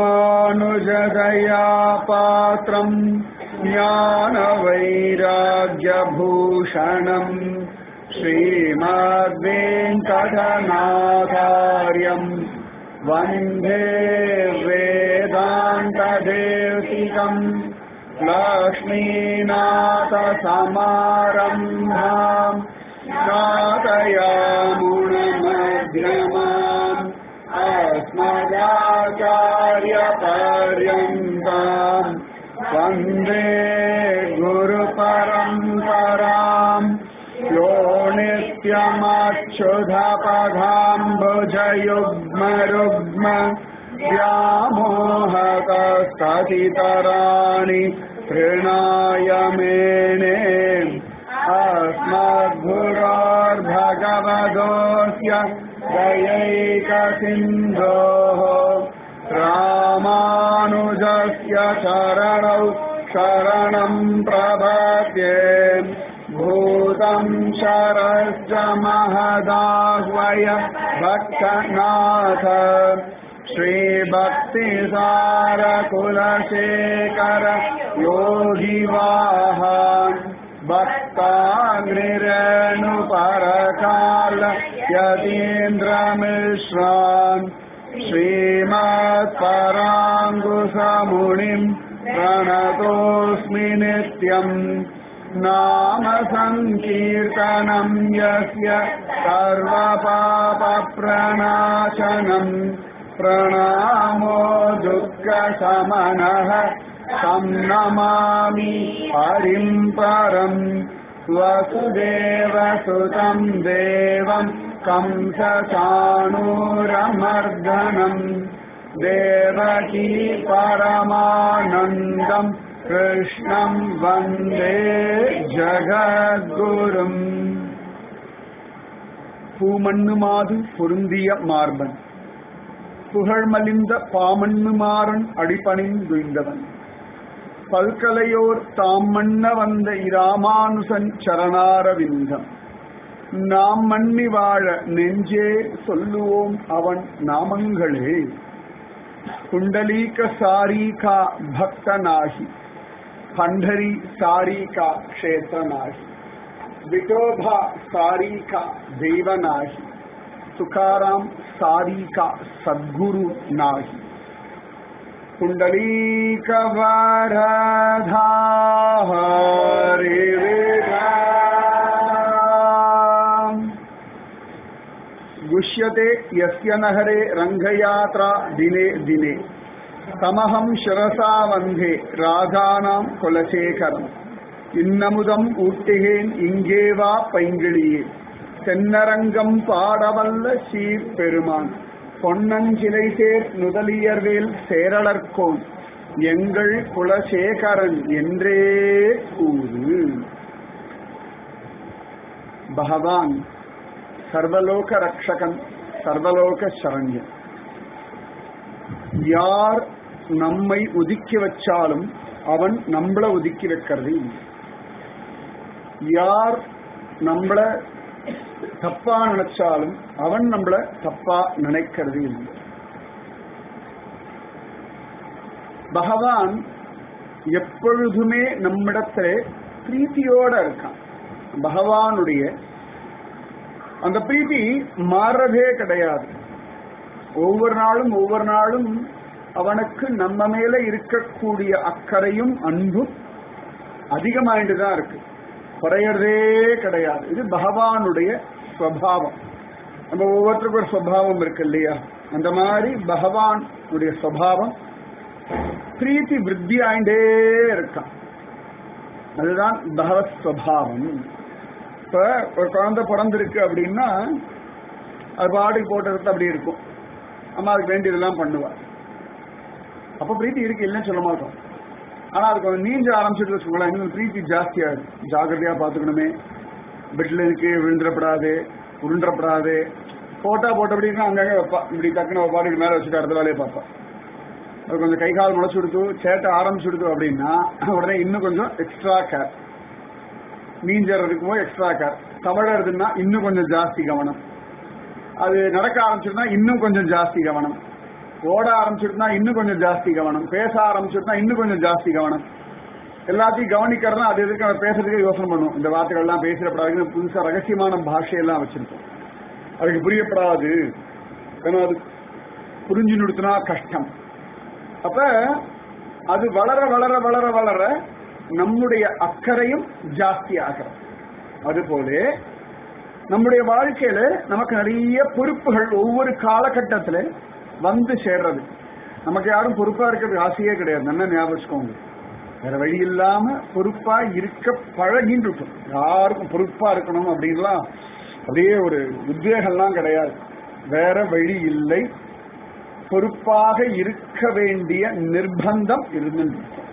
ராமானுஜதயா பாத்திரம் ஞான வைராகியபூஷணம் ஸ்ரீமத்வேங்கடநாதாரியம் வந்தே வேதாந்ததேசிகம் லக்ஷ்மீநாதசமாரம்भाम् नादयामुणमध्यमाम् अस्मदाचार्यपर्यन्ताम् वन्दे गुरुपरम्पराम् यो नित्यमक्षुधपदाम्बुजयुग्मरुग्म व्यामोहकस्ततितराणि तृणाय मेने अस्मद्गुरोर्भगवतोऽस्य दयैकसिन्धोः रामानुजस्य चरणौ शरणम् प्रपद्ये भूतं शरश्च महदाह्वय भक्तनाथ श्रीभक्तिसारकुलशेखर योगिवाहान् भक्ताग्निरेणुपरकाल यतीन्द्रमिश्रान् श्रीमत्पराङ्कुशमुनिम् प्रणतोऽस्मि नित्यम् नाम सङ्कीर्तनम् यस्य सर्वपापप्रणाशनम् प्रणामो दुःखशमनः तं नमामि हरिम् परम् वसुदेवसुतं देवं कंसचाणूरमर्दनम् देवकी परमानन्दम् कृष्णं वन्दे ஜகத்குரும் பூமண்ணுமாது பொருந்திய மார்பன் புகழ்மலிந்த பாமண்ணுமாறன் அடிபணிந்துய்ந்தவன் பல்கலையோர் தாம் மன்ன வந்த இராமானுசன் சரணாரவிந்தம் நாம் மன்னி வாழ நெஞ்சே சொல்லுவோம் அவன் நாமங்களே குண்டலீக சாரீகா பக்தனாகி பண்டரி சாரீகா க்ஷேத்திரனாகி விட்டோபா சாரீகா தெய்வனாகி तुकाराम सारी का सद्गुरु नाही कुंडलीक वरधा हरे गुष्यते यस्य नहरे रङ्गयात्रा दिने दिने तमहं शिरसा वन्दे राजानां कुलशेखरम् இன்னமுதம் ஊட்டுகேன் இங்கே வா பைங்கிழியே தென்னரங்கம் பாடவல்ல சீர் பெருமான் பொன்னஞ்சிலை சேர் நுதலியர்வேல் சேரலர்கோன் எங்கள் குலசேகரன் என்றே கூறு பகவான் சர்வலோக ரக்ஷகன் சர்வலோக சரண்யன் யார் நம்மை ஒதுக்கி வச்சாலும் அவன் நம்மள ஒதுக்கி வைக்கிறது யார் நம்மள தப்பா நினைச்சாலும் அவன் நம்மள தப்பா நினைக்கிறது இல்லை பகவான் எப்பொழுதுமே நம்மிடத்துல பிரீத்தியோட இருக்கான் பகவானுடைய அந்த பிரீத்தி மாறதே கிடையாது ஒவ்வொரு நாளும் ஒவ்வொரு நாளும் அவனுக்கு நம்ம மேல இருக்கக்கூடிய அக்கறையும் அன்பும் அதிகமாயிட்டு தான் இருக்கு குறையறதே கிடையாது இது பகவானுடைய ஸ்வபாவம் நம்ம ஒவ்வொருத்தருக்கும் ஒரு ஸ்வபாவம் இருக்கு இல்லையா அந்த மாதிரி பகவான் உடைய ஸ்வபாவம் பிரீத்தி விருத்தி ஆயிண்டே இருக்கான் அதுதான் பகவத் ஸ்வபாவம் இப்ப ஒரு குழந்தை பிறந்திருக்கு அப்படின்னா அது பாட்டுக்கு போட்டு அப்படி இருக்கும் அம்மா அதுக்கு வேண்டியதெல்லாம் பண்ணுவா அப்ப பிரீத்தி இருக்கு இல்லைன்னு சொல்ல மாட்டோம் ஆனா அது கொஞ்சம் நீஞ்ச ஆரம்பிச்சுட்டு வச்சுக்கோங்களேன் இன்னும் பிரீத்தி ஜாஸ்தியாயிடும் ஜாகிரதையா பாத்துக்கணுமே பெட்ல கீழே விழுந்துடப்படாது உருண்டப்படாது போட்டா போட்டபடி அங்கங்க வைப்பா இப்படி டக்குன்னு ஒரு பாட்டுக்கு மேல வச்சுட்டு அடுத்த வேலையை பார்ப்பா அது கொஞ்சம் கை கால் முளைச்சு கொடுத்து சேட்டை ஆரம்பிச்சு கொடுத்து அப்படின்னா உடனே இன்னும் கொஞ்சம் எக்ஸ்ட்ரா கேர் நீஞ்சறதுக்கு போய் எக்ஸ்ட்ரா கேர் தவழறதுன்னா இன்னும் கொஞ்சம் ஜாஸ்தி கவனம் அது நடக்க ஆரம்பிச்சிருந்தா இன்னும் கொஞ்சம் ஜாஸ்தி கவனம் ஓட ஆரம்பிச்சுட்டுனா இன்னும் கொஞ்சம் ஜாஸ்தி கவனம் பேச ஆரம்பிச்சுட்டுனா இன்னும் கொஞ்சம் ஜாஸ்தி கவனம் எல்லாத்தையும் கவனிக்கிறதா அது எதுக்கு நம்ம பேசுறதுக்கே யோசனை பண்ணுவோம் இந்த வார்த்தைகள் எல்லாம் பேசுறப்படாது புதுசா ரகசியமான பாஷையெல்லாம் வச்சிருக்கோம் அதுக்கு புரியப்படாது ஏன்னா அது புரிஞ்சு நிறுத்தினா கஷ்டம் அப்ப அது வளர வளர வளர வளர நம்முடைய அக்கறையும் ஜாஸ்தி ஆகிறது அதுபோல நம்முடைய வாழ்க்கையில நமக்கு நிறைய பொறுப்புகள் ஒவ்வொரு காலகட்டத்துல வந்து சேர்றது நமக்கு யாரும் பொறுப்பா இருக்கிறது ஆசையே கிடையாது நல்லா ஞாபகம் வச்சுக்கோங்க வேற வழி இல்லாம பொறுப்பா இருக்க பழகின்னு இருக்கும் யாருக்கும் பொறுப்பா இருக்கணும் அப்படின்லாம் அப்படியே ஒரு உத்வேகம்லாம் கிடையாது வேற வழி இல்லை பொறுப்பாக இருக்க வேண்டிய நிர்பந்தம் இருந்துருக்கும்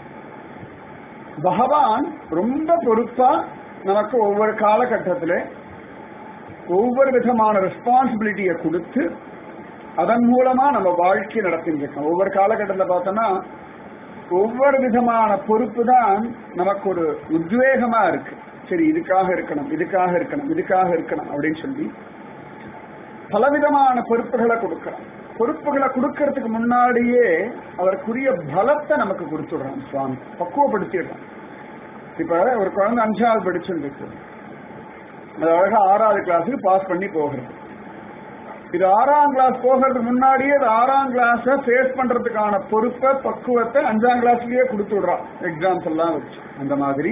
பகவான் ரொம்ப பொறுப்பா நமக்கு ஒவ்வொரு காலகட்டத்துல ஒவ்வொரு விதமான ரெஸ்பான்சிபிலிட்டியை கொடுத்து அதன் மூலமா நம்ம வாழ்க்கை நடத்திட்டு இருக்கோம் ஒவ்வொரு காலகட்டத்தில் பார்த்தோம்னா ஒவ்வொரு விதமான பொறுப்பு தான் நமக்கு ஒரு உத்வேகமா இருக்கு சரி இதுக்காக இருக்கணும் இதுக்காக இருக்கணும் இதுக்காக இருக்கணும் அப்படின்னு சொல்லி பலவிதமான பொறுப்புகளை கொடுக்கிறோம் பொறுப்புகளை கொடுக்கறதுக்கு முன்னாடியே அவருக்குரிய பலத்தை நமக்கு கொடுத்துடுறான் சுவாமி பக்குவப்படுத்திடுறான் இப்ப ஒரு குழந்தை அஞ்சாவது படிச்சுருக்கு அது அழகா ஆறாவது கிளாஸுக்கு பாஸ் பண்ணி போகிறது இது ஆறாம் கிளாஸ் போகிறதுக்கு முன்னாடியே இது ஆறாம் கிளாஸ ஃபேஸ் பண்றதுக்கான பொறுப்பை பக்குவத்தை அஞ்சாம் கிளாஸ்லயே கொடுத்து விடுறான் எக்ஸாம்ஸ் எல்லாம் வச்சு அந்த மாதிரி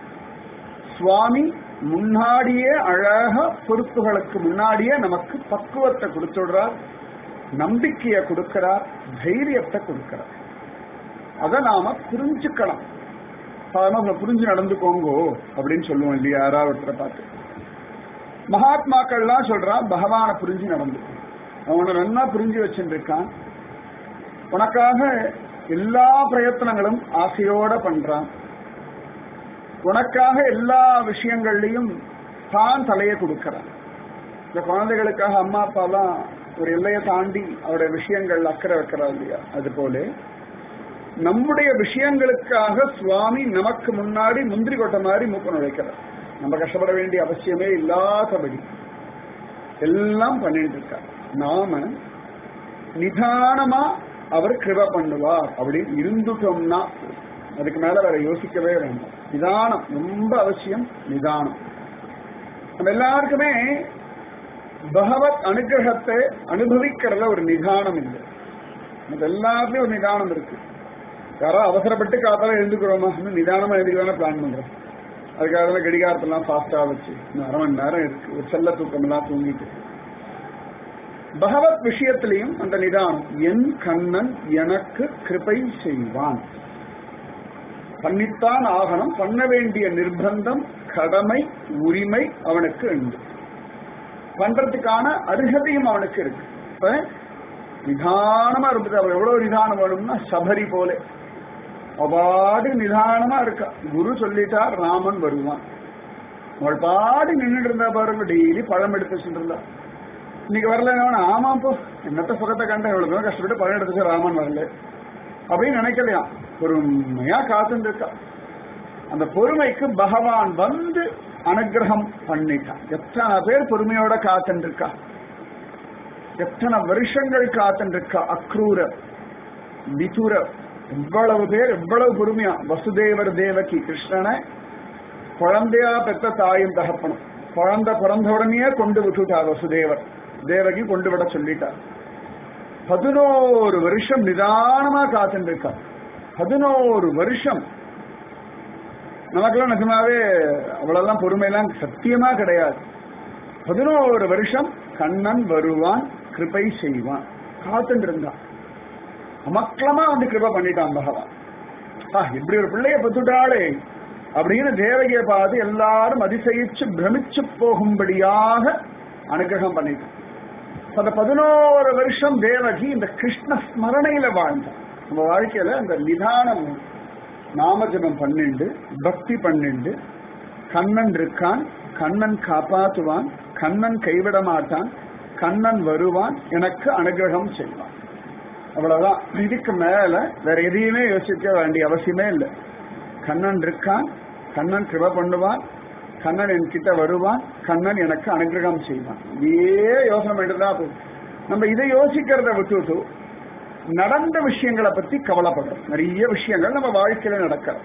சுவாமி முன்னாடியே அழக பொறுப்புகளுக்கு முன்னாடியே நமக்கு பக்குவத்தை கொடுத்து விடுறார் நம்பிக்கையை கொடுக்கிறார் தைரியத்தை கொடுக்கிறார் அதை நாம புரிஞ்சுக்கலாம் சாதாரண புரிஞ்சு நடந்துக்கோங்கோ அப்படின்னு சொல்லுவோம் இல்லையா யாராவது ஒருத்தரை பார்த்து மகாத்மாக்கள்லாம் சொல்றான் பகவானை புரிஞ்சு நடந்து அவனை நல்லா புரிஞ்சு வச்சுருக்கான் உனக்காக எல்லா பிரயத்தனங்களும் ஆசையோட பண்றான் உனக்காக எல்லா விஷயங்கள்லையும் தான் தலையை கொடுக்கறான் இந்த குழந்தைகளுக்காக அம்மா அப்பாலாம் ஒரு எல்லையை தாண்டி அவருடைய விஷயங்கள் அக்கறை வைக்கிறா இல்லையா அது போல நம்முடைய விஷயங்களுக்காக சுவாமி நமக்கு முன்னாடி முந்திரி கொட்டை மாதிரி மூக்க நுழைக்கிறார் நம்ம கஷ்டப்பட வேண்டிய அவசியமே இல்லாதபடி எல்லாம் பண்ணிட்டு இருக்கார் நாம நிதானமா அவர் கிருப பண்ணுவார் அப்படின்னு இருந்துட்டோம்னா அதுக்கு மேல வேற யோசிக்கவே வேண்டாம் நிதானம் ரொம்ப அவசியம் நிதானம் நம்ம எல்லாருக்குமே பகவத் அனுகிரகத்தை அனுபவிக்கிறத ஒரு நிதானம் இல்லை நம்ம எல்லாத்துலயும் ஒரு நிதானம் இருக்கு யாரோ அவசரப்பட்டு காத்தால எழுந்துக்கிறோமா இன்னும் நிதானமா எழுதிக்கலாம்னு பிளான் பண்றோம் அதுக்காக தான் கடிகாரத்தெல்லாம் ஃபாஸ்டா வச்சு இன்னும் அரை மணி நேரம் இருக்கு ஒரு செல்ல தூக்கம் எல்லாம் தூங்கிட்டு பகவத் விஷயத்திலையும் அந்த நிதானம் என் கண்ணன் எனக்கு கிருபை செய்வான் பண்ணித்தான் ஆகணும் பண்ண வேண்டிய நிர்பந்தம் கடமை உரிமை அவனுக்கு உண்டு பண்றதுக்கான அருகதையும் அவனுக்கு இருக்கு இப்ப நிதானமா இருந்தது அவள் எவ்வளவு நிதானம் வேணும்னா சபரி போல அவாடு நிதானமா இருக்கா குரு சொல்லிட்டார் ராமன் வருவான் அவள் பாடி நின்றுட்டு இருந்தா பாருங்க டெய்லி பழம் எடுத்து வச்சுட்டு இருந்தா இன்னைக்கு வரல ஆமா போ என்னத்த சுகத்தை கண்ட எவ்வளவு கஷ்டப்பட்டு பழம் எடுத்து ராமன் வரல அப்படின்னு நினைக்கலையாம் பொறுமையா காத்துட்டு இருக்கா அந்த பொறுமைக்கு பகவான் வந்து அனுகிரகம் பண்ணிட்டான் எத்தனை பேர் பொறுமையோட காத்துட்டு இருக்கா எத்தனை வருஷங்கள் காத்துட்டு இருக்கா அக்ரூர விதுர எவ்வளவு பேர் எவ்வளவு பொறுமையா வசுதேவர் தேவகி கிருஷ்ணனை குழந்தையா பெற்ற தாயும் தகப்பனும் குழந்தை பிறந்த உடனே கொண்டு விட்டுட்டார் வசுதேவர் தேவகி கொண்டு விட சொல்லிட்டார் பதினோரு வருஷம் நிதானமா காத்துட்டு இருக்கா பதினோரு வருஷம் நமக்கெல்லாம் நிஜமாவே அவ்வளவுதான் பொறுமையெல்லாம் சத்தியமா கிடையாது பதினோரு வருஷம் கண்ணன் வருவான் கிருபை செய்வான் காத்துட்டு இருந்தான் அமக்களமா வந்து கிருபை பண்ணிட்டான் பகவான் ஆ, இப்படி ஒரு பிள்ளைய பெற்றுட்டாளே அப்படின்னு தேவகியை பார்த்து எல்லாரும் அதிசயிச்சு பிரமிச்சு போகும்படியாக அனுகிரகம் பண்ணிட்டான் அந்த பதினோரு வருஷம் தேவகி இந்த கிருஷ்ண ஸ்மரணையில வாழ்ந்தான் நம்ம வாழ்க்கையில அந்த நிதானம் நாமஜபம் பண்ணிண்டு பக்தி பண்ணிண்டு கண்ணன் இருக்கான் கண்ணன் காப்பாத்துவான் கண்ணன் கைவிட மாட்டான் கண்ணன் வருவான் எனக்கு அனுகிரகம் செய்வான் அவ்வளவுதான் இதுக்கு மேல வேற எதையுமே யோசிக்க வேண்டிய அவசியமே இல்லை கண்ணன் இருக்கான் கண்ணன் கிருப பண்ணுவான் கண்ணன் என் கிட்ட வருவான் கண்ணன் எனக்கு அனுகிரகம் செய்வான் இதையே யோசனை பண்ணிட்டு தான் போதும் நம்ம இதை யோசிக்கிறத விட்டுட்டு நடந்த விஷயங்களை பத்தி கவலைப்படுறோம் நிறைய விஷயங்கள் நம்ம வாழ்க்கையில நடக்கிறோம்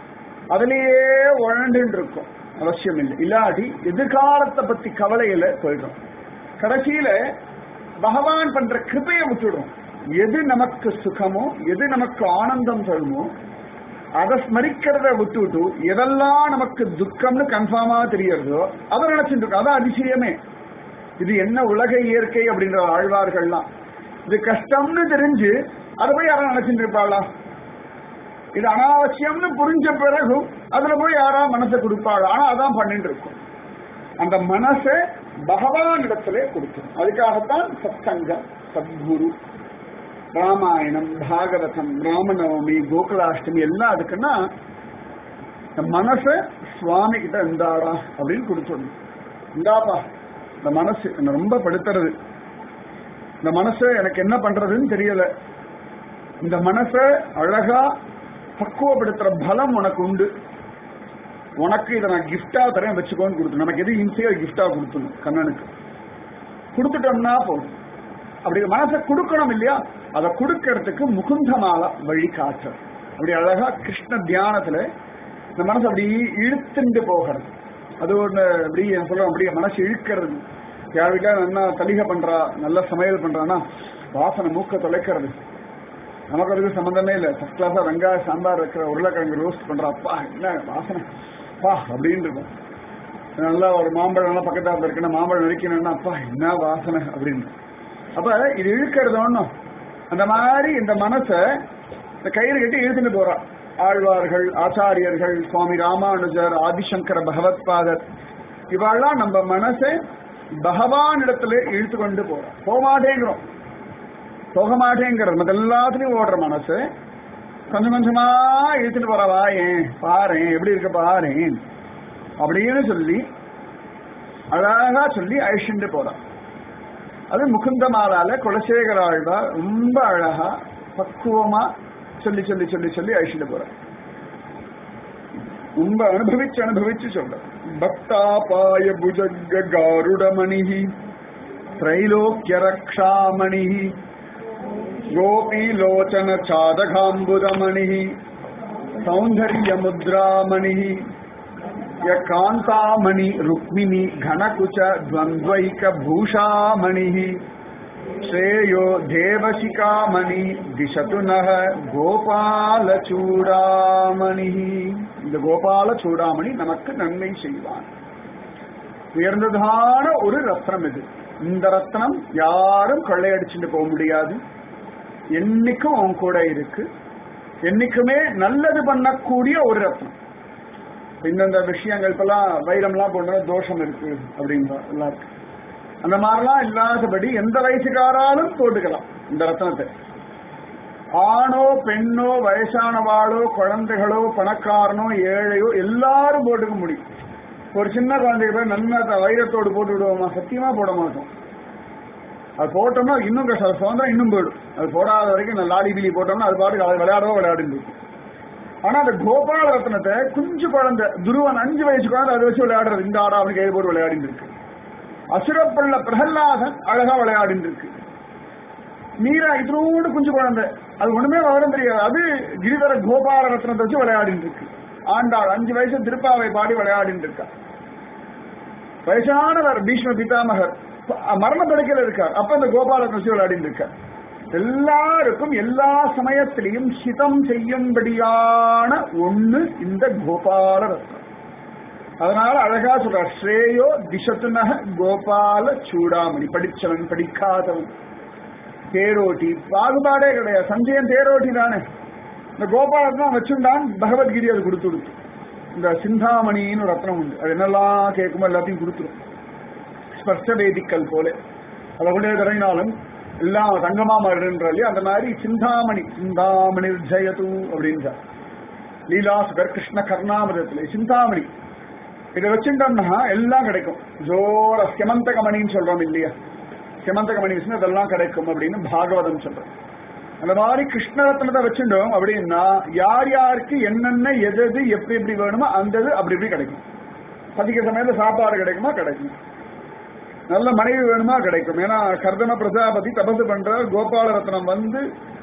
அதுலயே உழண்டுன்னு இருக்கும் அவசியம் இல்லை இல்லாட்டி எதிர்காலத்தை பத்தி கவலையில போயிடும் கடைசியில பகவான் பண்ற கிருபையை விட்டுடும் எது நமக்கு சுகமோ எது நமக்கு ஆனந்தம் தருமோ அதை ஸ்மரிக்கிறத விட்டுவிட்டு எதெல்லாம் நமக்கு துக்கம்னு கன்ஃபார்மா தெரியறதோ அதை நினைச்சிட்டு இருக்கோம் அதான் அதிசயமே இது என்ன உலக இயற்கை அப்படின்ற ஆழ்வார்கள்லாம் இது கஷ்டம்னு தெரிஞ்சு அதை போய் யாரும் நினைச்சிட்டு இருப்பாளா இது அனாவசியம்னு புரிஞ்ச பிறகும் அதுல போய் யாரா மனசை கொடுப்பாளா ஆனா அதான் பண்ணிட்டு இருக்கும் அந்த மனசை பகவான் இடத்திலே கொடுக்கணும் அதுக்காகத்தான் சத்சங்கம் சத்குரு ராமாயணம் பாகவதம் ராமநவமி கோகுலாஷ்டமி எல்லாம் அதுக்குன்னா இந்த மனசை சுவாமி கிட்ட இருந்தாடா அப்படின்னு கொடுத்துடணும் இந்தாப்பா இந்த மனசு என்ன ரொம்ப படுத்துறது இந்த மனசை எனக்கு என்ன பண்றதுன்னு தெரியல இந்த மனசை அழகா பக்குவப்படுத்துற பலம் உனக்கு உண்டு உனக்கு இதை நான் கிஃப்டா தரேன் வச்சுக்கோன்னு கொடுத்து நமக்கு எது ஈஸியா கிஃப்டா கொடுத்துணும் கண்ணனுக்கு கொடுத்துட்டோம்னா போதும் அப்படி மனசை கொடுக்கணும் இல்லையா அதை கொடுக்கறதுக்கு முகுந்தமால வழி காற்று அப்படி அழகா கிருஷ்ண தியானத்துல இந்த மனசு அப்படி இழுத்துண்டு போகிறது அது ஒண்ணு அப்படி சொல்றோம் அப்படியே மனசு இழுக்கிறது யார் வீட்டா நல்லா தலிகை பண்றா நல்ல சமையல் பண்றான்னா வாசனை மூக்க தொலைக்கிறது நமக்கு அதுக்கு சம்பந்தமே இல்லை ஃபர்ஸ்ட் கிளாஸா வெங்காய சாம்பார் வைக்கிற உருளைக்கிழங்கு ரோஸ்ட் பண்ற அப்பா என்ன வாசனை பா அப்படின்னு இருக்கும் நல்லா ஒரு மாம்பழம் எல்லாம் பக்கத்தாப்புல இருக்குன்னா மாம்பழம் நறுக்கணும்னா அப்பா என்ன வாசனை அப்படின்னு அப்ப இது இழுக்கிறது ஒண்ணும் அந்த மாதிரி இந்த மனசை இந்த கயிறு கட்டி இழுத்துட்டு போறா ஆழ்வார்கள் ஆச்சாரியர்கள் சுவாமி ராமானுஜர் ஆதிசங்கர பகவத்பாதர் இவாள்லாம் நம்ம மனசை பகவான் இடத்துல இழுத்து கொண்டு போறோம் போக மாட்டேங்கிறோம் போக மாட்டேங்கிறது மத்த எல்லாத்துலயும் ஓடுற மனசு கொஞ்சம் கொஞ்சமா இழுத்துட்டு போறவா ஏன் பாரு எப்படி இருக்க பாரு அப்படின்னு சொல்லி அழகா சொல்லி அழிச்சுட்டு போறான் அது முகுந்தமாலால குலசேகர ஆழ்வார் ரொம்ப அழகா பக்குவமா சொல்லி சொல்லி சொல்லி சொல்லி அழிச்சுட்டு போறார் ரொம்ப அனுபவிச்சு அனுபவிச்சு சொல்ற பக்தாபாய புஜக காருடமணி திரைலோக்கிய ரக்ஷாமணி கோபீலோச்சன சாதகாம்புதமணி சௌந்தர்ய முத்ராமணி ய காந்தாமணி ருக்மிணி கணகுச்ச துவந்த்வைக பூஷாமணி ஸ்ரேயோ தேவசிகாமணி திசது நக கோபால சூடாமணி இந்த கோபால சூடாமணி நமக்கு நன்மை செய்வான் உயர்ந்ததான ஒரு ரத்னம் இது இந்த ரத்னம் யாரும் கொள்ளையடிச்சுட்டு போக முடியாது என்னைக்கும் அவன் கூட இருக்கு என்னைக்குமே நல்லது பண்ணக்கூடிய ஒரு ரத்னம் இந்தந்த விஷயங்கள் இப்பெல்லாம் வைரம்லாம் போன்ற தோஷம் இருக்கு அப்படின்ற எல்லாம் இருக்கு அந்த மாதிரிலாம் இல்லாதபடி எந்த வயசுக்காராலும் போட்டுக்கலாம் இந்த ரத்னத்தை ஆணோ பெண்ணோ வயசானவாளோ குழந்தைகளோ பணக்காரனோ ஏழையோ எல்லாரும் போட்டுக்க முடியும் ஒரு சின்ன குழந்தைக்கு போய் நல்ல வைரத்தோடு போட்டு விடுவோமா சத்தியமா போட மாட்டோம் அது போட்டோம்னா இன்னும் கஷ்டம் சுதந்திரம் இன்னும் போயிடும் அது போடாத வரைக்கும் நான் லாடி பிலி போட்டோம்னா அது பாட்டுக்கு அது விளையாடவோ விளையாடிட்டு இருக்கும் ஆனா அந்த கோபால ரத்னத்தை குஞ்சு குழந்தை துருவன் அஞ்சு வயசு குழந்தை அதை வச்சு விளையாடுறது இந்த ஆடா அவனுக்கு கையில் போட்டு விளையாடிட்டு இருக்கு அசுரப்பள்ள பிரகல்லாதன் அழகா விளையாடிட்டு இருக்கு மீரா இதோடு குஞ்சு குழந்தை அது ஒண்ணுமே விவரம் தெரியாது அது கிரிதர கோபால ரத்னத்தை வச்சு விளையாடிட்டு இருக்கு ஆண்டாள் அஞ்சு வயசு திருப்பாவை பாடி விளையாடிட்டு இருக்கா வயசானவர் பீஷ்ம பிதாமகர் மரண படுக்கையில் இருக்கார் அப்ப இந்த கோபால வச்சு விளையாடிட்டு இருக்கார் எல்லாருக்கும் எல்லா சமயத்திலையும் ஹிதம் செய்யும்படியான ஒண்ணு இந்த கோபால ரத்னம் அதனால அழகா சொல்ற ஸ்ரேயோ திசத்துனக கோபால சூடாமணி படிச்சவன் படிக்காதவன் தேரோட்டி பாகுபாடே கிடையாது சஞ்சயன் தேரோட்டி தானே இந்த கோபாலத்தான் வச்சுட்டான் பகவத்கீதை அது கொடுத்து கொடுத்து இந்த சிந்தாமணின்னு ஒரு ரத்னம் உண்டு அது என்னெல்லாம் கேட்குமோ எல்லாத்தையும் கொடுத்துரும் ஸ்பர்ஷ வேதிக்கல் போல அதை கொண்டே தரங்கினாலும் எல்லாம் தங்கமா மாறுன்ற இல்லையா அந்த மாதிரி சிந்தாமணி சிந்தாமணி ஜெயது அப்படின்றார் லீலா சுகர் கிருஷ்ண கர்ணாமிரத்துல சிந்தாமணி இதை வச்சுட்டோம்னா எல்லாம் கிடைக்கும் ஜோர செமந்தகமணின்னு சொல்றோம் இல்லையா செமந்தகமணி விஷயம் இதெல்லாம் கிடைக்கும் அப்படின்னு பாகவதம் சொல்றோம் அந்த மாதிரி கிருஷ்ணரத்னத்தை வச்சுட்டோம் அப்படின்னா யார் யாருக்கு என்னென்ன எது எது எப்படி எப்படி வேணுமோ அந்த இது அப்படி இப்படி கிடைக்கும் பதிக்க சமயத்துல சாப்பாடு கிடைக்குமா கிடைக்கும் நல்ல மனைவி வேணுமா கிடைக்கும் ஏன்னா கர்தம பிரஜாபதி தபசு பண்றார் கோபால ரத்னம் வந்து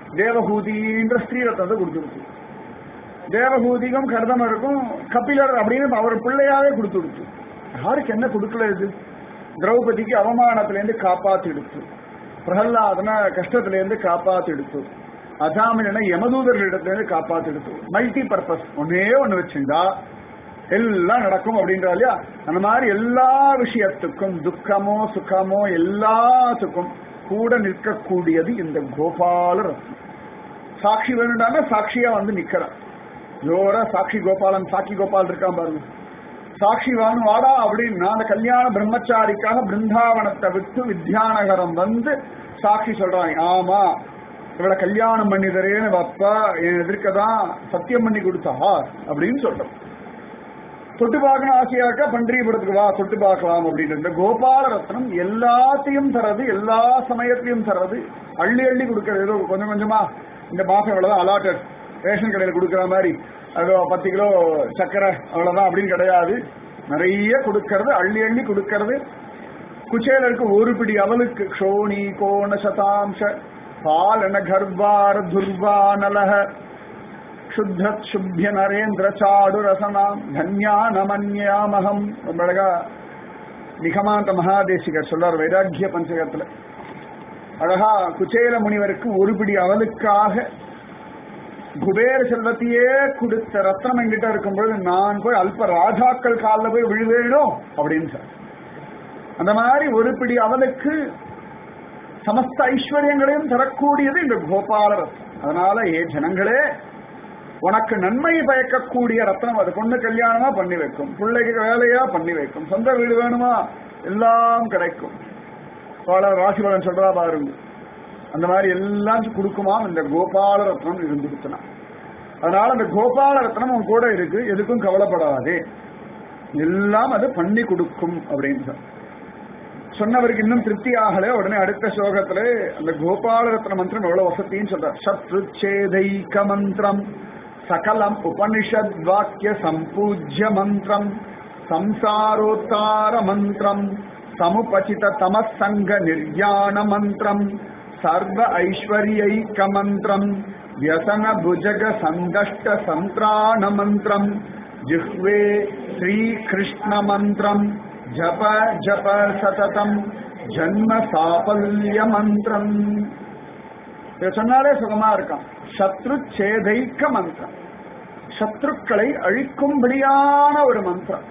தேவகூதின்ற ஸ்ரீ ரத்னத்தை கொடுத்துருச்சு தேவகூதிகம் கர்தமருக்கும் கபிலர் அப்படின்னு அவர் பிள்ளையாவே கொடுத்து கொடுத்து யாருக்கு என்ன கொடுக்கல இது திரௌபதிக்கு அவமானத்திலேருந்து காப்பாத்தி எடுத்து பிரகல்லாதன கஷ்டத்திலேருந்து காப்பாத்தி எடுத்து அஜாமிலனை யமதூதர்களிடத்திலேருந்து காப்பாத்தி எடுத்து மல்டி பர்பஸ் ஒன்னே ஒண்ணு வச்சிருந்தா எல்லாம் நடக்கும் அப்படின்றா இல்லையா அந்த மாதிரி எல்லா விஷயத்துக்கும் துக்கமோ சுகமோ எல்லாத்துக்கும் கூட நிற்கக்கூடியது இந்த கோபால ரத்னம் சாட்சி வேணும்டான சாட்சியா வந்து நிக்கிறான் ஜோரா சாட்சி கோபாலன் சாட்சி கோபால் இருக்கான் பாருங்க சாட்சி வாங்க வாடா அப்படின்னா அந்த கல்யாண பிரம்மச்சாரிக்காக பிருந்தாவனத்தை விட்டு வித்யாநகரம் வந்து சாட்சி சொல்றாங்க ஆமா இவளை கல்யாணம் பண்ணி தரேன்னு வப்பா என் எதிர்க்கதான் சத்தியம் பண்ணி கொடுத்தா அப்படின்னு சொல்றோம் தொட்டு பார்க்கணும் ஆசையா இருக்கா பன்றியபுரத்துக்கு வா தொட்டு பார்க்கலாம் அப்படின்னு இந்த கோபால ரத்னம் எல்லாத்தையும் தரது எல்லா சமயத்திலையும் தரது அள்ளி அள்ளி கொடுக்கறது ஏதோ கொஞ்சம் கொஞ்சமா இந்த மாசம் இவ்வளவுதான் அலாட்டட் ரேஷன் கடையில் கொடுக்குற மாதிரி அதோ பத்து கிலோ சர்க்கரை அவ்வளவுதான் அப்படின்னு கிடையாது நிறைய கொடுக்கறது அள்ளி அள்ளி கொடுக்கறது குச்சேலருக்கு ஒரு பிடி அவளுக்கு க்ஷோணி கோண சதாம்ச பாலன கர்வார துர்வானலக சுத்தத் சுப்ய நரேந்திர சாடு ரசனாம் தன்யானமன்யாமகம் ரொம்ப அழகா நிகமாந்த மகாதேசிகர் சொல்றார் வைராக்கிய பஞ்சகத்துல அழகா குச்சேல முனிவருக்கு ஒரு பிடி அவலுக்காக குபேர செல்வத்தையே கொடுத்த ரத்னம் என்கிட்ட இருக்கும்பொழுது நான் போய் அல்ப ராஜாக்கள் காலில் போய் விழுவேனோ அப்படின்னு சார் அந்த மாதிரி ஒரு பிடி அவலுக்கு சமஸ்த ஐஸ்வர்யங்களையும் தரக்கூடியது இந்த கோபால ரத்னம் அதனால ஏ ஜனங்களே உனக்கு நன்மை பயக்கக்கூடிய ரத்னம் அது பொண்ணு கல்யாணமா பண்ணி வைக்கும் பிள்ளைக்கு வேலையா பண்ணி வைக்கும் சொந்த வீடு வேணுமா எல்லாம் கிடைக்கும் பல ராசிபலன் சொல்றா பாருங்க அந்த மாதிரி எல்லாம் கொடுக்குமா இந்த கோபால ரத்னம் இருந்துருச்சுனா அதனால அந்த கோபால ரத்னம் உன் கூட இருக்கு எதுக்கும் கவலைப்படாதே எல்லாம் அது பண்ணி கொடுக்கும் அப்படின்னு சொன்ன. சொன்னவருக்கு இன்னும் திருப்தி ஆகல உடனே அடுத்த ஸ்லோகத்துல அந்த கோபால ரத்ன மந்திரம் எவ்வளவு வசத்தின்னு சொல்றார் சத்ருச்சேதைக மந்திரம் சகலம் உபனிஷத் வாக்கிய சம்பூஜ்ய மந்திரம் சம்சாரோத்தார மந்திரம் சமுபசித தமசங்க நிர்யாண மந்திரம் சர்வ ஐஸ்வர்யைக்க மந்திரம் வியசன புஜக சந்தஷ்ட சந்திராண மந்திரம் ஜிஹ்வே ஸ்ரீகிருஷ்ண மந்திரம் ஜப ஜப சததம் ஜன்ம சாபல்ய மந்திரம் இதை சொன்னாலே சுகமா இருக்கான் சத்ரு சேதைக்க மந்திரம் சத்ருக்களை அழிக்கும்படியான ஒரு மந்திரம்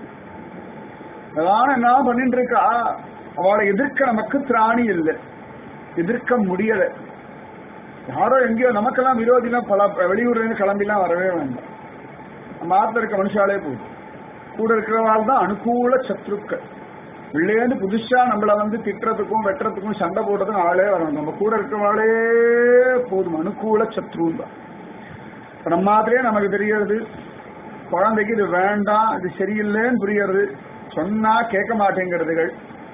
அதான் என்ன பண்ணிட்டு இருக்கா அவளை எதிர்க்க நமக்கு திராணி இல்லை எதிர்க்க முடியல யாரோ எங்கேயோ நமக்கெல்லாம் விரோதிலாம் பல வெளியூர்ல இருந்து கிளம்பிலாம் வரவே வேண்டாம் நம்ம ஆத்துல இருக்க மனுஷாலே போதும் கூட இருக்கிறவாள் தான் அனுகூல சத்ருக்கள் உள்ளேந்து புதுசா நம்மள வந்து திட்டுறதுக்கும் வெட்டுறதுக்கும் சண்டை போடுறதுக்கும் ஆளே வரணும் நம்ம கூட இருக்கிறவாளே போதும் அனுகூல சத்ருன்னு தான் இப்ப நம்ம மாதிரியே நமக்கு தெரியறது குழந்தைக்கு இது வேண்டாம் இது சரியில்லைன்னு புரியறது சொன்னா கேட்க மாட்டேங்கிறதுகள்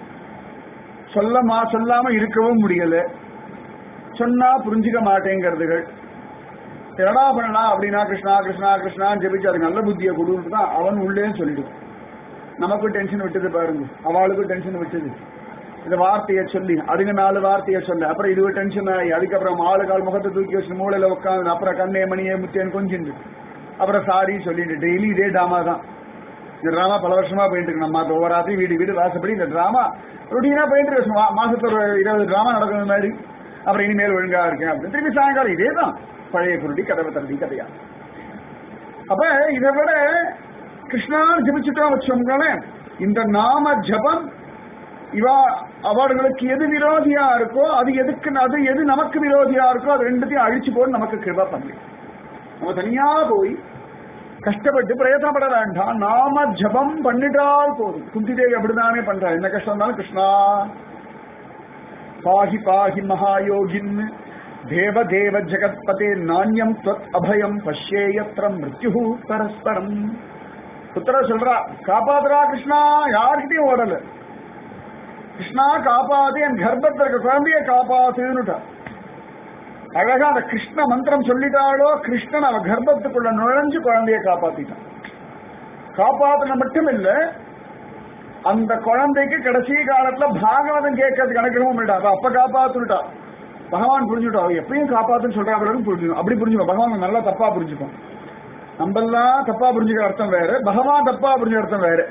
சொல்லமா சொல்லாம இருக்கவும் முடியல சொன்னா புரிஞ்சுக்க மாட்டேங்கிறதுகள் என்னடா பண்ணலாம் அப்படின்னா கிருஷ்ணா கிருஷ்ணா கிருஷ்ணா ஜெபிச்சு அதுக்கு நல்ல புத்தியை கொடுன்னு தான் அவன் உள்ளே சொல்லிடுவான் நமக்கும் டென்ஷன் விட்டது பாருங்க அவளுக்கும் டென்ஷன் விட்டது இந்த வார்த்தையை சொல்லி அதுங்க நாலு வார்த்தையை சொல்லு அப்புறம் இது டென்ஷன் ஆகி அதுக்கப்புறம் ஆளு கால் முகத்தை தூக்கி வச்சு மூளையில உட்காந்து அப்புறம் கண்ணே மணியே முச்சேன்னு கொஞ்சிண்டு அப்புறம் சாரி சொல்லிட்டு டெய்லி இதே ட்ராமா தான் இந்த ட்ராமா பல வருஷமா போயிட்டு இருக்கு நம்ம ஒவ்வொரு ராத்திரி வீடு வீடு வாசப்படி இந்த ட்ராமா ரொட்டீனா போயிட்டு இருக்கு மா- மாசத்துல ஒரு இருபது ட்ராமா நடக்கிற மாதிரி அப்புறம் இனிமேல் ஒழுங்கா இருக்கேன் அப்படின்னு திருப்பி சாயங்காலம் இதே தான் பழைய குருடி கதவை தரடி கதையா அப்ப இதை விட கிருஷ்ணான்னு ஜபிச்சுட்டோம் வச்சோங்களேன் இந்த நாம ஜபம் இவா அவர்களுக்கு எது விரோதியா இருக்கோ அது எதுக்கு அது எது நமக்கு விரோதியா இருக்கோ அது ரெண்டுத்தையும் அழிச்சு போட்டு நமக்கு கிருபா பண்ணி நம்ம தனியா போய் கஷ்டப்பட்டு பிரயத்தனப்பட வேண்டாம் நாம ஜபம் பண்ணிட்டால் போதும் குந்தி தேவி அப்படிதானே பண்றா என்ன கஷ்டம் இருந்தாலும் கிருஷ்ணா பாஹி பாஹி மகாயோகின் தேவ தேவ ஜெகத்பதே நாண்யம் त्वत् அபயம் பஷ்யேயத்ர மிருத்யு பரஸ்பரம் புத்திர சொல்றா காப்பாத்துறா கிருஷ்ணா யார்கிட்டயும் ஓடல கிருஷ்ணா காப்பாத்து என் கர்ப்பத்தில் இருக்க குழந்தைய காப்பாத்துன்னுட்டா அழகா அந்த கிருஷ்ண மந்திரம் சொல்லிட்டாளோ கிருஷ்ணன் அவ கர்ப்பத்துக்குள்ள நுழைஞ்சு குழந்தைய காப்பாத்திட்டான் காப்பாத்தின மட்டும் இல்ல அந்த குழந்தைக்கு கடைசி காலத்துல பாகவதம் கேட்கறதுக்கு அனுகிரகமும் இல்லடா அவ அப்ப காப்பாத்துட்டா பகவான் புரிஞ்சுட்டோம் அவ எப்பயும் காப்பாத்துன்னு சொல்றாங்க புரிஞ்சுக்கும் அப்படி புரிஞ்சுக்கோ பகவான் நல்லா தப்பா புரிஞ்சுக்கும் நம்மெல்லாம் தப்பா புரிஞ்சுக்கிற அர்த்தம் வேற பகவான் தப்பா புரிஞ்சுக்கிற அர்த்தம் வேற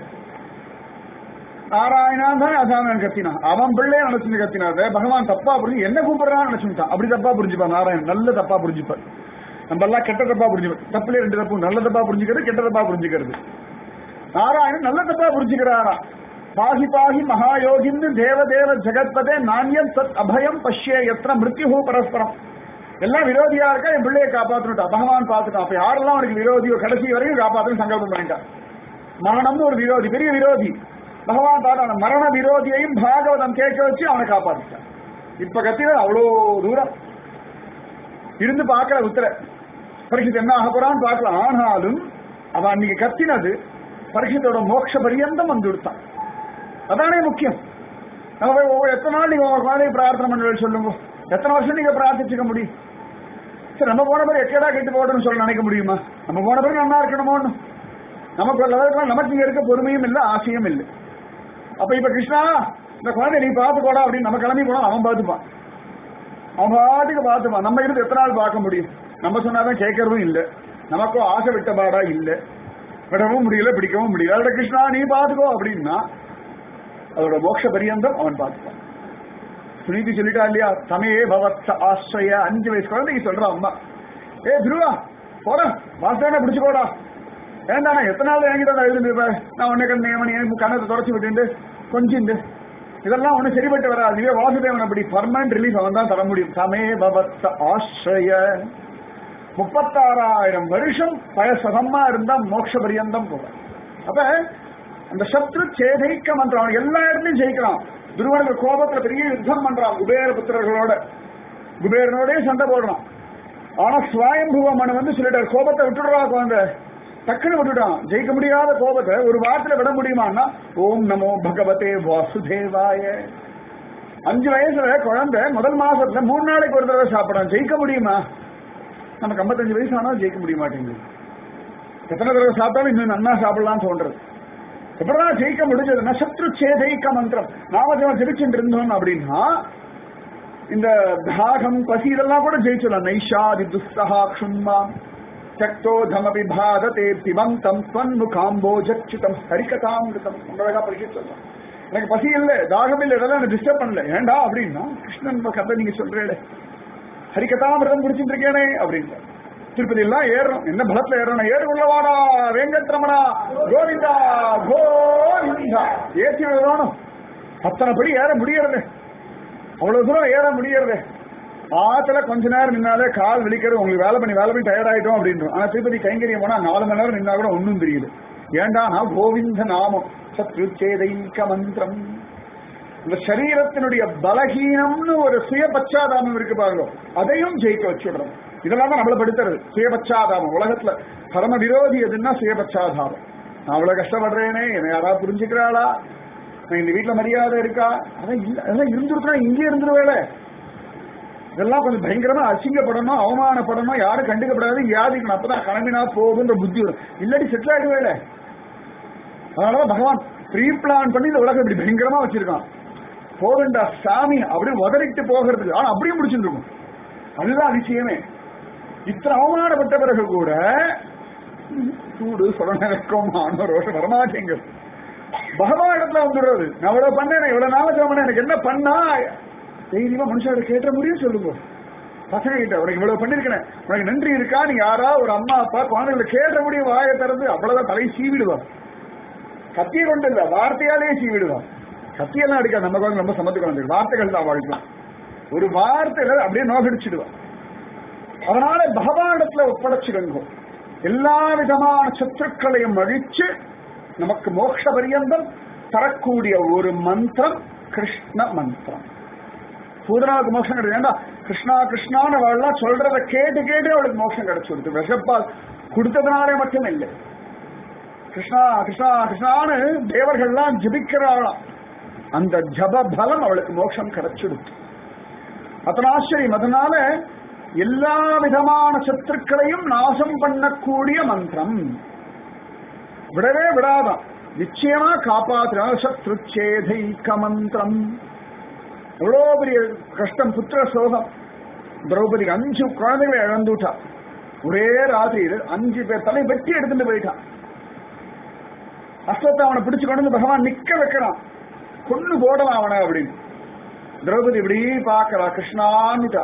நாராயணான் தான் அசாமன் கத்தினான் அவன் பிள்ளைய நினைச்சு கத்தினாத பகவான் தப்பா புரிஞ்சு என்ன கூப்பிடுறான்னு நினைச்சுட்டான் அப்படி தப்பா புரிஞ்சுப்பான் நாராயணன் நல்ல தப்பா புரிஞ்சுப்பார் நம்ம எல்லாம் கெட்ட தப்பா புரிஞ்சுப்போம் தப்புல ரெண்டு தப்பு நல்ல தப்பா புரிஞ்சுக்கிறது கெட்ட தப்பா புரிஞ்சுக்கிறது நாராயணன் நல்ல தப்பா புரிஞ்சுக்கிறாரா பாகி பாகி மகாயோகிந்து தேவதேவ ஜெகத்பதே நாண்யம் சத் அபயம் பஷ்ய எத்தனை மிருத்யு பரஸ்பரம் எல்லாம் விரோதியா இருக்கா என் பிள்ளையை காப்பாத்துட்டா பகவான் பார்த்துட்டான் அப்ப யாரெல்லாம் அவனுக்கு விரோதியோ கடைசி வரையும் காப்பாத்துன்னு சங்கல்பம் பண்ணிட்டான் மரணம்னு ஒரு விரோதி பெரிய விரோதி பகவான் பார்த்தான் அந்த மரண விரோதியையும் பாகவதம் கேட்க வச்சு அவனை காப்பாத்திட்டான் இப்ப கத்திர அவ்வளோ தூரம் இருந்து பார்க்கல உத்தர பரீட்சத்து என்ன ஆக போறான்னு பார்க்கலாம் ஆனாலும் அவன் அன்னைக்கு கத்தினது பரீட்சத்தோட மோட்ச பரியந்தம் வந்து விடுத்தான் அதானே முக்கியம் நம்ம போய் ஒவ்வொரு எத்தனை நாள் நீங்க உங்க குழந்தைய பிரார்த்தனை பண்ணுவேன் சொல்லுங்க எத்தனை வருஷம் நீங்க பிரார்த்திச்சுக்க முடியும் சரி நம்ம போன பிறகு எக்கேடா கெட்டு போடணும்னு சொல்ல நினைக்க முடியுமா நம்ம போன பிறகு நல்லா இருக்கணுமோன்னு நமக்கு ஒரு லெவலுக்கு நமக்கு இங்க இருக்க பொறுமையும் இல்லை ஆசையும் இல்லை அப்ப இப்ப கிருஷ்ணா இந்த குழந்தை நீ பார்த்து போடா அப்படின்னு நம்ம கிளம்பி போனா அவன் பார்த்துப்பான் அவன் பாட்டுக்கு பார்த்துப்பான் நம்ம இருந்து எத்தனை நாள் பார்க்க முடியும் நம்ம சொன்னாதான் கேட்கறதும் இல்லை நமக்கும் ஆசை விட்ட பாடா இல்லை விடவும் முடியல பிடிக்கவும் முடியல அதோட கிருஷ்ணா நீ பார்த்துக்கோ அப்படின்னா அதோட மோட்ச பரியந்தம் அவன் பார்த்துப்பான் சுனீதி சொல்லிட்டா இல்லையா சமயே பவத் ஆசிரிய அஞ்சு வயசு குழந்தைக்கு சொல்றான் அம்மா ஏ துருவா போட வாசனை பிடிச்சு போடா வேண்டாண்ணா எத்தனை நாள் என்கிட்ட நான் எழுதுன்னு நான் உன்னை கண்ணு மணி கண்ணத்தை தொடச்சி விட்டு கொஞ்சிண்டு இதெல்லாம் ஒண்ணு சரிப்பட்டு வராது இதுவே வாசுதேவன் அப்படி பர்மனன்ட் ரிலீஃப் அவன் தான் தர முடியும் சமே பவத் ஆசிரிய முப்பத்தாறாயிரம் வருஷம் பயசகமா இருந்தா மோட்ச பரியந்தம் போக அப்ப அந்த சத்ரு சேதைக்க மன்றம் அவன் எல்லா இடத்துலயும் ஜெயிக்கிறான் துருவனுக்கு கோபத்துல பெரிய யுத்தம் பண்றான் குபேர புத்திரர்களோட குபேரனோடய சண்டை போடுறான் ஆனா சுவாயம்புவ மனு வந்து சொல்லிட்டார் கோபத்தை விட்டுடுறா குழந்தை டக்குன்னு விட்டுட்டான் ஜெயிக்க முடியாத கோபத்தை ஒரு வாரத்துல விட முடியுமான்னா ஓம் நமோ பகவதே வாசுதேவாய அஞ்சு வயசுல குழந்தை முதல் மாசத்துல மூணு நாளைக்கு ஒரு தடவை சாப்பிடலாம் ஜெயிக்க முடியுமா நமக்கு ஐம்பத்தஞ்சு வயசு ஆனாலும் ஜெயிக்க முடிய மாட்டேங்குது எத்தனை தடவை சாப்பிட்டாலும் இன்னும் நன்னா சாப்பிடலாம்னு தோன்றது எப்படிதான் ஜெயிக்க முடிஞ்சதுன்னா சத்ரு சேதைக்க மந்திரம் நாம ஜெபிச்சுட்டு இருந்தோம் அப்படின்னா இந்த தாகம் பசி இதெல்லாம் கூட ஜெயிச்சிடலாம் நைஷாதி துஸ்தகா க்ஷுன்மா சக்தோதமபி பாததே பிபந்தம் ஸ்வன்முகாம்போஜச்சிதம் ஹரிகதாமிருதம் அழகா பரிசு சொல்லலாம் எனக்கு பசி இல்லை தாகம் இல்லை இதெல்லாம் எனக்கு டிஸ்டர்ப் பண்ணல ஏண்டா அப்படின்னா கிருஷ்ணன் கதை நீங்க சொல்றேன் ஹரிகதாமிரதம் குடிச்சிட்டு இருக்கேனே அப்படின்னு திருப்பதி எல்லாம் ஏறணும் என்ன பலத்துல ஏறணும் ஏறு உள்ளவாடா வேங்கட்ரமணா கோவிந்தா கோவிந்தா ஏற்றி விடணும் அத்தனை படி ஏற முடியறது அவ்வளவு தூரம் ஏற முடியறது ஆத்துல கொஞ்ச நேரம் நின்னாலே கால் வலிக்கிறது உங்களுக்கு வேலை பண்ணி வேலை பண்ணி டயர்ட் ஆயிட்டோம் அப்படின்றோம் ஆனா திருப்பதி கைங்கரியம் போனா நாலு மணி நேரம் நின்னா கூட ஒன்னும் தெரியல ஏண்டா நான் கோவிந்த நாமம் சத்ருச்சேதைக்க மந்திரம் இந்த சரீரத்தினுடைய பலகீனம்னு ஒரு சுய பச்சாதாபம் இருக்கு பாருங்க அதையும் ஜெயிக்க வச்சுடுறோம் இதெல்லாம் தான் நம்மள படுத்துறது சுயபச்சாதாபம் உலகத்துல பரம விரோதி எதுன்னா சுயபச்சாதாபம் நான் அவ்வளவு கஷ்டப்படுறேனே என்னை யாராவது புரிஞ்சுக்கிறாளா நான் இந்த வீட்டுல மரியாதை இருக்கா அதான் இல்ல அதான் இருந்துருக்கா இங்கே இருந்துருவேல இதெல்லாம் கொஞ்சம் பயங்கரமா அசிங்கப்படணும் அவமானப்படணும் யாரும் கண்டுக்கப்படாது யாதிக்கணும் அப்பதான் கிளம்பினா போகுன்ற புத்தி வரும் இல்லாட்டி செட்டில் ஆயிடுவேல அதனாலதான் பகவான் ப்ரீ பிளான் பண்ணி இந்த உலகம் இப்படி பயங்கரமா வச்சிருக்கான் போகண்டா சாமி அப்படியே உதறிட்டு போகிறதுக்கு ஆனா அப்படியே முடிச்சுருக்கும் அதுதான் விஷயமே இத்தனை அவமானப்பட்ட பிறகு கூட சூடு சொரணக்கம் ஆனோ ரோஷம் வரமாட்டேங்கிறது பகவான் இடத்துல வந்துடுறது நான் இவ்வளவு பண்ணேன் இவ்வளவு நாள ஜோமன எனக்கு என்ன பண்ணா தைரியமா மனுஷாவோட கேட்ட முடியும் சொல்லுங்க பசங்க கிட்ட உனக்கு இவ்வளவு பண்ணிருக்கேன் உனக்கு நன்றி இருக்கா நீங்க யாரா ஒரு அம்மா அப்பா குழந்தைகளை கேட்ட முடியும் வாயை திறந்து அவ்வளவுதான் தலையை சீவிடுவா கத்தியை கொண்டு இல்ல வார்த்தையாலே சீவிடுவா கத்தியெல்லாம் அடிக்காது நம்ம குழந்தை ரொம்ப சமத்து குழந்தை வார்த்தைகள் தான் வாழ்க்கலாம் ஒரு வார்த்தையில அப்படியே நோகடிச்சிடுவா அதனால பகவானிடத்துல ஒப்படைச்சிடுங்க எல்லா விதமான சத்துருக்களையும் அழிச்சு நமக்கு மோட்ச பரியந்தம் தரக்கூடிய ஒரு மந்திரம் கிருஷ்ண மந்திரம் பூதனாவுக்கு மோட்சம் கிடையாது ஏண்டா கிருஷ்ணா கிருஷ்ணான்னு அவள்லாம் சொல்றத கேட்டு கேட்டு அவளுக்கு மோட்சம் கிடைச்சு கொடுத்து விஷப்பால் கொடுத்ததுனாலே மட்டும் இல்லை கிருஷ்ணா கிருஷ்ணா கிருஷ்ணான்னு தேவர்கள்லாம் ஜபிக்கிறாளாம் அந்த ஜப பலம் அவளுக்கு மோட்சம் கிடைச்சிடுத்து அத்தனை ஆச்சரியம் அதனால எல்லா விதமான சத்துருக்களையும் நாசம் பண்ணக்கூடிய மந்திரம் விடவே விடாதான் நிச்சயமா காப்பாற்ற சத்ருச்சேதைக்க மந்திரம் எவ்வளோ பெரிய கஷ்டம் புத்திர சோகம் திரௌபதிக்கு அஞ்சு குழந்தைகளை இழந்துட்டா ஒரே ராத்திரியில் அஞ்சு பேர் தலை வெட்டி எடுத்துட்டு போயிட்டான் அஸ்வத்தை அவனை பிடிச்சு கொண்டு வந்து பகவான் நிக்க வைக்கிறான் கொண்டு போடலாம் அவனை அப்படின்னு திரௌபதி இப்படி பாக்குறா கிருஷ்ணான்னுட்டா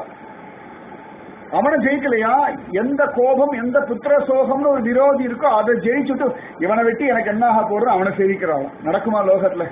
அவனை ஜெயிக்கலையா எந்த கோபம் எந்த புத்திர சோகம்னு ஒரு விரோதி இருக்கோ அதை ஜெயிச்சுட்டு இவனை வெட்டி எனக்கு என்ன ஆக போறது அவனை சேவிக்கிறான் நடக்குமா லோகத்துல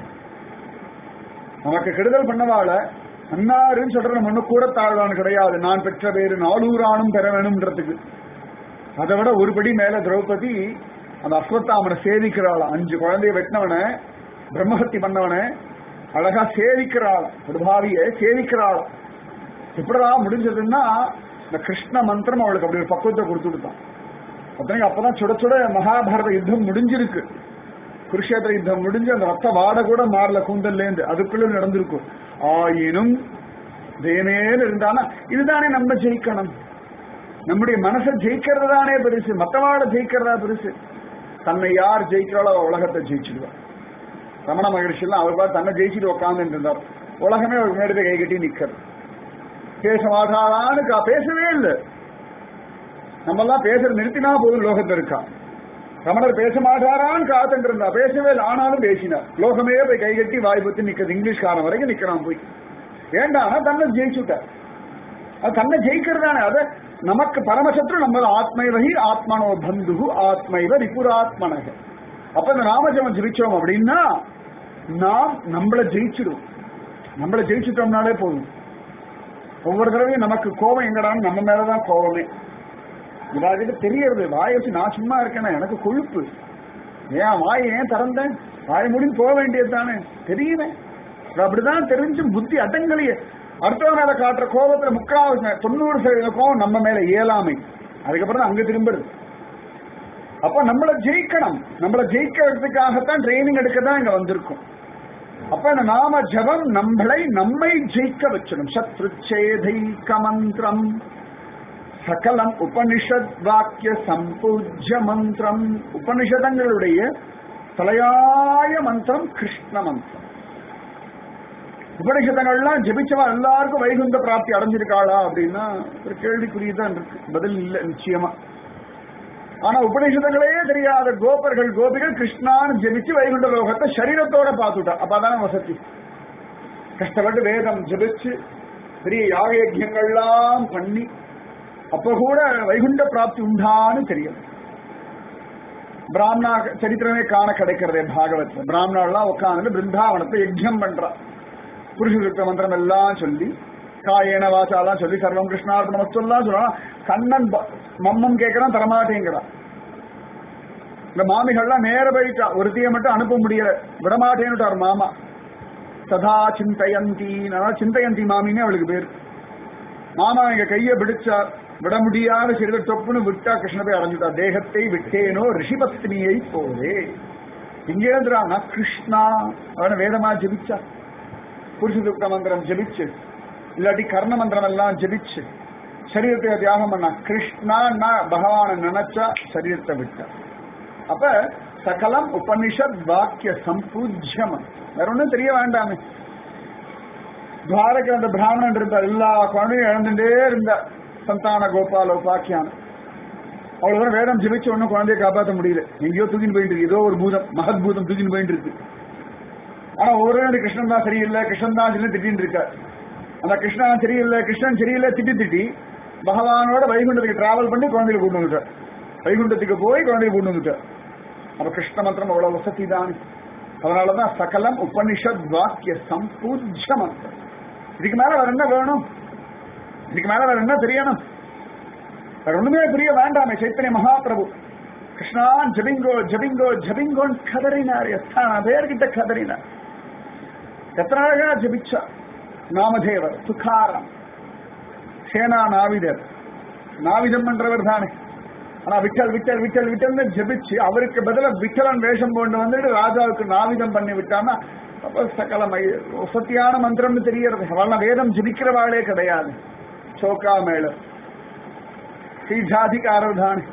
நமக்கு கெடுதல் பண்ணவாள அன்னாருன்னு சொல்ற நம்ம ஒண்ணு கூட தாழ்வான் கிடையாது நான் பெற்ற பேரு நாளூரானும் பெற வேணும்ன்றதுக்கு அதை விட ஒருபடி மேல திரௌபதி அந்த அஸ்வத்தாமனை சேவிக்கிறாள் அஞ்சு குழந்தைய வெட்டினவனை பிரம்மஹத்தி பண்ணவனை அழகா சேவிக்கிறாள் பிரபாவிய சேவிக்கிறாள் எப்படா முடிஞ்சதுன்னா இந்த கிருஷ்ண மந்திரம் அவளுக்கு அப்படி ஒரு பக்குவத்தை கொடுத்து கொடுத்தான் அத்தனைக்கு அப்பதான் சுட சுட மகாபாரத யுத்தம் முடிஞ்சிருக்கு குருஷேத்திர யுத்தம் முடிஞ்சு அந்த ரத்த வாட கூட மாறல கூந்தல்ல இருந்து அதுக்குள்ள நடந்திருக்கும் ஆயினும் தேமேல இருந்தானா இதுதானே நம்ம ஜெயிக்கணும் நம்முடைய மனசை ஜெயிக்கிறது தானே பெருசு மத்தவாட ஜெயிக்கிறதா பெருசு தன்னை யார் ஜெயிக்கிறாளோ அவ உலகத்தை ஜெயிச்சிடுவார் ரமண மகர்ஷி எல்லாம் அவர் பார்த்து தன்னை ஜெயிச்சுட்டு உட்கார்ந்து இருந்தார் உலகமே அவர் முன்னாடி போய் கை கட்டி நிக்கிறது பேச மாட்டாளான்னு கா- பேசவே இல்லை நம்ம எல்லாம் பேசுறது நிறுத்தினா போதும் லோகத்துல இருக்கா ரமணர் பேச மாட்டாரான்னு காத்துட்டு இருந்தா பேசவே இல்லை ஆனாலும் பேசினார் லோகமே போய் கை கட்டி வாய் பத்தி நிக்கிறது இங்கிலீஷ்காரன் வரைக்கும் நிக்கிறான் போய் ஏண்டானா தன்னை ஜெயிச்சுட்டார் அது தன்னை ஜெயிக்கிறதானே அத நமக்கு பரமசத்ரு நம்ம ஆத்மைவகி ஆத்மனோ பந்து ஆத்மைவ ரிபுராத்மனக அப்ப இந்த நாமஜபம் ஜெயிச்சோம் அப்படின்னா நாம் நம்மளை ஜெயிச்சிடுவோம் நம்மளை ஜெயிச்சுட்டோம்னாலே போதும் ஒவ்வொரு தடவையும் நமக்கு கோபம் எங்கடான்னு நம்ம மேலதான் கோபமே இவாகிட்ட தெரியறது வாயை வச்சு நான் சும்மா இருக்கேனா எனக்கு கொழுப்பு ஏன் வாயை ஏன் திறந்தேன் வாயை முடிஞ்சு போக வேண்டியது தானே தெரியுமே இது அப்படிதான் தெரிஞ்சு புத்தி அடங்கலையே அடுத்தவங்க மேல காட்டுற கோபத்துல முக்காவது தொண்ணூறு சதவீத கோபம் நம்ம மேல இயலாமை அதுக்கப்புறம் தான் அங்க திரும்புறது அப்ப நம்மளை ஜெயிக்கணும் நம்மளை ஜெயிக்கிறதுக்காகத்தான் ட்ரைனிங் எடுக்க தான் இங்க வந்திருக்கும் அப்ப இந்த நாம ஜபம் நம்மளை நம்மை ஜெயிக்க வச்சிடும் சத்ருச்சேதைக்க மந்திரம் சகலம் உபனிஷத் வாக்கிய சம்பூஜ்ய மந்திரம் உபனிஷதங்களுடைய தலையாய மந்திரம் கிருஷ்ண மந்திரம் உபனிஷதங்கள்லாம் ஜெபிச்சவா எல்லாருக்கும் வைகுந்த பிராப்தி அடைஞ்சிருக்காளா அப்படின்னா ஒரு கேள்விக்குரியதான் இருக்கு பதில் இல்ல நிச்சயமா ஆனா உபநிஷதங்களே தெரியாத கோபர்கள் கோபிகள் கிருஷ்ணான்னு ஜெபிச்சு வைகுண்ட லோகத்தை சரீரத்தோட பார்த்துட்டா அப்ப அதான வசதி கஷ்டப்பட்டு வேதம் ஜெபிச்சு பெரிய யாக யஜ்யங்கள்லாம் பண்ணி அப்ப கூட வைகுண்ட பிராப்தி உண்டான்னு தெரியும் பிராமணா சரித்திரமே காண கிடைக்கிறதே பாகவத்ல பிராமணாலாம் உட்கார்ந்து பிருந்தாவனத்தை யஜ்யம் பண்றா புருஷ சுத்த மந்திரம் எல்லாம் சொல்லி காயேன வாசாலாம் சொல்லி சர்வம் கிருஷ்ணார்பணமஸ்துலாம் சொல்லலாம் கண்ணன் ப- மம்மம் கேட்கறான் தரமாட்டேங்கிறான் இந்த மாமிகள்லாம் நேர போயிட்டா ஒருத்திய மட்டும் அனுப்ப முடியல விடமாட்டேன்னுட்டார் மாமா சதா சிந்தயந்தி சிந்தயந்தி மாமின்னு அவளுக்கு பேர் மாமா எங்க கைய பிடிச்சார் விட முடியாத சிறிது தொப்புன்னு விட்டா கிருஷ்ண போய் அடைஞ்சுட்டா தேகத்தை விட்டேனோ ரிஷிபத்னியை போலே இங்கே இருந்தா கிருஷ்ணா அவன வேதமா ஜெபிச்சா புருஷ சுத்த மந்திரம் ஜெபிச்சு இல்லாட்டி கர்ண மந்திரம் எல்லாம் ஜெபிச்சு சரீரத்தை தியாகம் பண்ணா கிருஷ்ணா பகவான நினைச்சா சரீரத்தை விட்டா அப்ப சகலம் உபனிஷத் வாக்கிய சம்பூஜ்யமம் வேற ஒண்ணும் தெரிய வேண்டாமே துவாரக அந்த பிராமணன் இருந்தார் எல்லா குழந்தையும் இழந்துட்டே இருந்தார் சந்தான கோபால உபாக்கியான அவ்வளவு தூரம் வேதம் ஜெபிச்ச ஒன்னும் குழந்தைய காப்பாற்ற முடியல எங்கேயோ தூக்கின்னு போயிட்டு இருக்கு ஏதோ ஒரு பூதம் மகத் பூதம் தூக்கின்னு போயிட்டு இருக்கு ஆனா ஒரு நாள் கிருஷ்ணன் தான் சரியில்லை கிருஷ்ணன் தான் சொல்லி திட்டின்னு இருக்கார் அந்த கிருஷ்ணன் சரியில்லை கிருஷ்ணன் சரியில்லை திட்டி திட்டி பகவானோட வைகுண்டத்துக்கு டிராவல் பண்ணி குழந்தைகளை கூட்டு வந்துட்டார் வைகுண்டத்துக்கு போய் குழந்தைகளை கூட்டு வந்துட்டார் அப்ப கிருஷ்ண மந்திரம் அவ்வளவு வசதி தான் அதனாலதான் சகலம் உபனிஷத் வாக்கிய சம்பூஜ்ய மந்திரம் இதுக்கு மேல வேற என்ன வேணும் இதுக்கு மேல வேற என்ன தெரியணும் வேற ஒண்ணுமே புரிய வேண்டாமே சைத்தன்ய மகாபிரபு கிருஷ்ணா ஜபிங்கோ ஜபிங்கோ ஜபிங்கோன்னு கதறினார் எத்தனை பேர்கிட்ட கதறினார் எத்தனை அழகா ஜபிச்சா நாமதேவர் துக்காரம் சேனா நாவிதர் நாவிதம் பண்றவர் தானே ஆனா விட்டல் விட்டல் விட்டல் விட்டல்னு ஜெபிச்சு அவருக்கு பதிலா விட்டலன் வேஷம் கொண்டு வந்துட்டு ராஜாவுக்கு நாவிதம் பண்ணி விட்டான்னா அப்ப சகல மை- சத்தியான மந்திரம்னு தெரியறது அவள் வேதம் ஜபிக்கிறவாளே கிடையாது சோக்கா மேல ஸ்ரீ ஜாதிக்காரர் தானே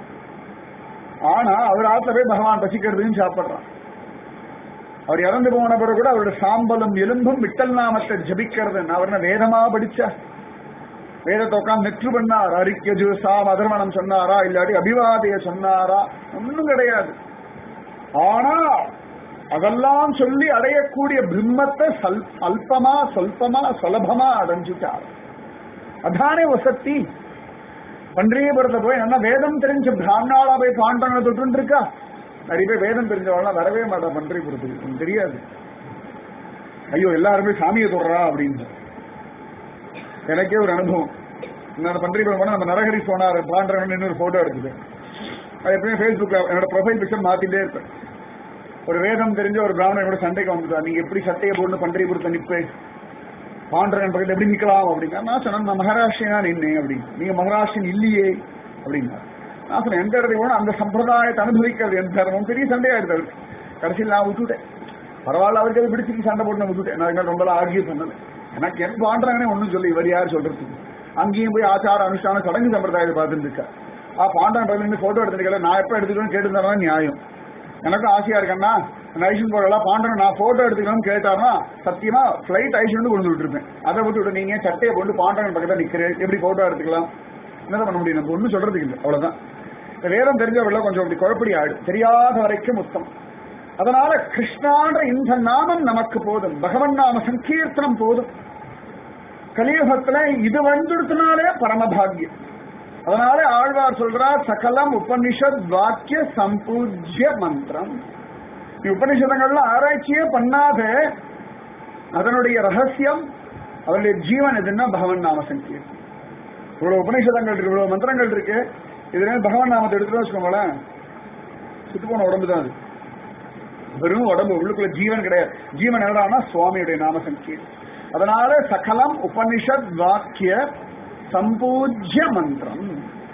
ஆனா அவர் ஆத்துல போய் பகவான் பசிக்கிறதுன்னு சாப்பிடுறான் அவர் இறந்து போன பிறகு கூட அவருடைய சாம்பலும் எலும்பும் விட்டல் நாமத்தை ஜபிக்கிறது அவர் என்ன வேதமா படிச்சா வேதத்தை உட்காந்து நெற்று பண்ணார் அரிக்க ஜூசா மதர்மணம் சொன்னாரா இல்லாட்டி அபிவாதைய சொன்னாரா ஒன்றும் கிடையாது ஆனா அதெல்லாம் சொல்லி அடையக்கூடிய பிரம்மத்தை சல் அல்பமா சொல்பமா சுலபமா அடைஞ்சுட்டார் அதானே வசத்தி பன்றியபுரத்தை போய் நல்லா வேதம் தெரிஞ்ச பிராமணாளா போய் பாண்டவனை தொட்டு இருக்கா நிறைய பேர் வேதம் தெரிஞ்சவெல்லாம் வரவே மாட்டா பன்றியபுரத்துக்கு எனக்கு தெரியாது ஐயோ எல்லாருமே சாமியை தொடுறா அப்படின்னு எனக்கே ஒரு அனுபவம் நான் பன்றியபுரம் போனா நம்ம நரஹரி போனார் பாண்டவன் இன்னொரு போட்டோ எடுத்துது அது எப்பயுமே ஃபேஸ்புக்ல என்னோட ப்ரொஃபைல் பிக்சர் மாத்திட்டே இருப்பேன் ஒரு வேதம் தெரிஞ்ச ஒரு பிராமணன் கூட சண்டைக்கு வந்துட்டா நீங்க எப்படி சட்டையை போட்டு பன்றியபுரத்தை நிப்பேன் பாண்டவன் பக்கத்துல எப்படி நிக்கலாம் அப்படின்னா நான் சொன்னேன் நான் மகாராஷ்டிரனா நின்னேன் அப்படின்னு நீங்க மகாராஷ்டிரன் இல்லையே அப்படின்னா நான் சொன்னேன் எந்த இடத்துக்கு போனா அந்த சம்பிரதாயத்தை அனுபவிக்கிறது எந்த தர்மம் பெரிய சண்டையாயிடுது அவருக்கு கடைசியில் நான் விட்டுட்டேன் பரவாயில்ல அவருக்கு அது பிடிச்சிட்டு சண்டை போட்டு நான் விட்டுட்டேன் நான் எங்க ரொம்ப ஆர்கியூ பண்ணது எனக்கு எனக்கு பாண்டவனே ஒன்றும் சொல்லி இவர் யார் சொல்றதுக்கு அங்கேயும் போய் ஆச்சார அனுஷ்டான சடங்கு சம்பிரதாயத்தை பார்த்துட்டு இருக்கா ஆ பாண்டவன் பக்கத்துல இருந்து போட்டோ எடுத்துக்கல நான் எப்ப எடுத்துக்கணும்னு கேட்டு நியாயம் எனக்கும் ஆசையா இருக்கேன்னா ஐஷன் போடலாம் பாண்டவன் நான் போட்டோ எடுத்துக்கணும்னு கேட்டாருன்னா சத்தியமா பிளைட் ஐஷன் வந்து கொண்டு விட்டுருப்பேன் அதை விட்டு விட்டு நீங்க சட்டையை போட்டு பாண்டவன் பக்கத்துல நிக்கிறேன் எப்படி போட்டோ எடுத்துக்கலாம் என்ன பண்ண முடியும் நம்ம ஒன்றும் சொல்றதுக்கு இல்லை அவ்வளவுதான் இந்த வேதம் தெரிஞ்சவர்கள் கொஞ்சம் அப்படி குழப்படி ஆடு தெரியாத வரைக்கும் உத்தம் அதனால கிருஷ்ணான்ற இந்த நாமம் நமக்கு போதும் பகவன் நாம சங்கீர்த்தனம் போதும் கலியுகத்துல இது வந்துடுத்தினாலே பரமபாகியம் அதனால ஆழ்வார் சொல்றார் சகலம் உபனிஷத் வாக்கிய சம்பூஜ்ய மந்திரம் நீ உபனிஷதங்கள்ல ஆராய்ச்சியே பண்ணாத அதனுடைய ரகசியம் அதனுடைய ஜீவன் எதுன்னா பகவன் நாம சங்கீர்த்தம் இவ்வளவு உபனிஷதங்கள் இருக்கு இவ்வளவு மந்திரங்கள் இருக்கு இதுல பகவன் நாமத்தை எடுத்துட்டு வச்சுக்கோங்களேன் சுத்து போன உடம்பு தான் அது வெறும் உடம்பு உள்ளுக்குள்ள ஜீவன் கிடையாது ஜீவன் என்னடானா சுவாமியுடைய நாம சங்கீர்த்தம் அதனால சகலம் உபனிஷத் வாக்கிய சம்பூஜ்ய மந்திரம்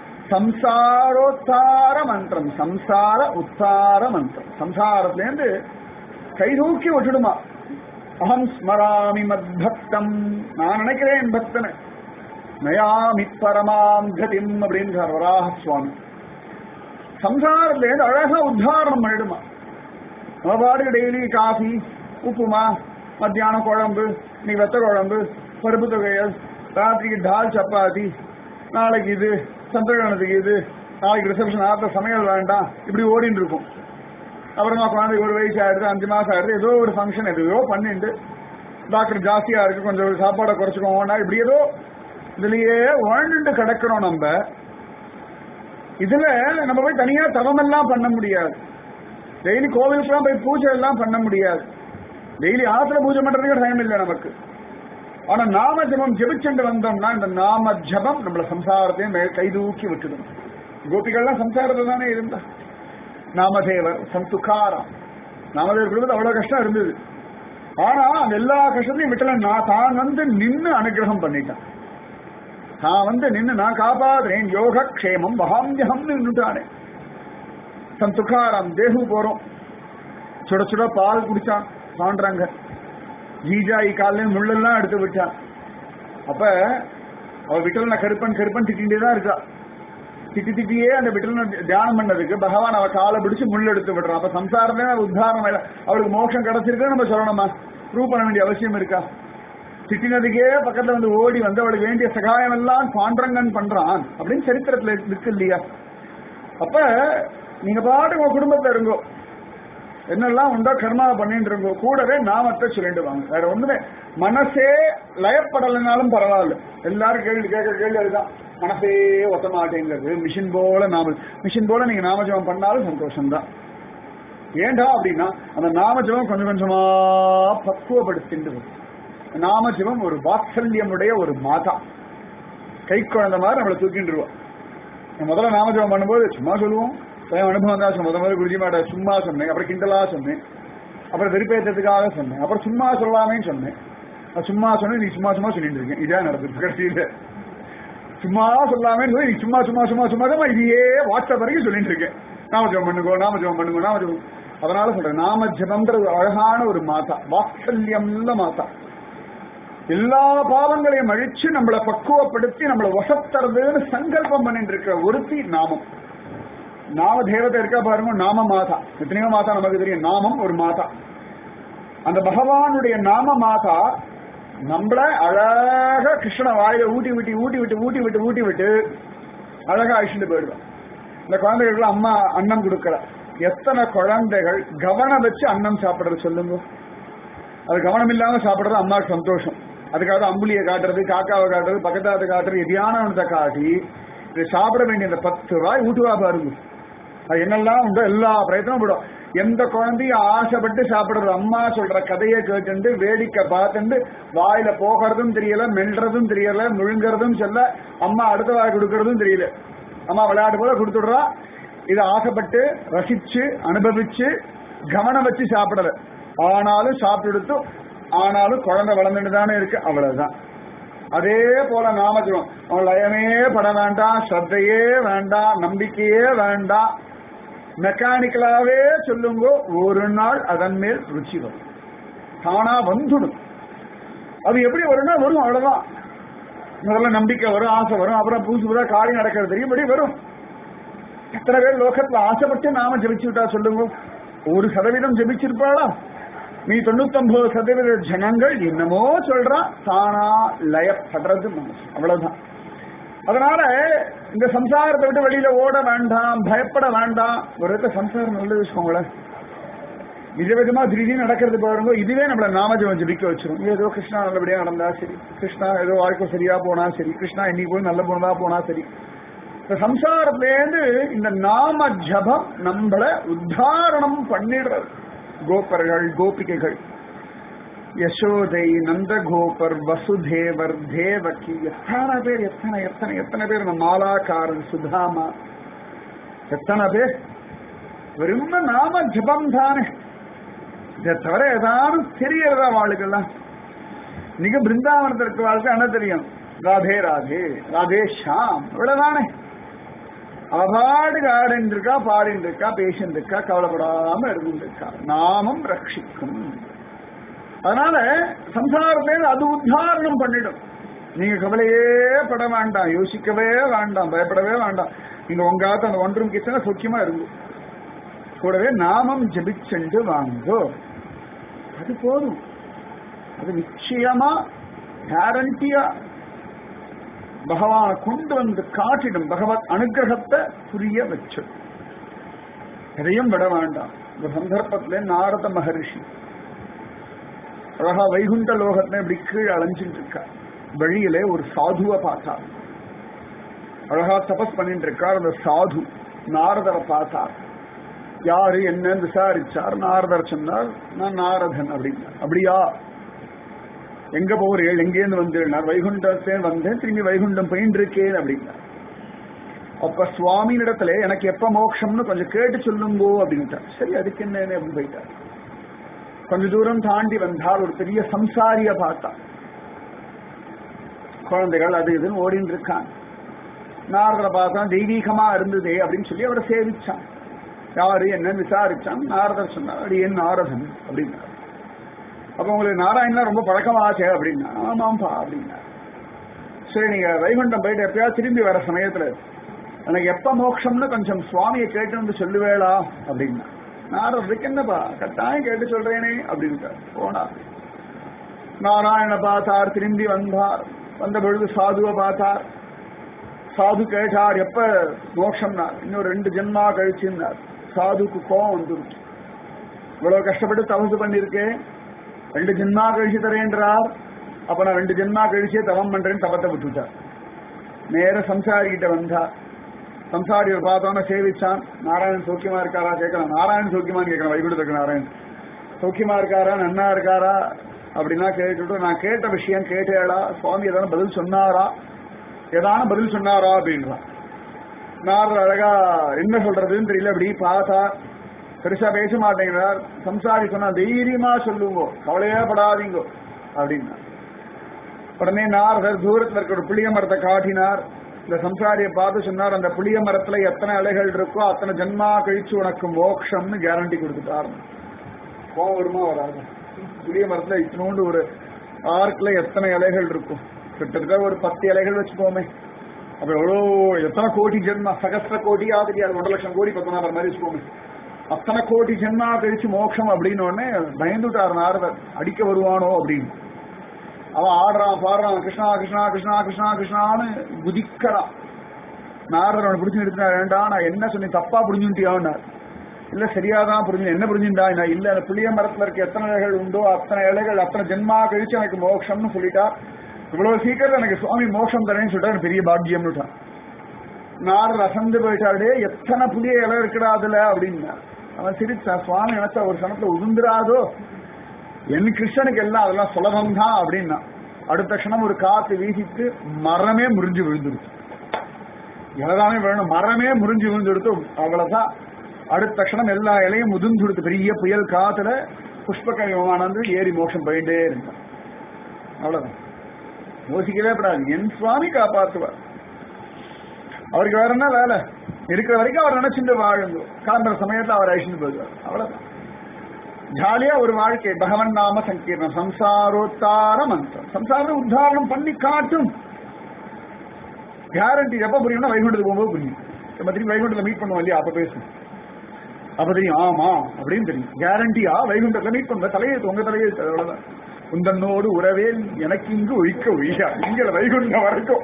சம்சாரோத்தார மந்திரம் சம்சார உத்தார மந்திரம் சம்சாரத்திலேருந்து கைதூக்கி விட்டுடுமா அகம் ஸ்மராமி மத்பக்தம் நான் நினைக்கிறேன் என் பக்தனை நயாமி பரமாம் கதிம் அப்படின்றார் வராக சுவாமி சம்சாரத்திலேருந்து அழகா உத்தாரணம் பண்ணிடுமா நம்ம பாட்டுக்கு டெய்லி காஃபி உப்புமா மத்தியானம் குழம்பு இன்னைக்கு வெத்த குழம்பு பருப்பு தொகையல் ராத்திரிக்கு டால் சப்பாத்தி நாளைக்கு இது சந்திரகணத்துக்கு இது நாளைக்கு ரிசப்ஷன் ஆத்த சமையல் வேண்டாம் இப்படி ஓடிட்டு இருக்கும் அப்புறமா குழந்தைக்கு ஒரு வயசு ஆயிடுது அஞ்சு மாசம் ஆயிடுது ஏதோ ஒரு ஃபங்க்ஷன் எதையோ பண்ணிட்டு டாக்டர் ஜாஸ்தியா இருக்கு கொஞ்சம் சாப்பாடை குறைச்சிக்கோங்கன்னா இப்படி ஏதோ இதுலயே வாழ்ந்துட்டு கிடக்கிறோம் நம்ம இதுல நம்ம போய் தனியா தவமெல்லாம் பண்ண முடியாது டெய்லி கோவிலுக்குலாம் போய் பூஜை எல்லாம் பண்ண முடியாது டெய்லி ஆத்துல பூஜை பண்றதுக்கு டைம் இல்லை நமக்கு ஆனா நாம ஜபம் ஜெபிச்சுட்டு வந்தோம்னா இந்த நாம ஜபம் நம்மள சம்சாரத்தையும் மே- கைதூக்கி விட்டுடும் கோபிகள்லாம் சம்சாரத்துல தானே இருந்தா நாமதேவர் சந்துகாரம் நாமதேவர் குடும்பத்து அவ்வளவு கஷ்டம் இருந்தது ஆனா அந்த எல்லா கஷ்டத்தையும் விட்டல நான் தான் வந்து நின்னு அனுகிரகம் பண்ணிட்டான் நான் வந்து நின்னு நான் காப்பாத்துறேன் யோக க்ஷேமம் மகாமியகம் நின்றுட்டானே சந்துகாரம் தேகு போறோம் சுட சுட பால் குடிச்சான் பாண்டுறாங்க ஜீஜாயி காலையும் முள்ளெல்லாம் எடுத்து விட்டான் அப்ப அவ விட்டலன கருப்பன் கருப்பன் திட்டிகிட்டே தான் இருக்கா திட்டி திட்டியே அந்த விட்டலன தியானம் பண்ணதுக்கு பகவான் அவ காலை பிடிச்சு முள் எடுத்து விடுறான் அப்ப சம்சாரமே உத்தாரணம் ஆயிடும். அவளுக்கு மோட்சம் கிடைச்சிருக்கு நம்ம சொல்லணுமா ப்ரூவ் பண்ண வேண்டிய அவசியம் இருக்கா திட்டினதுக்கே பக்கத்துல வந்து ஓடி வந்து அவளுக்கு வேண்டிய சகாயம் எல்லாம் பாண்டரங்கன் பண்றான் அப்படின்னு சரித்திரத்துல இருக்கு இல்லையா அப்ப நீங்க பாட்டுக்கு உங்க குடும்பத்துல இருங்கோ என்னெல்லாம் உண்டோ கர்மா பண்ணிட்டு இருக்கோ கூடவே நாமத்தை சொல்லிட்டு வாங்க வேற ஒண்ணுமே மனசே லயப்படலைனாலும் பரவாயில்ல எல்லாரும் கேள்வி கேட்க கேள்வி அதுதான் மனசே ஒத்த மாட்டேங்கிறது மிஷின் போல நாம மிஷின் போல நீங்க நாமஜபம் பண்ணாலும் சந்தோஷம் தான் ஏண்டா அப்படின்னா அந்த நாமஜபம் கொஞ்சம் கொஞ்சமா பக்குவப்படுத்திட்டு வரும். நாமஜபம் ஒரு வாத்சல்யமுடைய ஒரு மாதா கை குழந்தை மாதிரி நம்மளை தூக்கிட்டுருவோம் நான் முதல்ல நாமஜபம் பண்ணும்போது சும்மா சொல்லுவோம் என் அனுபவம் தான் சொன்னேன். முத முதல்ல குருஜி மாட்ட சும்மா சொன்னேன் அப்புறம் கிண்டலா சொன்னேன் அப்புறம் வெறுப்பேற்றத்துக்காக சொன்னேன் அப்புறம் சும்மா சொல்லாமேன்னு சொன்னேன் நான் சும்மா சொன்னேன் நீ சும்மா சும்மா சொல்லிட்டு இருக்கேன் இதான் நடந்துச்சு கடைசியில சும்மா சொல்லாமேன்னு சொல்லி நீ சும்மா சும்மா சும்மா சும்மா தான் இதையே வாட்ஸ்அப் வரைக்கும் சொல்லிட்டு இருக்கேன் நாமஜபம் பண்ணுங்க நாமஜபம் பண்ணுங்க நாமஜபம் அதனால சொல்றேன் நாம ஜபம்ன்றது ஒரு அழகான ஒரு மாதா வாத்சல்யம்ல மாதா எல்லா பாவங்களையும் அழிச்சு நம்மளை பக்குவப்படுத்தி நம்மளை வசத்தறதுன்னு சங்கல்பம் பண்ணிட்டு இருக்கிற ஒருத்தி நாமம் நாம தேவதை இருக்கா பாருங்க நாம மாதா எத்தனையோ மாதா நமக்கு தெரியும் நாமம் ஒரு மாதா அந்த பகவானுடைய நாம மாதா நம்மள அழகா கிருஷ்ண வாயில ஊட்டி விட்டு ஊட்டி விட்டு ஊட்டி விட்டு ஊட்டி விட்டு அழகா அழிச்சுட்டு போயிடுவோம் இந்த குழந்தைகளுக்கு அம்மா அன்னம் கொடுக்கல எத்தனை குழந்தைகள் கவனம் வச்சு அன்னம் சாப்பிடுறது சொல்லுங்க அது கவனம் இல்லாம சாப்பிடுறது அம்மாவுக்கு சந்தோஷம் அதுக்காக அம்புலியை காட்டுறது காக்காவை காட்டுறது பக்கத்தாத்து காட்டுறது எதியானவனத்தை காட்டி இது சாப்பிட வேண்டிய இந்த பத்து ரூபாய் ஊட்டுவா பாருங்க அது என்னெல்லாம் உண்டோ எல்லா பிரயத்தனம் விடும் எந்த குழந்தையும் ஆசைப்பட்டு சாப்பிடுறது அம்மா சொல்ற கதையை கேட்டுண்டு வேடிக்கை பார்த்துண்டு வாயில போகிறதும் தெரியல மெல்றதும் தெரியல முழுங்கறதும் சொல்ல அம்மா அடுத்த வாய் கொடுக்கறதும் தெரியல அம்மா விளையாட்டு போல கொடுத்துடுறா இதை ஆசைப்பட்டு ரசிச்சு அனுபவிச்சு கவனம் வச்சு சாப்பிடல ஆனாலும் சாப்பிட்டு ஆனாலும் குழந்தை வளர்ந்துட்டு தானே இருக்கு அவ்வளவுதான் அதே போல நாம சொல்லுவோம் அவன் லயமே பட வேண்டாம் ஸ்ரத்தையே வேண்டாம் நம்பிக்கையே வேண்டாம் மெக்கானிக்கலாவே சொல்லுங்க ஒரு நாள் அதன் மேல் ருச்சி வரும் தானா வந்துடும் அது எப்படி வரும்னா வரும் அவ்வளவுதான் முதல்ல நம்பிக்கை வரும் ஆசை வரும் அப்புறம் புதுசு புதுசா காரியம் நடக்கிறது தெரியும் இப்படி வரும் எத்தனை பேர் லோகத்துல ஆசைப்பட்டு நாம ஜெபிச்சு விட்டா சொல்லுங்க ஒரு சதவீதம் ஜெபிச்சிருப்பாளா நீ தொண்ணூத்தொன்பது சதவீத ஜனங்கள் என்னமோ சொல்றா தானா லயப்படுறது மனசு அவ்வளவுதான் அதனால இந்த சம்சாரத்தை விட்டு வெளியில ஓட வேண்டாம் பயப்பட வேண்டாம் ஒரு இடத்துல சம்சாரம் நல்லது வச்சுக்கோங்களேன் விதவிதமா திடீர்னு நடக்கிறது பாருங்க இதுவே நம்மள நாமஜபம் ஜபிக்க வச்சிரும் ஏதோ கிருஷ்ணா நல்லபடியா நடந்தா சரி கிருஷ்ணா ஏதோ வாழ்க்கை சரியா போனா சரி கிருஷ்ணா இன்னைக்கு போய் நல்ல போனதா போனா சரி இந்த சம்சாரத்திலேருந்து இந்த நாம ஜபம் நம்மள உத்தாரணம் பண்ணிடுறது கோபர்கள் கோபிகைகள் யசோதை நந்தகோபர் வசுதேவர் தேவகி எத்தனை பேர் எத்தனை எத்தனை எத்தனை பேர் இந்த மாலாக்காரன் சுதாமா எத்தனை பேர் வெறும் நாம ஜபம் தானே இதை தவிர ஏதானும் தெரியறதா வாளுக்கெல்லாம் நீங்க பிருந்தாவனத்தில் இருக்க வாழ்க்கை என்ன தெரியும் ராதே ராதே ராதே ஷாம் இவ்வளவுதானே அவாடுக்கு ஆடின்னு இருக்கா பாடின்னு இருக்கா பேசின்னு இருக்கா கவலைப்படாம இருந்துட்டு இருக்கா நாமம் ரட்சிக்கும் அதனால சம்சாரத்திலேருந்து அது உத்தாரணம் பண்ணிடும் நீங்க கவலையே பட வேண்டாம் யோசிக்கவே வேண்டாம் பயப்படவே வேண்டாம் நீங்க உங்காத்த அந்த ஒன்றும் கிச்சன சொக்கியமா இருக்கும் கூடவே நாமம் ஜபிச்சென்று வாங்கோ அது போதும் அது நிச்சயமா கேரண்டியா பகவானை கொண்டு வந்து காட்டிடும் பகவத் அனுகிரகத்தை புரிய வச்சு எதையும் விட வேண்டாம் இந்த சந்தர்ப்பத்திலே நாரத மகரிஷி அழகா வைகுண்ட லோகத்துல இப்படி கீழே அலைஞ்சிட்டு இருக்கா வழியிலே ஒரு சாதுவை பார்த்தார் அழகா தபஸ் பண்ணிட்டு இருக்கார் அந்த சாது நாரதரை பார்த்தார் யாரு என்னன்னு விசாரிச்சார் நாரதர் சொன்னார் நான் நாரதன் அப்படின்னா அப்படியா எங்க போகிறீர்கள் எங்கேருந்து வந்தேன் வைகுண்டத்தே வந்தேன் திரும்பி வைகுண்டம் பயின்று இருக்கேன் அப்படின்னா அப்ப சுவாமியிடத்துல எனக்கு எப்ப மோட்சம்னு கொஞ்சம் கேட்டு சொல்லுங்கோ அப்படின்ட்டார் சரி அதுக்கு என்ன அப்படின்னு போயிட்டார் கொஞ்ச தூரம் தாண்டி வந்தால் ஒரு பெரிய சம்சாரிய பார்த்தா குழந்தைகள் அது இதுன்னு ஓடின்னு இருக்கான் நாரதரை பார்த்தா தெய்வீகமா இருந்ததே அப்படின்னு சொல்லி அவரை சேவிச்சான் யாரு என்னன்னு விசாரிச்சான் நாரதர் சொன்னார் அடி என் நாரதன் அப்படின்னார் அப்ப உங்களுக்கு நாராயணன் ரொம்ப பழக்கமாச்சே அப்படின்னா ஆமாம்பா அப்படின்னா சரி நீங்க வைகுண்டம் போயிட்டு எப்பயாவது திரும்பி வர சமயத்துல எனக்கு எப்ப மோட்சம்னு கொஞ்சம் சுவாமியை கேட்டு வந்து சொல்லுவேளா அப்படின்னா நாரதருக்கு என்னப்பா கட்டாயம் கேட்டு சொல்றேனே அப்படின்ட்டு போனார் நாராயண பார்த்தார் திரும்பி வந்தார் வந்த பொழுது சாதுவை பார்த்தார் சாது கேட்டார் எப்ப மோட்சம்னார் இன்னும் ரெண்டு ஜென்மா கழிச்சுன்னார் சாதுக்கு கோபம் வந்துருச்சு இவ்வளவு கஷ்டப்பட்டு தபசு பண்ணிருக்கேன் ரெண்டு ஜென்மா கழிச்சு தரேன்றார் அப்ப நான் ரெண்டு ஜென்மா கழிச்சே தவம் பண்றேன்னு தபத்தை விட்டுட்டார் நேர சம்சாரி கிட்ட வந்தார் சம்சாரியை பார்த்தோன்னா சேவிச்சான் நாராயணன் சௌக்கியமா இருக்காரா கேட்கலாம் நாராயணன் சௌக்கியமான்னு கேட்கலாம் வைகுண்டத்துக்கு நாராயணன் சௌக்கியமா இருக்காரா நன்னா இருக்காரா அப்படின்னா கேட்டுட்டு நான் கேட்ட விஷயம் கேட்டேடா சுவாமி ஏதாவது பதில் சொன்னாரா ஏதான பதில் சொன்னாரா அப்படின்றான் நாரதர் அழகா என்ன சொல்றதுன்னு தெரியல அப்படி பார்த்தா பெருசா பேச மாட்டேங்கிறார் சம்சாரி சொன்னா தைரியமா சொல்லுங்க கவலையே படாதீங்க அப்படின்னா உடனே நாரதர் தூரத்துல இருக்கிற ஒரு புளிய மரத்தை காட்டினார் இந்த சம்சாரியை பார்த்து சொன்னார் அந்த புளிய மரத்துல எத்தனை இலைகள் இருக்கோ அத்தனை ஜென்மா கழிச்சு உனக்கு மோட்சம்னு கேரண்டி கொடுத்துட்டார் கோவம் வருமா வராது புளிய மரத்துல இத்தினோண்டு ஒரு ஆர்க்ல எத்தனை இலைகள் இருக்கும் கிட்டத்தட்ட ஒரு பத்து இலைகள் வச்சுக்கோமே அப்ப எவ்வளோ எத்தனை கோடி ஜென்மா சகஸ்திர கோடியா தெரியாது ஒன்றரை லட்சம் கோடி பத்தனாபர் மாதிரி வச்சுக்கோமே அத்தனை கோடி ஜென்மா கழிச்சு மோட்சம் அப்படின்னு உடனே பயந்துட்டார் நாரதர் அடிக்க வருவானோ அப்படின்னு அவன் ஆடுறான் பாடுறான் கிருஷ்ணா கிருஷ்ணா கிருஷ்ணா கிருஷ்ணா கிருஷ்ணான்னு குதிக்கிறான் நாரதர் அவனை பிடிச்சு நிறுத்தினா வேண்டாம் நான் என்ன சொன்னேன் தப்பா புரிஞ்சுட்டியான்னார் இல்ல சரியாதான் புரிஞ்சு என்ன புரிஞ்சுட்டா நான் இல்ல அந்த புளிய மரத்துல இருக்க எத்தனை இலைகள் உண்டோ அத்தனை இலைகள் அத்தனை ஜென்மா கழிச்சு எனக்கு மோட்சம்னு சொல்லிட்டா இவ்வளவு சீக்கிரம் எனக்கு சுவாமி மோட்சம் தரேன்னு சொல்லிட்டா எனக்கு பெரிய பாக்கியம்னுட்டான் நாரர் அசந்து போயிட்டாடே எத்தனை புளிய இலை இருக்குடா அதுல அப்படின்னா அவன் சிரிச்சான் சுவாமி நினைச்சா ஒரு சமத்துல உதிர்ந்துராதோ என் கிருஷ்ணனுக்கு எல்லாம் அதெல்லாம் சுலபம் தான் அப்படின்னா அடுத்த க்ஷணம் ஒரு காத்து வீசிட்டு மரமே முறிஞ்சு விழுந்துருச்சு எல்லாமே வேணும் மரமே முறிஞ்சு விழுந்துடுத்து அவ்வளவுதான் அடுத்த க்ஷணம் எல்லா இலையும் முதிர்ந்து கொடுத்து பெரிய புயல் காத்துல புஷ்பக விமானந்து ஏறி மோட்சம் போயிட்டே இருந்தான் அவ்வளவுதான் யோசிக்கவே கூடாது என் சுவாமி காப்பாத்துவார் அவருக்கு வேற என்ன வேலை இருக்கிற வரைக்கும் அவர் நினைச்சுட்டு வாழுங்க கிளம்புற சமயத்துல அவர் அழிச்சுட்டு போயிடுவார் அவ்வளவுதான் ஜாலியா ஒரு வாழ்க்கை பகவன் நாம சங்கீர்ணம் சம்சாரோத்தார மந்திரம் சம்சாரம் உத்தாரணம் பண்ணி காட்டும் கேரண்டி எப்ப புரியும்னா வைகுண்டத்துக்கு போகும்போது புரியும் நம்ம திரும்பி வைகுண்டத்துல மீட் பண்ணுவோம் இல்லையா அப்ப பேசும் அப்ப தெரியும் ஆமா அப்படின்னு தெரியும் கேரண்டியா வைகுண்டத்துல மீட் பண்ணுவ தலையெழுத்து உங்க தலையெழுத்து அவ்வளவுதான் உந்தன்னோடு உறவே எனக்கு இங்கு ஒழிக்க ஒழியா இங்க வைகுண்டம் வரைக்கும்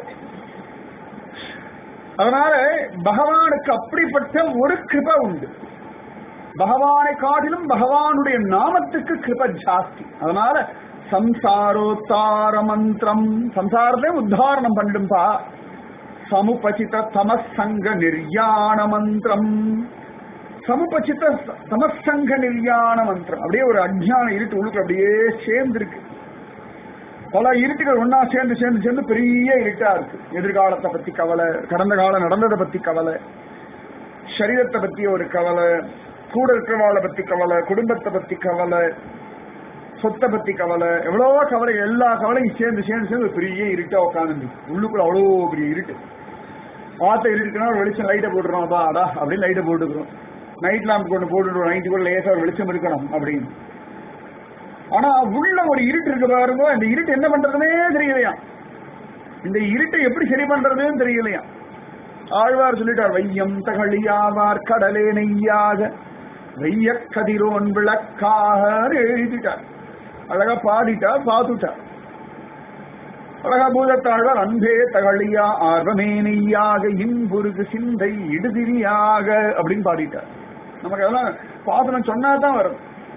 அதனால பகவானுக்கு அப்படிப்பட்ட ஒரு கிருப உண்டு பகவானை காட்டிலும் பகவானுடைய நாமத்துக்கு கிருப ஜாஸ்தி அதனால சம்சாரோத்தார மந்திரம் சம்சாரத்தை உத்தாரணம் பண்ணிடும்பா சமுபசித தமசங்க நிர்யாண மந்திரம் சமுபசித தமசங்க நிர்யாண மந்திரம் அப்படியே ஒரு அஜ்ஞான இருட்டு உள்ளுக்கு அப்படியே சேர்ந்து இருக்கு பல இருட்டுகள் ஒன்னா சேர்ந்து சேர்ந்து சேர்ந்து பெரிய இருட்டா இருக்கு எதிர்காலத்தை பத்தி கவலை கடந்த காலம் நடந்ததை பத்தி கவலை சரீரத்தை பத்தி ஒரு கவலை கூட இருக்கிறவாளை பத்தி கவலை குடும்பத்தை பத்தி கவலை சொத்தை பத்தி கவலை எவ்வளவோ கவலை எல்லா கவலையும் சேர்ந்து சேர்ந்து சேர்ந்து ஒரு பெரிய இருட்டா உட்காந்து உள்ளுக்குள்ள அவ்வளோ பெரிய இருட்டு ஆத்த இருட்டுக்குன்னா ஒரு வெளிச்சம் லைட்டை போட்டுறோம் அப்பா அடா அப்படின்னு லைட்டை போட்டுக்கிறோம் நைட் லேம்ப் கொண்டு போட்டுடுறோம் நைட்டு கூட லேசா ஒரு வெளிச்சம் இருக்கணும் அப்படின்னு ஆனா உள்ள ஒரு இருட்டு இருக்கு பாருங்க இந்த இருட்டு என்ன பண்றதுனே தெரியலையா இந்த இருட்டை எப்படி சரி பண்றதுன்னு தெரியலையா ஆழ்வார் சொல்லிட்டார் வையம் தகழியாவார் கடலே நெய்யாக வெய்ய கதிரோன் விளக்காக எழுதிட்டார் அழகா பாடிட்டார் பார்த்துட்டார் அழகா பூதத்தாழ்வார் அன்பே தகழியா ஆர்வமே நெய்யாக இன்புருகு சிந்தை இடுதிரியாக அப்படின்னு பாடிட்டார் நமக்கு அதெல்லாம் பாசனம் சொன்னா தான் வரும்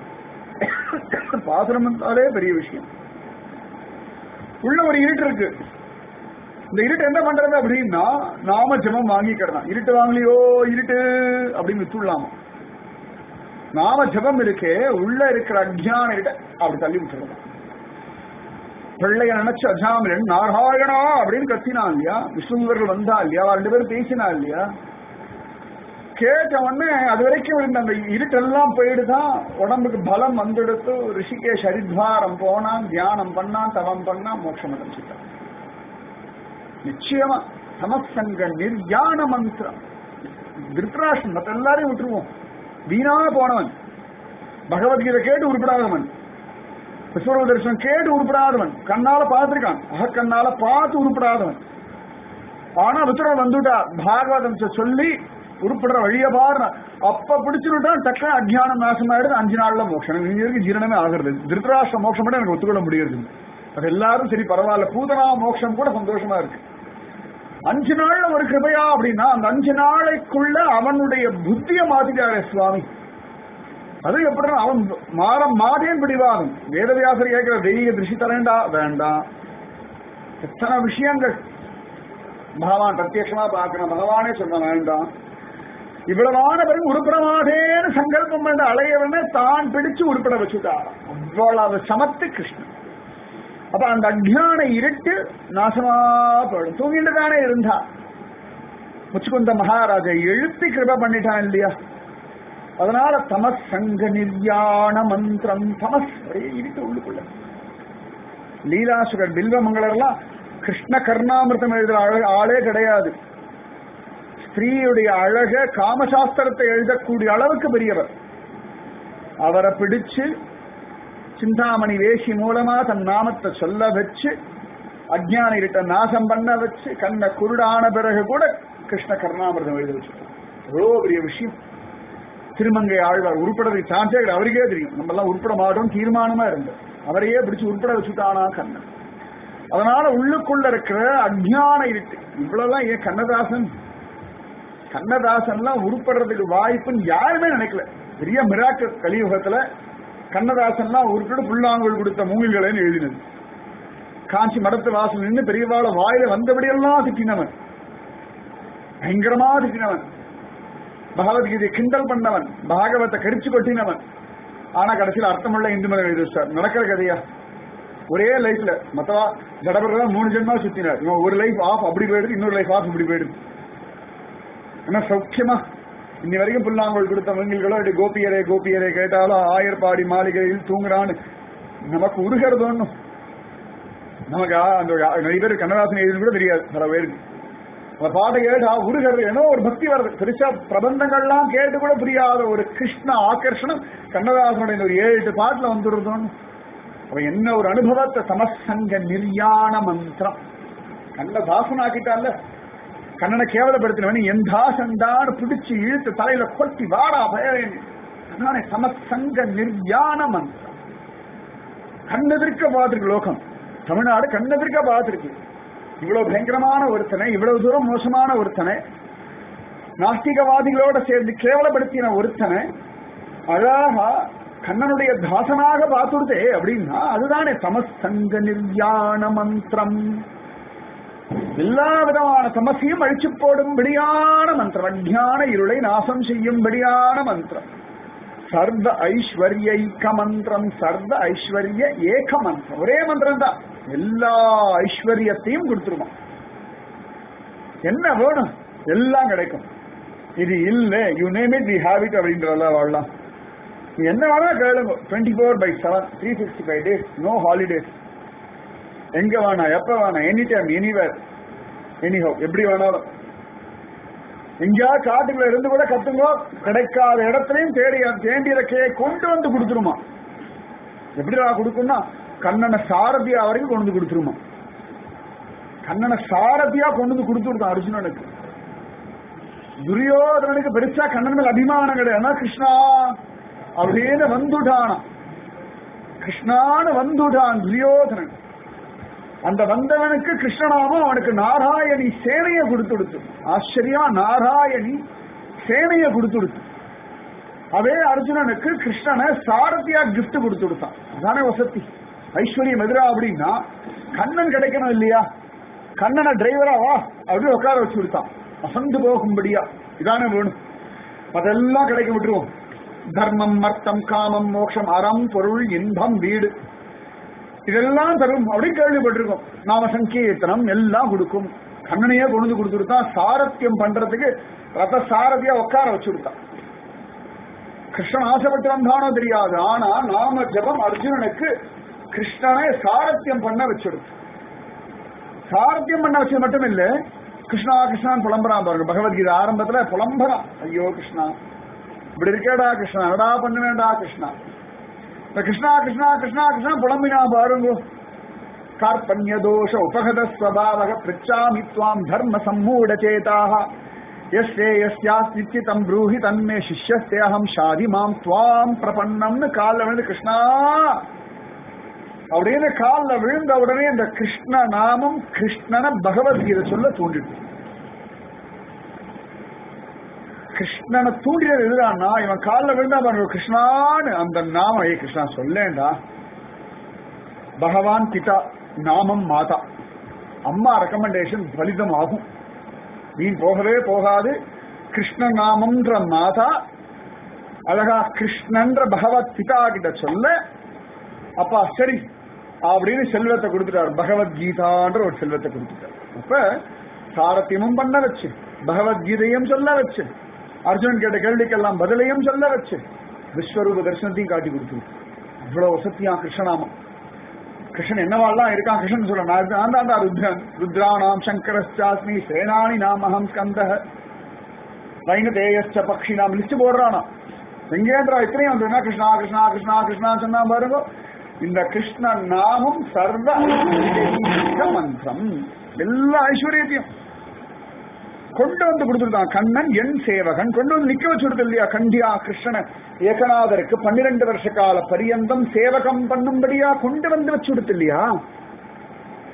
பாசனம் வந்தாலே பெரிய விஷயம் உள்ள ஒரு இருட்டு இருக்கு இந்த இருட்டு என்ன பண்றது அப்படின்னா நாம ஜெபம் வாங்கிக்கிறதான் இருட்டு வாங்கலையோ இருட்டு அப்படின்னு வித்துடலாமா நாம ஜபம் இருக்கே உள்ள இருக்கிற அஜ்ஞான இருட்ட அப்படி தள்ளி விட்டுறதான் பிள்ளைய நினைச்சு அஜாமிரன் நாராயணா அப்படின்னு கத்தினான் இல்லையா விஷ்ணுவர்கள் வந்தா இல்லையா ரெண்டு பேரும் பேசினா இல்லையா கேட்ட உடனே அது வரைக்கும் இருந்த அந்த இருட்டெல்லாம் போயிடுதான் உடம்புக்கு பலம் வந்துடுத்து ரிஷிகேஷ் ஹரித்வாரம் போனான் தியானம் பண்ணான் தவம் பண்ணான் மோட்சம் அடைஞ்சிட்டான் நிச்சயமா சமசங்க நிர்யாண மந்திரம் திருத்தராஷ்டன் மற்ற எல்லாரையும் விட்டுருவோம் வீணா போனவன் பகவத்கீதை கேட்டு உருப்படாதவன் விஸ்வரூப தரிசனம் கேட்டு உருப்படாதவன் கண்ணால பார்த்திருக்கான் அகக்கண்ணால பார்த்து உருப்படாதவன் ஆனா விஸ்வரூபம் வந்துட்டா பாகவதம் சொல்லி உருப்படுற வழிய பாரு அப்ப பிடிச்சுட்டான் டக்க அஜ்ஞானம் நாசமாயிடுது அஞ்சு நாள்ல மோட்சம் நீங்க இருக்கு ஜீரணமே ஆகிறது திருத்தராஷ்டிர மோட்சம் மட்டும் எனக்கு ஒத்துக்கொள்ள முடியாது அது எல்லாரும் சரி பரவாயில்ல பூதனா மோட்சம் கூட சந்தோஷமா இருக்கு அஞ்சு நாள்ல ஒரு கிருபையா அப்படின்னா அந்த அஞ்சு நாளைக்குள்ள அவனுடைய புத்திய மாத்திட்டாரே சுவாமி அது எப்படி அவன் மாற மாதேன் பிடிவாதம் வேதவியாசர் கேட்கிற தெய்வீக திருஷி தரேண்டா வேண்டாம் எத்தனை விஷயங்கள் பகவான் பிரத்யட்சமா பார்க்கணும் பகவானே சொல்ல வேண்டாம் இவ்வளவான பிறகு உருப்பட மாட்டேன்னு சங்கல்பம் பண்ண அலையவன தான் பிடிச்சு உருப்பட வச்சுட்டார் அவ்வளவு சமத்து கிருஷ்ணன் அப்ப அந்த அஜ்ஞான இருட்டு நாசமா போயிடும் தூங்கிட்டு தானே இருந்தா முச்சுக்குந்த மகாராஜா எழுப்பி கிருப பண்ணிட்டான் இல்லையா அதனால தமஸ் சங்க நிர்யாண மந்திரம் தமஸ் ஒரே இருட்டு உள்ளுக்குள்ள லீலாசுரர் பில்வமங்களர்லாம் கிருஷ்ண கர்ணாமிர்தம் எழுதுற அழ- ஆளே கிடையாது ஸ்திரீயுடைய அழக காமசாஸ்திரத்தை எழுதக்கூடிய அளவுக்கு பெரியவர் அவரை பிடிச்சு சிந்தாமணி வேஷி மூலமா தன் நாமத்தை சொல்ல வச்சு அஜ்ஞான இருட்ட நாசம் பண்ண வச்சு கண்ண குருடான பிறகு கூட கிருஷ்ண கர்ணாமிர்தம் எழுத வச்சிருக்கான் எவ்வளோ பெரிய விஷயம் திருமங்கை ஆழ்வார் உருப்படத்துக்கு சான்ஸே கிடையாது அவருக்கே தெரியும் நம்ம எல்லாம் உருப்பட மாட்டோம் தீர்மானமா இருந்தோம் அவரையே பிடிச்சு உருப்பட வச்சுட்டானா கண்ணன் அதனால உள்ளுக்குள்ள இருக்கிற அஜ்ஞான இருட்டு இவ்வளவுதான் ஏன் கண்ணதாசன் கண்ணதாசன்லாம் உருப்படுறதுக்கு வாய்ப்புன்னு யாருமே நினைக்கல பெரிய மிராக்கு கலியுகத்துல கண்ணதாசன்லாம் உருப்பிட்டு புல்லாங்குழல் கொடுத்த மூங்கில்களைன்னு எழுதினது காஞ்சி மடத்து வாசல் நின்று பெரியவாள வாயில வந்தபடியெல்லாம் திட்டினவன் பயங்கரமா திட்டினவன் பகவத்கீதை கிண்டல் பண்ணவன் பாகவத்தை கடிச்சு கொட்டினவன் ஆனா கடைசியில் அர்த்தமுள்ள இந்து மதம் எழுதி சார் நடக்கிற கதையா ஒரே லைஃப்ல மத்தவா ஜடபரதான் மூணு ஜென்மா சுத்தினார் இவன் ஒரு லைஃப் ஆஃப் அப்படி போயிடுது இன்னொரு லைஃப் ஆஃப் இப்படி போயிடுது என்ன சௌக்கியமா இன்னி வரைக்கும் புல்லாங்குழல் கொடுத்த வங்கில்களோ இப்படி கோபியரே கோபியரே கேட்டாலும் ஆயர்பாடி மாளிகையில் தூங்குறான்னு நமக்கு உருகிறது ஒண்ணும் நமக்கு ஆ- அந்த நிறைய பேர் கண்ணதாசன் எழுதுன்னு கூட தெரியாது பல பேருக்கு அந்த பாட்டை கேட்டா உருகிறது ஏதோ ஒரு பக்தி வருது பெருசா பிரபந்தங்கள்லாம் கேட்டு கூட புரியாத ஒரு கிருஷ்ண ஆகர்ஷணம் கண்ணதாசனுடைய இந்த ஒரு ஏழு எட்டு பாட்டுல வந்துடுறதோன்னு அவன் என்ன ஒரு அனுபவத்தை சமசங்க நிர்யாண மந்திரம் கண்ணதாசன் ஆக்கிட்டான்ல கண்ணனை கேவலப்படுத்தினவன் என் தாசன்தான் பிடிச்சு இழுத்து தலையில கொட்டி வாடா பயன் நானே சமசங்க நிர்யாண மந்திரம் கண்ணெதிர்க்க பார்த்திருக்கு லோகம் தமிழ்நாடு கண்ணெதிர்க்க பார்த்திருக்கு இவ்வளவு பயங்கரமான ஒருத்தனை இவ்வளவு தூரம் மோசமான ஒருத்தனை நாஸ்திகவாதிகளோட சேர்ந்து கேவலப்படுத்தின ஒருத்தனை அழகா கண்ணனுடைய தாசனாக பார்த்துடுதே அப்படின்னா அதுதானே சமசங்க நிர்யாண மந்திரம் எல்லா விதமான சமசையும் அழிச்சு போடும்படியான மந்திரம் அஜ்ஞான இருளை நாசம் செய்யும்படியான மந்திரம் சர்வ ஐஸ்வர்யைக்க மந்திரம் சர்வ ஐஸ்வர்ய ஏக மந்திரம் ஒரே மந்திரம் தான் எல்லா ஐஸ்வர்யத்தையும் கொடுத்துருமா என்ன வேணும் எல்லாம் கிடைக்கும் இது இல்ல you name it we have it அப்படின்றத வாழலாம் நீ என்ன வேணா கேளுங்க twenty four by seven three sixty five days no holidays எங்க வேணா எப்ப வேணா எனி டைம் எனிவேர் எனிஹோ எப்படி வேணாலும் எங்கேயாவது காட்டுக்குள்ள இருந்து கூட கத்துங்கோ கிடைக்காத இடத்துலயும் தேடி தேண்டியதை கே- கொண்டு வந்து கொடுத்துருமா எப்படி நான் கொடுக்கும்னா கண்ணனை சாரதியா வரைக்கும் கொண்டு வந்து கொடுத்துருமா கண்ணனை சாரதியா கொண்டு வந்து கொடுத்துருக்கான் அர்ஜுனனுக்கு துரியோதனனுக்கு பெருசா கண்ணன் மேல அபிமானம் கிடையாது கிருஷ்ணா அப்படின்னு வந்துட்டானாம் கிருஷ்ணான்னு வந்துட்டான் துரியோதனன் அந்த வந்தவனுக்கு கிருஷ்ணனாமம் அவனுக்கு நாராயணி சேனையை கொடுத்துடுத்து ஆச்சரியா நாராயணி சேனையை கொடுத்துடுத்து அதே அர்ஜுனனுக்கு கிருஷ்ணனை சாரதியா கிஃப்ட் கொடுத்து கொடுத்தான் அதானே வசதி ஐஸ்வர்யம் எதிரா அப்படின்னா கண்ணன் கிடைக்கணும் இல்லையா கண்ணனை டிரைவரா வா அப்படி உட்கார வச்சு கொடுத்தான் அசந்து போகும்படியா இதானே வேணும் அதெல்லாம் கிடைக்க விட்டுருவோம் தர்மம் மர்த்தம் காமம் மோட்சம் அறம் பொருள் இன்பம் வீடு இதெல்லாம் தரும் அப்படின்னு கேள்விப்பட்டிருக்கோம் நாம சங்கீர்த்தனம் எல்லாம் கொடுக்கும் கண்ணனையே கொண்டு வந்து கொடுத்துருத்தான் சாரத்தியம் பண்றதுக்கு ரத சாரதியா உட்கார வச்சு கொடுத்தான் கிருஷ்ணன் ஆசைப்பட்டு வந்தானோ தெரியாது ஆனா நாம ஜபம் அர்ஜுனனுக்கு கிருஷ்ணனை சாரத்தியம் பண்ண வச்சிடுது சாரத்தியம் பண்ண வச்சது மட்டும் இல்ல கிருஷ்ணா கிருஷ்ணான் புலம்புறான் பாருங்க பகவத்கீதை ஆரம்பத்துல புலம்புறான் ஐயோ கிருஷ்ணா இப்படி இருக்கேடா கிருஷ்ணா என்னடா பண்ணுவேண்டா கிருஷ்ணா இந்த கிருஷ்ணா கிருஷ்ணா கிருஷ்ணா கிருஷ்ணா புலம்பினா பாருங்க கார்பண்ய தோஷ உபகத ஸ்வபாவக பிரிச்சாமி துவாம் தர்ம சம்மூட சேதாக எஸ்ரே எஸ்யாஸ் நிச்சிதம் ப்ரூஹி தன்மே சிஷ்யஸ்தேகம் ஷாதி மாம் துவாம் பிரபன்னம்னு காலில் விழுந்து கிருஷ்ணா அப்படின்னு காலில் விழுந்த உடனே இந்த கிருஷ்ண நாமம் கிருஷ்ணனை பகவத்கீதை சொல்ல தூண்டிடுச்சு கிருஷ்ணனை தூண்டினது எதுதான்னா இவன் காலில் விழுந்தா பாருங்க கிருஷ்ணான்னு அந்த நாமம் ஏ கிருஷ்ணா சொல்லேண்டா பகவான் பிதா நாமம் மாதா அம்மா ரெக்கமெண்டேஷன் பலிதம் ஆகும் நீ போகவே போகாது கிருஷ்ண நாமம்ன்ற மாதா அழகா கிருஷ்ணன்ற பகவத் பிதா கிட்ட சொல்ல அப்பா சரி அப்படின்னு செல்வத்தை கொடுத்துட்டார் பகவத்கீதான்ற ஒரு செல்வத்தை கொடுத்துட்டார் அப்ப சாரத்தியமும் பண்ண வச்சு பகவத்கீதையும் சொல்ல வச்சு அர்ஜுனன் கேட்ட கேள்விக்கெல்லாம் பதிலையும் சொல்ல வச்சு விஸ்வரூப தரிசனத்தையும் காட்டி கொடுத்து இவ்வளவு வசத்தியா கிருஷ்ணநாமம் கிருஷ்ணன் என்னவாள்லாம் இருக்கான் கிருஷ்ணன் சொல்ல நான் நான் தான் தான் ருத்ரன் ருத்ராணாம் சங்கரஸ்டாஸ்மி சேனானி நாமஹம் ஸ்கந்த வைனதேயஸ்ச பக்ஷி நாம் லிஸ்ட் போடுறானா எங்கேந்திரா இத்தனையும் வந்ததுன்னா கிருஷ்ணா கிருஷ்ணா கிருஷ்ணா கிருஷ்ணா சொன்னா பாருங்க இந்த கிருஷ்ண நாமம் சர்வ ஐஸ்வர்ய மந்திரம் எல்லா ஐஸ்வர்யத்தையும் கொண்டு வந்து கொடுத்துருந்தான் கண்ணன் என் சேவகன் கொண்டு வந்து நிக்க வச்சுடுது இல்லையா கண்டியா கிருஷ்ணன ஏகநாதருக்கு பன்னிரண்டு வருஷ கால பரியந்தம் சேவகம் பண்ணும்படியா கொண்டு வந்து வச்சுடுது இல்லையா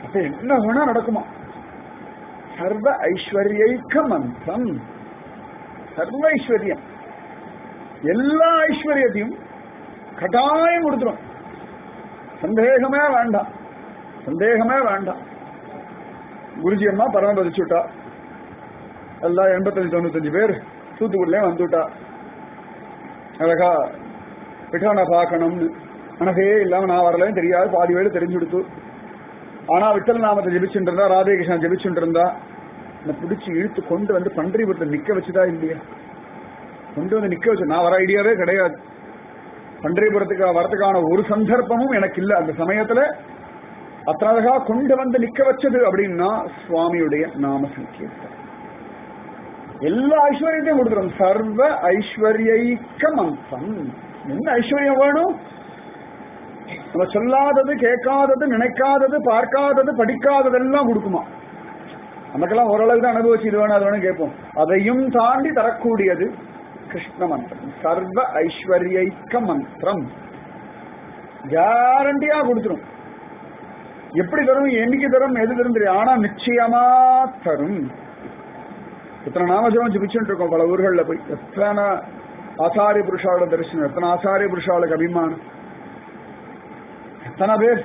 அப்ப என்ன வேணா நடக்குமா சர்வ ஐஸ்வர்யைக்க மந்திரம் சர்வ ஐஸ்வர்யம் எல்லா ஐஸ்வர்யத்தையும் கட்டாயம் கொடுத்துரும் சந்தேகமே வேண்டாம் சந்தேகமே வேண்டாம் குருஜி அம்மா பரமபதிச்சு விட்டா எல்லாம் எண்பத்தஞ்சு தொண்ணூத்தஞ்சு பேர் தூத்துக்குடியிலே வந்துட்டா அழகா விட்டவனை பார்க்கணும்னு மனசே இல்லாம நான் வரலன்னு தெரியாது பாதி வேடு தெரிஞ்சு கொடுத்து ஆனா விட்டல் நாமத்தை ஜெபிச்சுட்டு இருந்தா ராதேகிருஷ்ணன் ஜெபிச்சுட்டு இருந்தா என்னை பிடிச்சி இழுத்து கொண்டு வந்து பன்றிபுரத்தை நிக்க வச்சுதா இல்லையா கொண்டு வந்து நிக்க வச்சு நான் வர ஐடியாவே கிடையாது பன்றிபுரத்துக்கு வரதுக்கான ஒரு சந்தர்ப்பமும் எனக்கு இல்ல அந்த சமயத்துல அத்தனை அழகா கொண்டு வந்து நிக்க வச்சது அப்படின்னா சுவாமியுடைய நாம சங்கீர்த்தம் எல்லா ஐஸ்வர்யத்தையும் கொடுத்துரும் சர்வ ஐஸ்வர்யைக்க மந்தம் என்ன ஐஸ்வர்யம் வேணும் நம்ம சொல்லாதது கேட்காதது நினைக்காதது பார்க்காதது படிக்காததெல்லாம் கொடுக்குமா நமக்கெல்லாம் ஓரளவு தான் அனுபவிச்சு இது வேணும் அது வேணும் கேட்போம் அதையும் தாண்டி தரக்கூடியது கிருஷ்ண மந்திரம் சர்வ ஐஸ்வர்யைக்க மந்திரம் கேரண்டியா கொடுத்துரும் எப்படி தரும் என்னைக்கு தரும் எது தரும் தெரியும் ஆனா நிச்சயமா தரும் இத்தனை நாமஜபம் ஜபிச்சுட்டு இருக்கோம் பல ஊர்கள்ல போய் எத்தனை ஆச்சாரிய புருஷாவோட தரிசனம் எத்தனை ஆச்சாரிய புருஷாவுக்கு அபிமானம் எத்தனை பேர்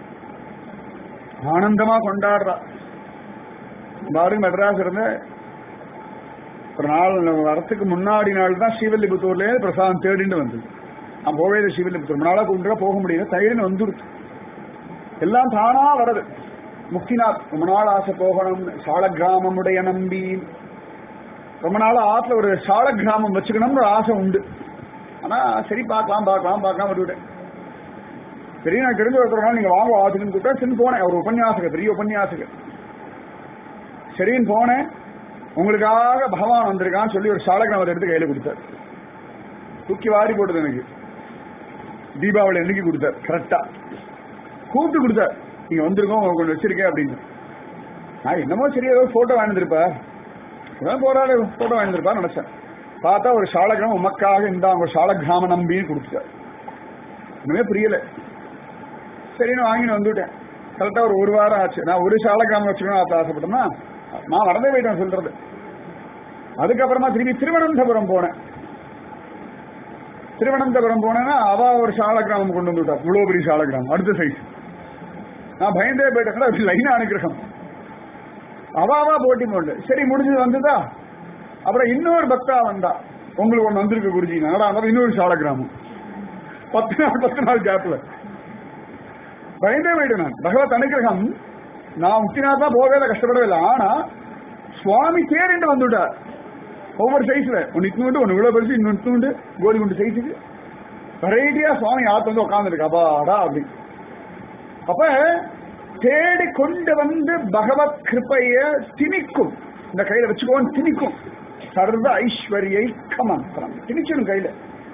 ஆனந்தமா கொண்டாடுறா பாரு மெட்ராஸ் இருந்த ஒரு நாள் வரத்துக்கு முன்னாடி நாள் தான் ஸ்ரீவில்லிபுத்தூர்ல பிரசாதம் தேடிட்டு வந்தது நான் போவே இல்லை ஸ்ரீவில்லிபுத்தூர் ரொம்ப நாளா கூப்பிட்டு போக முடியல தயிர்னு வந்துடுச்சு எல்லாம் தானா வரது முக்திநாத் ரொம்ப நாள் ஆசை போகணும் சால கிராமமுடைய நம்பி ரொம்ப நாள் ஆத்துல ஒரு சால கிராமம் வச்சுக்கணும்னு ஒரு ஆசை உண்டு ஆனா சரி பார்க்கலாம் பார்க்கலாம் பார்க்கலாம் விட்டுவிட்டேன் சரி நான் தெரிஞ்ச ஒருத்தர் நாள் நீங்க வாங்க ஆத்துக்குன்னு கூப்பிட்டா சின்ன போனேன் ஒரு உபன்யாசகர் பெரிய உபன்யாசகர் சரின்னு போனேன் உங்களுக்காக பகவான் வந்திருக்கான்னு சொல்லி ஒரு சால கிராமத்தை எடுத்து கையில கொடுத்தார் தூக்கி வாரி போட்டது எனக்கு தீபாவளி அன்னைக்கு கொடுத்தார் கரெக்டா கூப்பிட்டு கொடுத்தார் நீங்க வந்திருக்கோம் உங்களுக்கு கொஞ்சம் வச்சிருக்கேன் அப்படின்னு நான் என்னமோ சரி ஏதோ போட்டோ வாங்கிருப்பா இதான் போறாரு போட்டோ வாங்கிருப்பா நினைச்சேன் பார்த்தா ஒரு சாலகிராமம் உமக்காக இந்த அவங்க சாலகிராம நம்பின்னு கொடுத்துட்டார் ஒண்ணுமே புரியல சரின்னு வாங்கின்னு வந்துட்டேன் கரெக்டா ஒரு ஒரு வாரம் ஆச்சு நான் ஒரு சாலகிராமம் வச்சுக்கணும் ஆசை ஆசைப்பட்டேன்னா நான் மறந்தே போயிட்டேன் சொல்றது அதுக்கப்புறமா திரும்பி திருவனந்தபுரம் போனேன் திருவனந்தபுரம் போனேன்னா அவ ஒரு சால கிராமம் கொண்டு வந்துட்டா இவ்வளவு பெரிய சால கிராமம் அடுத்த சைஸ் நான் பயந்தே போயிட்டேன் லைனா அனுகிரகம் அவாவா போட்டி போண்டு சரி முடிஞ்சது வந்ததா அப்புறம் இன்னொரு பக்தா வந்தா உங்களுக்கு ஒண்ணு வந்திருக்கு குருஜி நடா இன்னொரு சால கிராமம் பத்து நாள் பத்து நாள் கேப்ல பயந்தே போயிட்டேன் நான் பகவத் அனுகிரகம் நான் முக்திநாத் தான் போகவே இல்லை கஷ்டப்படவே இல்லை ஆனா சுவாமி தேரிண்டு வந்துட்டார் ஒவ்வொரு சைஸ்ல ஒன்னு இட்னூண்டு ஒன்னு இவ்வளவு பெருசு இன்னொன்று இட்னூண்டு கோலி குண்டு சைஸுக்கு வெரைட்டியா சுவாமி ஆத்து வந்து உட்காந்துருக்கு அப்பாடா அப்படி அப்ப தேடி கொண்டு வந்து பகவத் கிருப்பைய திணிக்கும் இந்த கையில வச்சுக்கோன்னு திணிக்கும் சர்வ ஐஸ்வர்யை கமந்திரம் திணிச்சிடும் கையில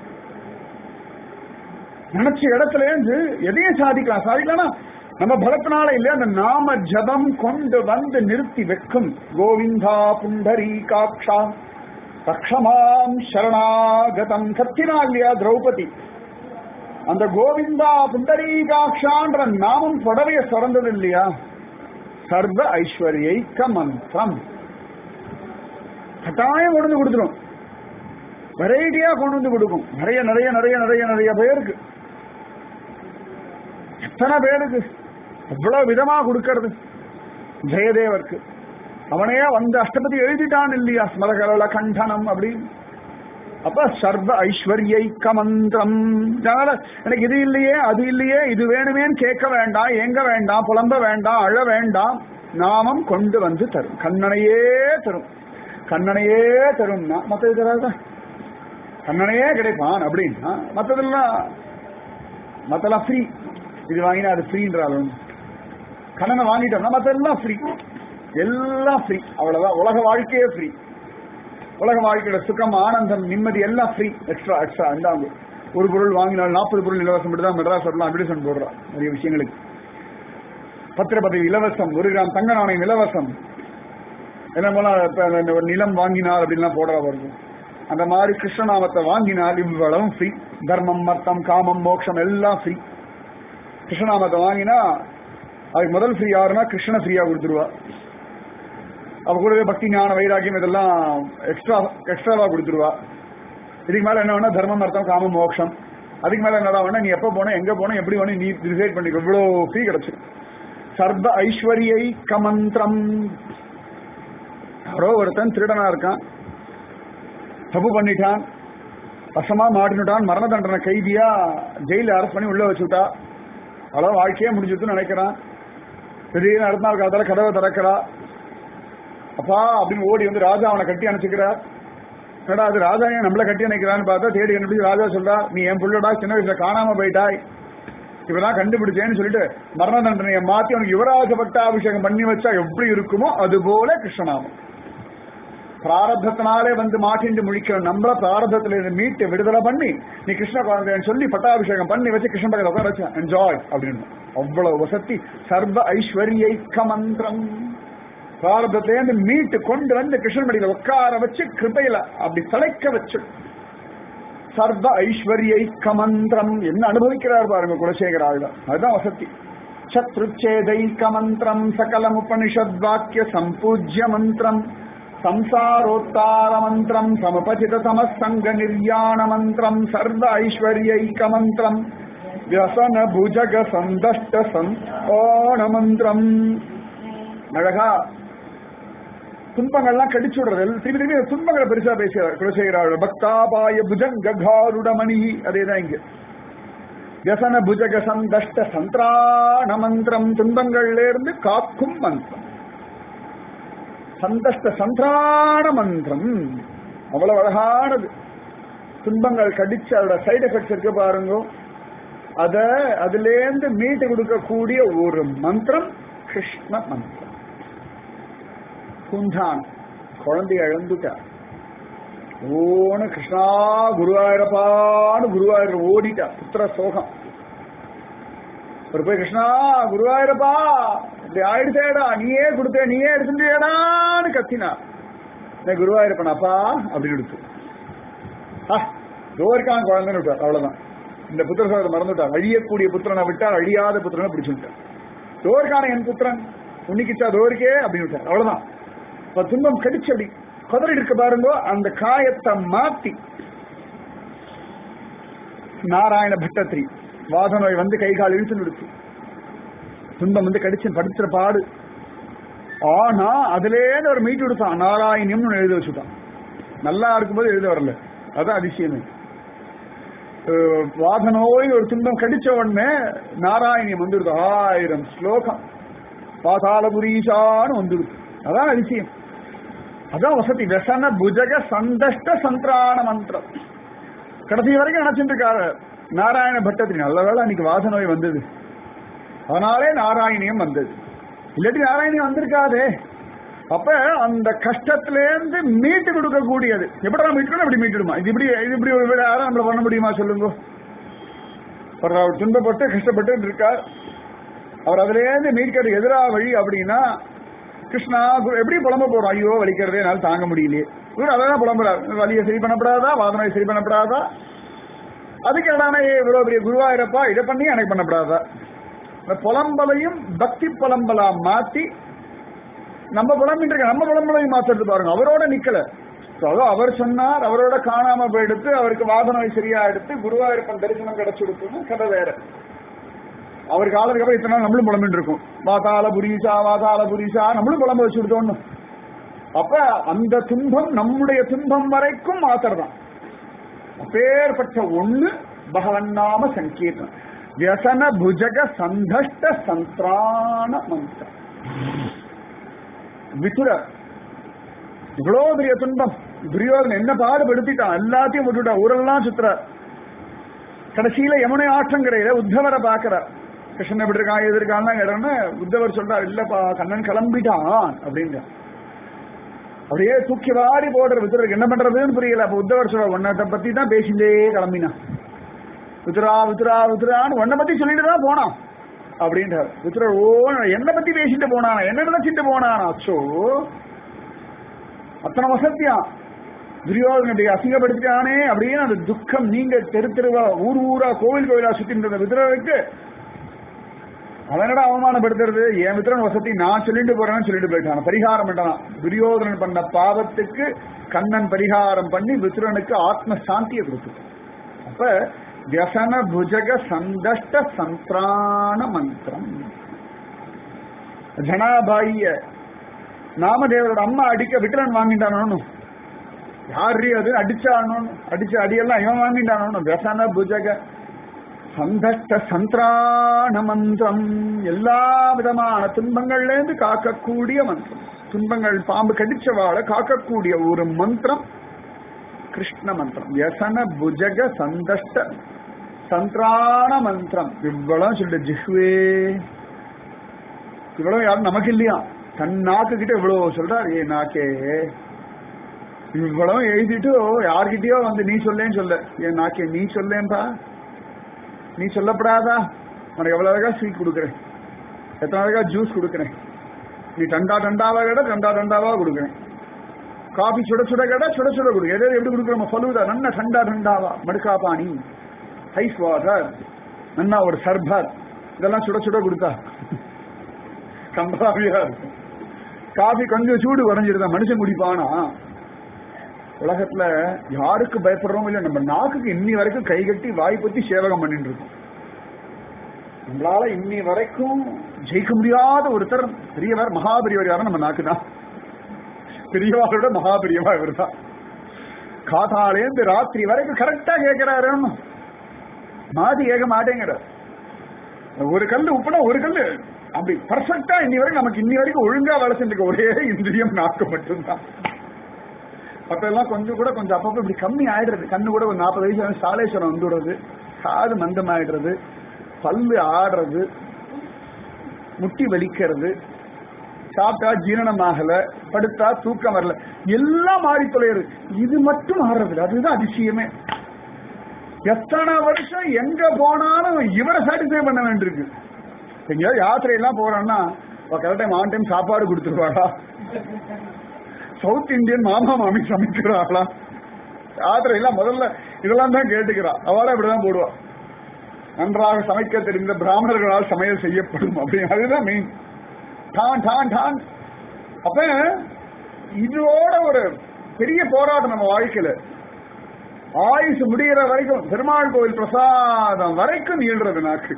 நினைச்ச இடத்துல இருந்து எதையும் சாதிக்கலாம் சாதிக்கலாம் நம்ம பலத்தினால இல்ல அந்த நாம ஜபம் கொண்டு வந்து நிறுத்தி வைக்கும் கோவிந்தா புண்டரி காக்ஷா ரக்ஷமாம் சரணாகதம் கத்தினா இல்லையா திரௌபதி அந்த கோவிந்தா புண்டரீகாட்சான்ற நாமம் புடவைய சுரந்தது இல்லையா சர்வ ஐஸ்வர்யைக்க மந்திரம் கட்டாயம் கொண்டு வந்து கொடுத்துரும் வெரைட்டியா கொண்டு வந்து கொடுக்கும் நிறைய நிறைய நிறைய நிறைய நிறைய பேருக்கு எத்தனை பேருக்கு எவ்வளவு விதமா கொடுக்கறது ஜெயதேவருக்கு அவனே வந்து அஷ்டபதி எழுதிட்டான் இல்லையா ஸ்மரகரள கண்டனம் அப்படின்னு அப்ப சர்வ ஐஸ்வர்யைக்க மந்திரம் அதனால எனக்கு இது இல்லையே அது இல்லையே இது வேணுமேன்னு கேட்க வேண்டாம் எங்க வேண்டாம் புலம்ப வேண்டாம் அழ வேண்டாம் நாமம் கொண்டு வந்து தரும் கண்ணனையே தரும் கண்ணனையே தரும்னா மற்றது தராதா கண்ணனையே கிடைப்பான் அப்படின்னா மற்றதெல்லாம் மற்றெல்லாம் ஃப்ரீ இது வாங்கினா அது ஃப்ரீன்றாலும் கண்ணனை வாங்கிட்டோம்னா மற்றெல்லாம் ஃப்ரீ எல்லாம் ஃப்ரீ அவ்வளவுதான் உலக வாழ்க்கையே ஃப்ரீ உலக வாழ்க்கையோட சுகம் ஆனந்தம் நிம்மதி எல்லாம் ஃப்ரீ எக்ஸ்ட்ரா எக்ஸ்ட்ரா இந்தாங்க ஒரு பொருள் வாங்கினால் நாற்பது பொருள் இலவசம் தான் மெட்ராஸ் வரலாம் அட்வர்டைஸ்மெண்ட் போடுறான் நிறைய விஷயங்களுக்கு பத்திர பதவி இலவசம் ஒரு கிராம் தங்க நாணயம் இலவசம் என்ன போல இப்ப இந்த ஒரு நிலம் வாங்கினால் அப்படின்லாம் போடுறா வருது அந்த மாதிரி கிருஷ்ணநாமத்தை வாங்கினால் இவ்வளவும் ஃப்ரீ தர்மம் மர்த்தம் காமம் மோட்சம் எல்லாம் ஃப்ரீ கிருஷ்ணநாமத்தை வாங்கினா அதுக்கு முதல் ஃப்ரீ யாருன்னா கிருஷ்ண ஃப்ரீயா கொடுத்துருவா அவ கூடவே பக்தி ஞான வைராக்கியம் இதெல்லாம் எக்ஸ்ட்ரா எக்ஸ்ட்ராவா கொடுத்துருவா இதுக்கு மேல என்ன வேணா தர்மம் அர்த்தம் காம மோட்சம் அதுக்கு மேல என்னடா வேணா நீ எப்ப போன எங்க போன எப்படி வேணும் நீ டிசைட் பண்ணிக்கோ இவ்வளவு ஃப்ரீ கிடைச்சிடும் சர்வ ஐஸ்வர்யை கமந்திரம் யாரோ ஒருத்தன் திருடனா இருக்கான் தப்பு பண்ணிட்டான் வசமா மாட்டினுட்டான் மரண தண்டனை கைதியா ஜெயில அரெஸ்ட் பண்ணி உள்ள வச்சுட்டா அவ்வளவு வாழ்க்கையே முடிஞ்சுட்டுன்னு நினைக்கிறான் திடீர்னு அடுத்த நாள் காலத்தால கதவை திறக்கிறா அப்பா அப்படின்னு ஓடி வந்து ராஜா அவனை கட்டி அணைச்சிக்கிறார் என்னடா அது ராஜா ஏன் நம்மள கட்டி அணைக்கிறான்னு பார்த்தா தேடி கண்டுபிடிச்சு ராஜா சொல்றா நீ என் புள்ளடா சின்ன வயசுல காணாம போயிட்டாய் இவதான் கண்டுபிடிச்சேன்னு சொல்லிட்டு மரண தண்டனையை மாத்தி அவனுக்கு யுவராஜ பட்டாபிஷேகம் பண்ணி வச்சா எப்படி இருக்குமோ அது போல கிருஷ்ணநாமம் பிராரத்தத்தினாலே வந்து மாட்டிண்டு முழிக்கிற நம்மள பிராரத்தத்துல இருந்து மீட்டு விடுதலை பண்ணி நீ கிருஷ்ண குழந்தைன்னு சொல்லி பட்டாபிஷேகம் பண்ணி வச்சு கிருஷ்ண பக்கத்தில் உட்கார வச்சு என்ஜாய் அப்படின்னு அவ்வளவு வசதி சர்வ ஐஸ்வர்யை கமந்திரம் பிராரதத்திலேருந்து மீட்டு கொண்டு வந்து கிருஷ்ணமடியில உட்கார வச்சு கிருபையில அப்படி தலைக்க வச்சு சர்வ ஐஸ்வர்யை கமந்திரம் என்ன அனுபவிக்கிறார் பாருங்க குலசேகர ஆழ்வார் அதுதான் வசதி சத்ருச்சேதைக்க மந்திரம் சகலம் உபனிஷத் வாக்கிய சம்பூஜ்ய மந்திரம் சம்சாரோத்தார மந்திரம் சமபசித சமசங்க நிர்யாண மந்திரம் சர்வ ஐஸ்வர்யைக்க மந்திரம் வியசன புஜக சந்தஷ்ட சந்தோண மந்திரம் அழகா துன்பங்கள்லாம் கடிச்சு விடுறது திருப்பி திருப்பி துன்பங்களை பெருசா பேசுகிறார் குலசேகராள் பக்தாபாய புஜங்க காருடமணி அதேதான் இங்க வியசன புஜக சந்தஷ்ட சந்திராண மந்திரம் துன்பங்கள்ல இருந்து காக்கும் மந்திரம் சந்தஷ்ட சந்திராண மந்திரம் அவ்வளவு அழகானது துன்பங்கள் கடிச்சு அதோட சைடு எஃபெக்ட்ஸ் இருக்கு பாருங்க அத அதுலேருந்து மீட்டு கொடுக்கக்கூடிய ஒரு மந்திரம் கிருஷ்ண மந்திரம் குந்தான் குழந்தைய இழந்துட்டார் ஓன கிருஷ்ணா குருவாயிரப்பான்னு குருவாயூர் ஓடிட்டா புத்திர சோகம் ஒரு போய் கிருஷ்ணா குருவாயிரப்பா இப்படி ஆயிடுச்சேடா நீயே கொடுத்த நீயே எடுத்துட்டியடான்னு கத்தினா நான் குருவாயூரப்பனப்பா அப்படின்னு எடுத்து ஆ தோற்கான் குழந்தைன்னு விட்டார் அவ்வளவுதான் இந்த புத்திர சோதரை மறந்துட்டார் அழியக்கூடிய புத்திரனை விட்டார் அழியாத புத்திரனை பிடிச்சுட்டார் தோற்கான என் புத்திரன் உன்னிக்கிச்சா தோருக்கே அப்படின்னு விட்டார் அவ்வளவுதான் அப்ப துன்பம் கடிச்சு அப்படி கதறி இருக்க பாருங்க அந்த காயத்தை மாத்தி நாராயண பட்டத்திரி வாத நோய் வந்து கை கால் இழுத்து நிறுத்து துன்பம் வந்து கடிச்சு படிச்சுற பாடு ஆனா அதுலேருந்து ஒரு மீட்டு கொடுத்தான் நாராயணியம்னு எழுத வச்சுட்டான் நல்லா இருக்கும்போது எழுத வரல அதான் அதிசயமே அஹ் வாத நோய் ஒரு துன்பம் கடிச்ச உடனே நாராயணியம் வந்துடுது ஆயிரம் ஸ்லோகம் பாதாளபுரீஷான்னு வந்துடுது அதான் அதிசயம் அதான் வசதி வெசன புஜக சந்தஷ்ட சந்திராண மந்திரம் கடைசி வரைக்கும் நினைச்சிட்டு இருக்காரு நாராயண பட்டத்திரி நல்ல வேளை அன்னைக்கு வாச நோய் வந்தது அதனாலே நாராயணியம் வந்தது இல்லாட்டி நாராயணியம் வந்திருக்காதே அப்ப அந்த கஷ்டத்திலேருந்து மீட்டு கொடுக்கக்கூடியது எப்படி நம்ம மீட்டு இப்படி மீட்டுடுமா இது இப்படி இது இப்படி ஒரு விட யாரும் நம்மள பண்ண முடியுமா சொல்லுங்க ஒரு அவர் துன்பப்பட்டு கஷ்டப்பட்டு இருக்கார் அவர் அதுலேருந்து மீட்கிறது எதிரா வழி அப்படின்னா கிருஷ்ணா குரு- எப்படி புலம்ப போறோம் ஐயோ வலிக்கிறதே என்னால தாங்க முடியலையே இவர் அதான் புலம்புறாரு வலியை சரி பண்ணப்படாதா வாதனை சரி பண்ணப்படாதா அதுக்கு என்னடானே இவ்வளவு பெரிய குருவாயிரப்பா இதை பண்ணி எனக்கு பண்ணப்படாதா இந்த புலம்பலையும் பக்தி புலம்பலா மாத்தி நம்ம புலம்பிட்டு இருக்க நம்ம புலம்பலையும் மாத்துறது பாருங்க அவரோட நிக்கல So, அதோ அவர் சொன்னார் அவரோட காணாம போயிடுத்து அவருக்கு வாத நோய் சரியா எடுத்து குருவாயூரப்பன் தரிசனம் கிடைச்சுடுத்துன்னு கதை வேற அவர் காலத்துக்கு அப்புறம் இத்தனை நாள் நம்மளும் புலம்பிட்டு இருக்கோம் வாதாள புரீஷா வாதாள புரீஷா நம்மளும் புலம்ப வச்சு விடுத்தோன்னு அப்ப அந்த துன்பம் நம்முடைய துன்பம் வரைக்கும் மாத்திரதான் அப்பேற்பட்ட ஒண்ணு பகவன் நாம சங்கீர்த்தம் வியசன புஜக சந்தஷ்ட சந்திராண மந்திரம் விதுரர் இவ்வளவு பெரிய துன்பம் துரியோதன் என்ன பாடுபடுத்திட்டான் எல்லாத்தையும் விட்டுட்டான் ஊரெல்லாம் சுத்துறார் கடைசியில யமுனை ஆற்றங்கரையில உத்தவரை பாக்குறார் கிருஷ்ணன் எப்படி இருக்கான் எது இருக்கான்னு கேட்டோன்னு உத்தவர் சொல்றார் இல்லப்பா கண்ணன் கிளம்பிட்டான் அப்படின்றார் அப்படியே தூக்கி வாரி போடுற வித்துருக்கு என்ன பண்றதுன்னு புரியல அப்ப உத்தவர் சொல்ற உன்னத்தை பத்தி தான் பேசிட்டே கிளம்பினான் வித்துரா வித்துரா வித்துரான்னு உன்னை பத்தி சொல்லிட்டு தான் போனான் அப்படின்றார் வித்துரர் ஓ என்ன பத்தி பேசிட்டு போனானா என்ன நினைச்சிட்டு போனானா அச்சோ அத்தனை வசத்தியா துரியோதனுடைய அசிங்கப்படுத்திட்டானே அப்படின்னு அந்த துக்கம் நீங்க தெரு தெருவா ஊர் ஊரா கோவில் கோவிலா சுத்திட்டு இருந்த விதுரருக்கு அவனடா அவமானப்படுத்துறது என் மித்திரன் வசதி நான் சொல்லிட்டு போறேன்னு சொல்லிட்டு போயிட்டான் பரிகாரம் பண்ணான் துரியோதனன் பண்ண பாவத்துக்கு கண்ணன் பரிகாரம் பண்ணி விசுரனுக்கு ஆத்ம சாந்தியை கொடுத்து அப்ப வியசன புஜக சந்தஷ்ட சந்திராண மந்திரம் ஜனாபாய நாமதேவரோட அம்மா அடிக்க விட்டுறன் வாங்கிட்டானு யாரு அது அடிச்சானு அடிச்ச அடியெல்லாம் இவன் வாங்கிட்டானு வியசன புஜக சந்தஷ்ட சந்திராண மந்திரம் எல்லா விதமான துன்பங்கள்ல இருந்து காக்கக்கூடிய மந்திரம் துன்பங்கள் பாம்பு கடிச்ச வாழ காக்கக்கூடிய ஒரு மந்திரம் கிருஷ்ண மந்திரம் யசன புஜக சந்தஷ்ட சந்திராண மந்திரம் இவ்வளவு சொல்லிட்டு ஜிஹ்வே இவ்வளவு யாரும் நமக்கு இல்லையா தன் நாக்கு கிட்ட இவ்வளவு சொல்றாரு ஏ நாக்கே இவ்வளவு எழுதிட்டு யார்கிட்டயோ வந்து நீ சொல்லேன்னு சொல்ல ஏன் நாக்கே நீ சொல்லேன்பா நீ சொல்லப்படாதா உனக்கு எவ்வளவு அழகா ஸ்வீட் கொடுக்குறேன் எத்தனை அழகா ஜூஸ் கொடுக்குறேன் நீ டண்டா டண்டாவா கேட்டா டண்டா டண்டாவா கொடுக்குறேன் காபி சுட சுட கேட்டா சுட சுட கொடுக்கு எதாவது எப்படி கொடுக்குறோம் ஃபலூதா நன்னா டண்டா டண்டாவா மடுக்கா பாணி ஐஸ் வாட்டர் நன்னா ஒரு சர்பர் இதெல்லாம் சுட சுட கொடுத்தா கம்பாவியா இருக்கும் காபி கொஞ்சம் சூடு குறைஞ்சிருந்தா மனுஷன் குடிப்பானா உலகத்துல யாருக்கு பயப்படுறோம் இல்ல நம்ம நாக்குக்கு இன்னி வரைக்கும் கை கட்டி வாய் பத்தி சேவகம் பண்ணிட்டு இருக்கோம் நம்மளால இன்னி வரைக்கும் ஜெயிக்க முடியாத ஒருத்தர் பெரியவர் மகாபெரியவர் யாரும் நம்ம நாக்கு தான் பெரியவாரோட மகாபெரியவா இவர் தான் காத்தாலேந்து ராத்திரி வரைக்கும் கரெக்டா கேட்கிறாரு மாதி கேட்க மாட்டேங்கிறார் ஒரு கல்லு உப்புனா ஒரு கல்லு அப்படி பர்ஃபெக்டா இன்னி வரைக்கும் நமக்கு இன்னி வரைக்கும் ஒழுங்கா வேலை செஞ்சுக்க ஒரே இந்திரியம் நாக்கு மட்டும்தான் மற்றெல்லாம் கொஞ்சம் கூட கொஞ்சம் அப்பப்போ இப்படி கம்மி ஆயிடுறது கண்ணு கூட ஒரு நாற்பது வயசு சாலேஸ்வரம் வந்துடுறது காது மந்தம் ஆயிடுறது பல்லு ஆடுறது முட்டி வலிக்கிறது சாப்பிட்டா ஜீரணமாகல படுத்தா தூக்கம் வரல எல்லாம் மாறி தொலையுது இது மட்டும் மாறுறது அதுதான் அதிசயமே எத்தனை வருஷம் எங்க போனாலும் இவரை சாட்டிஸ்ஃபை பண்ண வேண்டியிருக்கு எங்கேயாவது யாத்திரை எல்லாம் போறோம்னா கரெக்ட் டைம் ஆன் டைம் சாப்பாடு கொடுத்துருவாடா சவுத் இந்தியன் மாமா மாமி சமைக்கிறாளா யாத்திரை எல்லாம் முதல்ல இதெல்லாம் தான் கேட்டுக்கிறா அவளா இப்படிதான் போடுவா நன்றாக சமைக்க தெரிந்த பிராமணர்களால் சமையல் செய்யப்படும் அப்படின்னு அதுதான் மெயின் டான் டான் டான் அப்ப இதோட ஒரு பெரிய போராட்டம் நம்ம வாழ்க்கையில ஆயுசு முடிகிற வரைக்கும் பெருமாள் கோவில் பிரசாதம் வரைக்கும் நீள்றது நாக்கு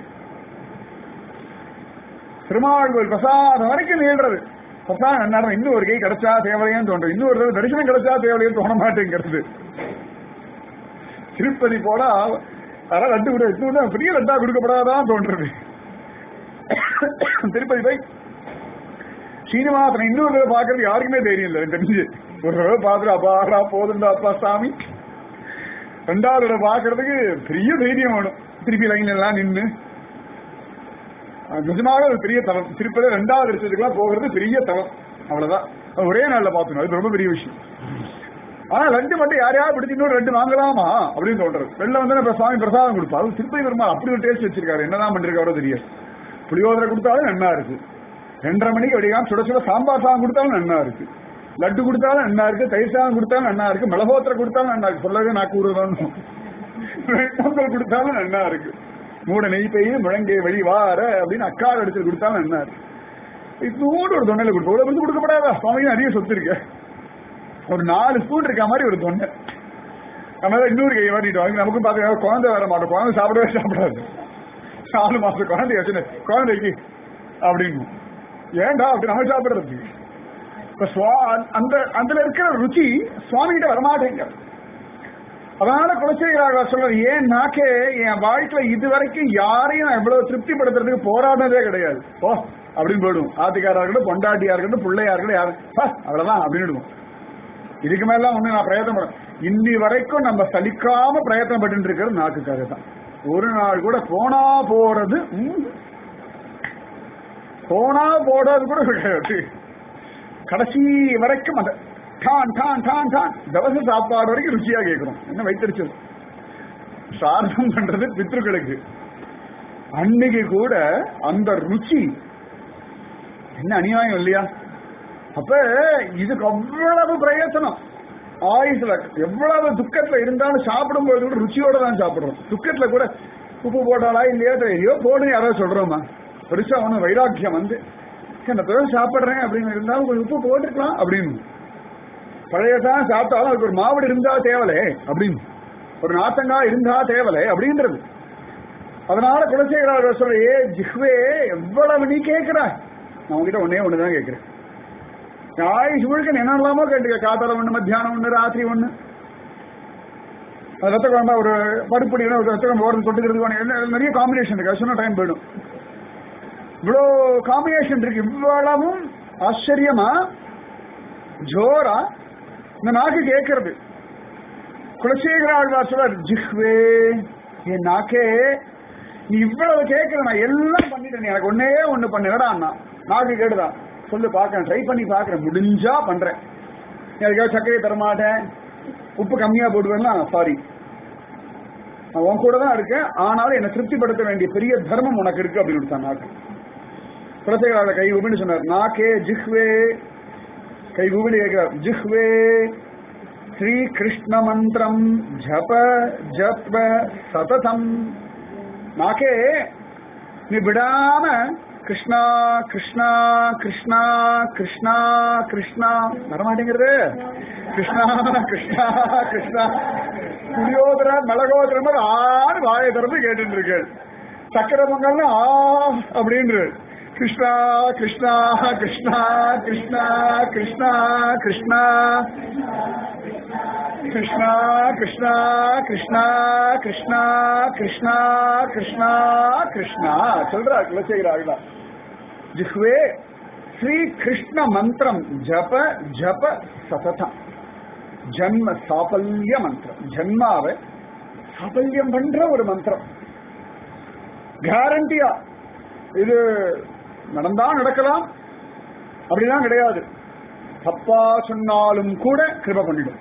பெருமாள் கோவில் பிரசாதம் வரைக்கும் நீள்றது பிரசாதம் என்ன இன்னும் ஒரு கை கிடைச்சா தேவையேன்னு தோன்றும் இன்னும் ஒரு தரிசனம் கிடைச்சா தேவையேன்னு தோண மாட்டேங்கிறது திருப்பதி போனா அதான் லட்டு கூட இன்னும் பெரிய லட்டா கொடுக்கப்படாதான் தோன்றது திருப்பதி போய் சீனிவாசன் இன்னொரு தடவை பாக்குறது யாருக்குமே தைரியம் இல்லை எனக்கு தெரிஞ்சு ஒரு தடவை பாக்குற அப்பாடா போதுண்டா அப்பா சாமி ரெண்டாவது தடவை பாக்குறதுக்கு பெரிய தைரியம் வேணும் திருப்பி லைன்ல எல்லாம் நின்று நிஜமாக ஒரு பெரிய தலம் திருப்பதி ரெண்டாவது வருஷத்துக்குலாம் போகிறது பெரிய தலம் அவ்வளவுதான் ஒரே நாள்ல பார்த்தோம் அது ரொம்ப பெரிய விஷயம் ஆனா லட்டு மட்டும் யாரையாவது பிடிச்சி இன்னொரு ரெண்டு வாங்கலாமா அப்படின்னு தோன்றது வெளில வந்து நம்ம சுவாமி பிரசாதம் கொடுப்பாரு திருப்பதி பெருமாள் அப்படி ஒரு டேஸ்ட் வச்சிருக்காரு என்னதான் பண்ணிருக்காரோ தெரியாது புளியோதரை கொடுத்தாலும் நன்னா இருக்கு ரெண்டரை மணிக்கு வெடிக்காம சுட சுட சாம்பார் சாதம் கொடுத்தாலும் நன்னா இருக்கு லட்டு கொடுத்தாலும் நன்னா இருக்கு தயிர் சாதம் கொடுத்தாலும் நன்னா இருக்கு மிளகோத்திர கொடுத்தாலும் நன்னா இருக்கு சொல்லவே நான் கூறுதான் பொங்கல் கொடுத்தாலும் நன்னா இருக்கு மூட நெய் பெய்து முழங்கை வழி வார அப்படின்னு அக்கால் அடிச்சு கொடுத்தாலும் நன்னா இருக்கு இதோடு ஒரு தொண்டையில கொடுப்போம் இவ்வளவு வந்து கொடுக்கப்படாதா சுவாமிக்கு நிறைய சொத்து இருக்கு ஒரு நாலு ஸ்பூன் இருக்க மாதிரி ஒரு தொண்டை நம்ம இன்னொரு கை வாட்டிட்டு நமக்கும் பார்த்து குழந்தை வர மாட்டோம் குழந்தை சாப்பிடவே சாப்பிடாது நாலு மாசம் குழந்தை வச்சுன்னு குழந்தைக்கு அப்படின்னு ஏன்டா அப்படி நம்ம சாப்பிடுறது இப்ப அந்த அதுல இருக்கிற ருச்சி சுவாமி கிட்ட வரமாட்டேங்க அதனால குலசேகராக சொல்றது ஏன் நாக்கே என் வாழ்க்கையில இது வரைக்கும் யாரையும் நான் எவ்வளவு திருப்திப்படுத்துறதுக்கு போராடினதே கிடையாது ஓ அப்படின்னு போயிடும் ஆத்திக்காரா இருக்கட்டும் பொண்டாட்டியா இருக்கட்டும் பிள்ளையா இருக்கட்டும் யாரும் அவ்வளவுதான் அப்படின்னு இதுக்கு மேல ஒண்ணு நான் பிரயத்தனம் பண்ண இன்னி வரைக்கும் நம்ம சலிக்காம பிரயத்தனம் பண்ணிட்டு இருக்கிறது நாக்குக்காக தான் ஒரு நாள் கூட போனா போறது போனா போறது கூட கிடையாது கடைசி வரைக்கும் அந்த டான் டான் டான் டான் தவச சாப்பாடு வரைக்கும் ருச்சியா கேட்கிறோம் என்ன வைத்தறிச்சல் சார்தம் பண்றது பித்ருக்களுக்கு அன்னைக்கு கூட அந்த ருச்சி என்ன அநியாயம் இல்லையா அப்ப இதுக்கு அவ்வளவு பிரயத்தனம் ஆயுசுல எவ்வளவு துக்கத்துல இருந்தாலும் சாப்பிடும்போது கூட ருச்சியோட தான் சாப்பிடுறோம் துக்கத்துல கூட உப்பு போட்டாலா இல்லையா தெரியும் போடுன்னு யாராவது சொல்றோமா பெருசா ஒன்றும் வைராக்கியம் வந்து சரி, நான் பிறகு சாப்பிட்றேன் அப்படின்னு இருந்தாலும் கொஞ்சம் உப்பு போட்டுக்கலாம் அப்படின்னு பழையதான் சாப்பிட்டாலும் அதுக்கு ஒரு மாவடு இருந்தா தேவலே அப்படின்னு ஒரு நாத்தங்காய் இருந்தா தேவலே அப்படின்றது அதனால குலசேகரார் சொல்ற ஏ ஜிஹ்வே எவ்வளவு நீ கேட்கிறாய் நான் உங்ககிட்ட ஒன்னே ஒண்ணுதான் கேட்கிறேன் ஆயுஷ் முழுக்க என்னெல்லாமோ கேட்டுக்க காத்தால ஒண்ணு மத்தியானம் ஒண்ணு ராத்திரி ஒண்ணு அது ரத்த குழம்பா ஒரு பருப்பொடி ஒரு ரத்த குழம்பு ஓரம் தொட்டுக்கிறதுக்கு என்ன நிறைய காம்பினேஷன் இருக்கு அது சொன்ன டைம் போயிடும் இவ்வளோ காம்பினேஷன் இருக்கு இவ்வளவும் ஆச்சரியமா ஜோரா இந்த நாக்கு கேட்கறது குலசேகர ஆழ்வார் சொல்றார் ஜிஹ்வே என் நாக்கே நீ இவ்வளவு கேட்கிற நான் எல்லாம் பண்ணிட்டேன் நீ எனக்கு ஒன்னே ஒண்ணு பண்ணிடா அண்ணா நாக்கு கேடுதான் சொல்லு பார்க்கறேன் ட்ரை பண்ணி பார்க்கறேன் முடிஞ்சா பண்றேன் நீ அதுக்காக சர்க்கரை தரமாட்டேன் உப்பு கம்மியா போடுவேன்னா சாரி நான் உன் கூட தான் இருக்கேன் ஆனாலும் என்னை திருப்திப்படுத்த வேண்டிய பெரிய தர்மம் உனக்கு இருக்கு அப்படின்னு கொடுத்தான் நாக்கு குலசேகரால கை உபின்னு சொன்னார் நாக்கே ஜிஹ்வே கை உபின்னு கேட்கிறார் ஜிஹ்வே ஸ்ரீ கிருஷ்ண மந்திரம் ஜப ஜப்வ சததம் நாக்கே நீ விடாம கிருஷ்ணா கிருஷ்ணா கிருஷ்ணா கிருஷ்ணா கிருஷ்ணா வரமாட்டேங்கிறது கிருஷ்ணா கிருஷ்ணா கிருஷ்ணா புளியோதர மிளகோதரம் ஆறு வாயை திறந்து கேட்டுட்டு இருக்கு சக்கர பொங்கல்னு ஆ அப்படின்னு கிருஷ்ணா கிருஷ்ணா கிருஷ்ணா கிருஷ்ணா கிருஷ்ணா கிருஷ்ணா கிருஷ்ணா கிருஷ்ணா கிருஷ்ணா கிருஷ்ணா கிருஷ்ணா கிருஷ்ணா கிருஷ்ணா சொல்றா குலசேகரா ஜிஹ்வே ஸ்ரீ கிருஷ்ண மந்திரம் ஜப ஜப சததம் ஜன்ம சாபல்ய மந்திரம் ஜன்மாவை சாபல்யம் பண்ற ஒரு மந்திரம் கேரண்டியா இது நடந்தா நடக்கலாம் அப்படிலாம் கிடையாது தப்பா சொன்னாலும் கூட கிருப பண்ணிடும்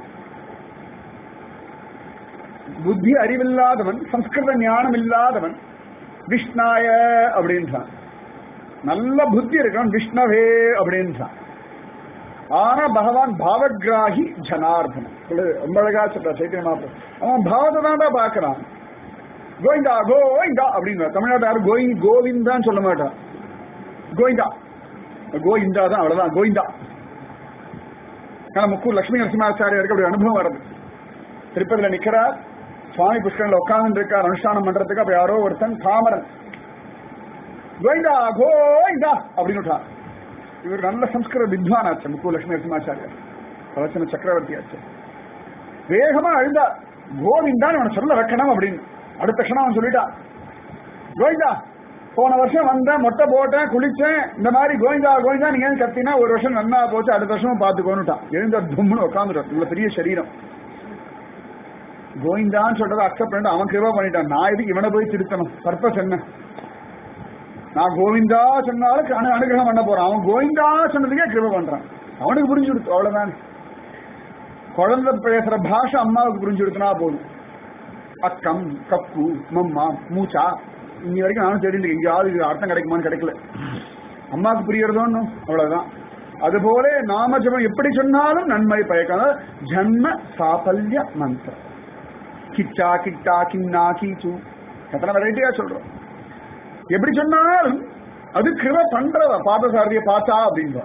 புத்தி அறிவில்லாதவன் சம்ஸ்கிருத ஞானம் இல்லாதவன் விஷ்ணாய அப்படின்றான் நல்ல புத்தி இருக்கான் விஷ்ணவே அப்படின்றான் ஆனா பகவான் பாவகிராகி ஜனார்தனம் சொல்லு, ரொம்ப அழகா சொல்ற சைத்தன்ய மாப்பிள்ள அவன் பாவத்தை தான்டா பாக்குறான் கோவிந்தா கோவிந்தா அப்படின்னு தமிழ்நாட்டு யாரும் கோவி கோவிந்தான்னு சொல்ல மாட்டான் கோவிந்தா கோவிந்தா தான் அவ்வளவுதான் கோவிந்தா ஆனா முக்கூர் லட்சுமி நரசிம்மாச்சாரியருக்கு அப்படி அனுபவம் வருது திருப்பதியில நிக்கிறார் சுவாமி புஷ்கரன்ல உட்கார்ந்து இருக்கார் அனுஷ்டானம் பண்றதுக்கு அப்ப யாரோ ஒருத்தன் தாமரன் கோவிந்தா கோவிந்தா அப்படின்னு விட்டார். இவர் நல்ல சம்ஸ்கிருத வித்வான் ஆச்சு முக்கூர் லட்சுமி நரசிம்மாச்சாரியர் பிரவச்சன சக்கரவர்த்தி ஆச்சு வேகமா அழுந்தா கோவிந்தான்னு அவனை சொல்ல வைக்கணும் அப்படின்னு அடுத்த க்ஷணம் அவன் சொல்லிட்டான் கோவிந்தா போன வருஷம் வந்தேன் மொட்டை போட்டேன் குளிச்சேன் இந்த மாதிரி கோவிந்தா கோவிந்தா நீங்க ஏன் கத்தினா ஒரு வருஷம் நன்னா போச்சு அடுத்த வருஷமும் பார்த்துக்கோன்னுட்டான் எழுந்த தும்முன்னு உட்காந்துட்டான் இவ்வளவு பெரிய சரீரம் கோவிந்தான்னு சொல்றதை அக்செப்ட் பண்ணிட்டு அவன் கிருபா பண்ணிட்டான் நான் எதுக்கு இவனை போய் திருத்தணும் பர்பஸ் என்ன நான் கோவிந்தா சொன்னாலும் அனு- அனுகிரகம் பண்ண போறான் அவன் கோவிந்தா சொன்னதுக்கே கிருப பண்றான் அவனுக்கு புரிஞ்சு கொடுத்து அவ்வளவுதான் குழந்தை பேசுற பாஷை அம்மாவுக்கு புரிஞ்சு கொடுத்தனா போதும் அக்கம் கக்கு மம்மா மூச்சா இன்னி வரைக்கும் நானும் தேடிட்டு இருக்கேன். எங்கேயாவது இது அர்த்தம் கிடைக்குமான்னு கிடைக்கல அம்மாவுக்கு புரியறதோன்னு அவ்வளவுதான் அதுபோல நாம ஜபம் எப்படி சொன்னாலும் நன்மை பயக்காத ஜன்ம சாபல்ய மந்திரம் கிச்சா கிட்டா கின்னா கீச்சு எத்தனை வெரைட்டியா சொல்றோம் எப்படி சொன்னாலும் அது கிருப பண்றதா பாதசாரதிய பார்த்தா அப்படின்றா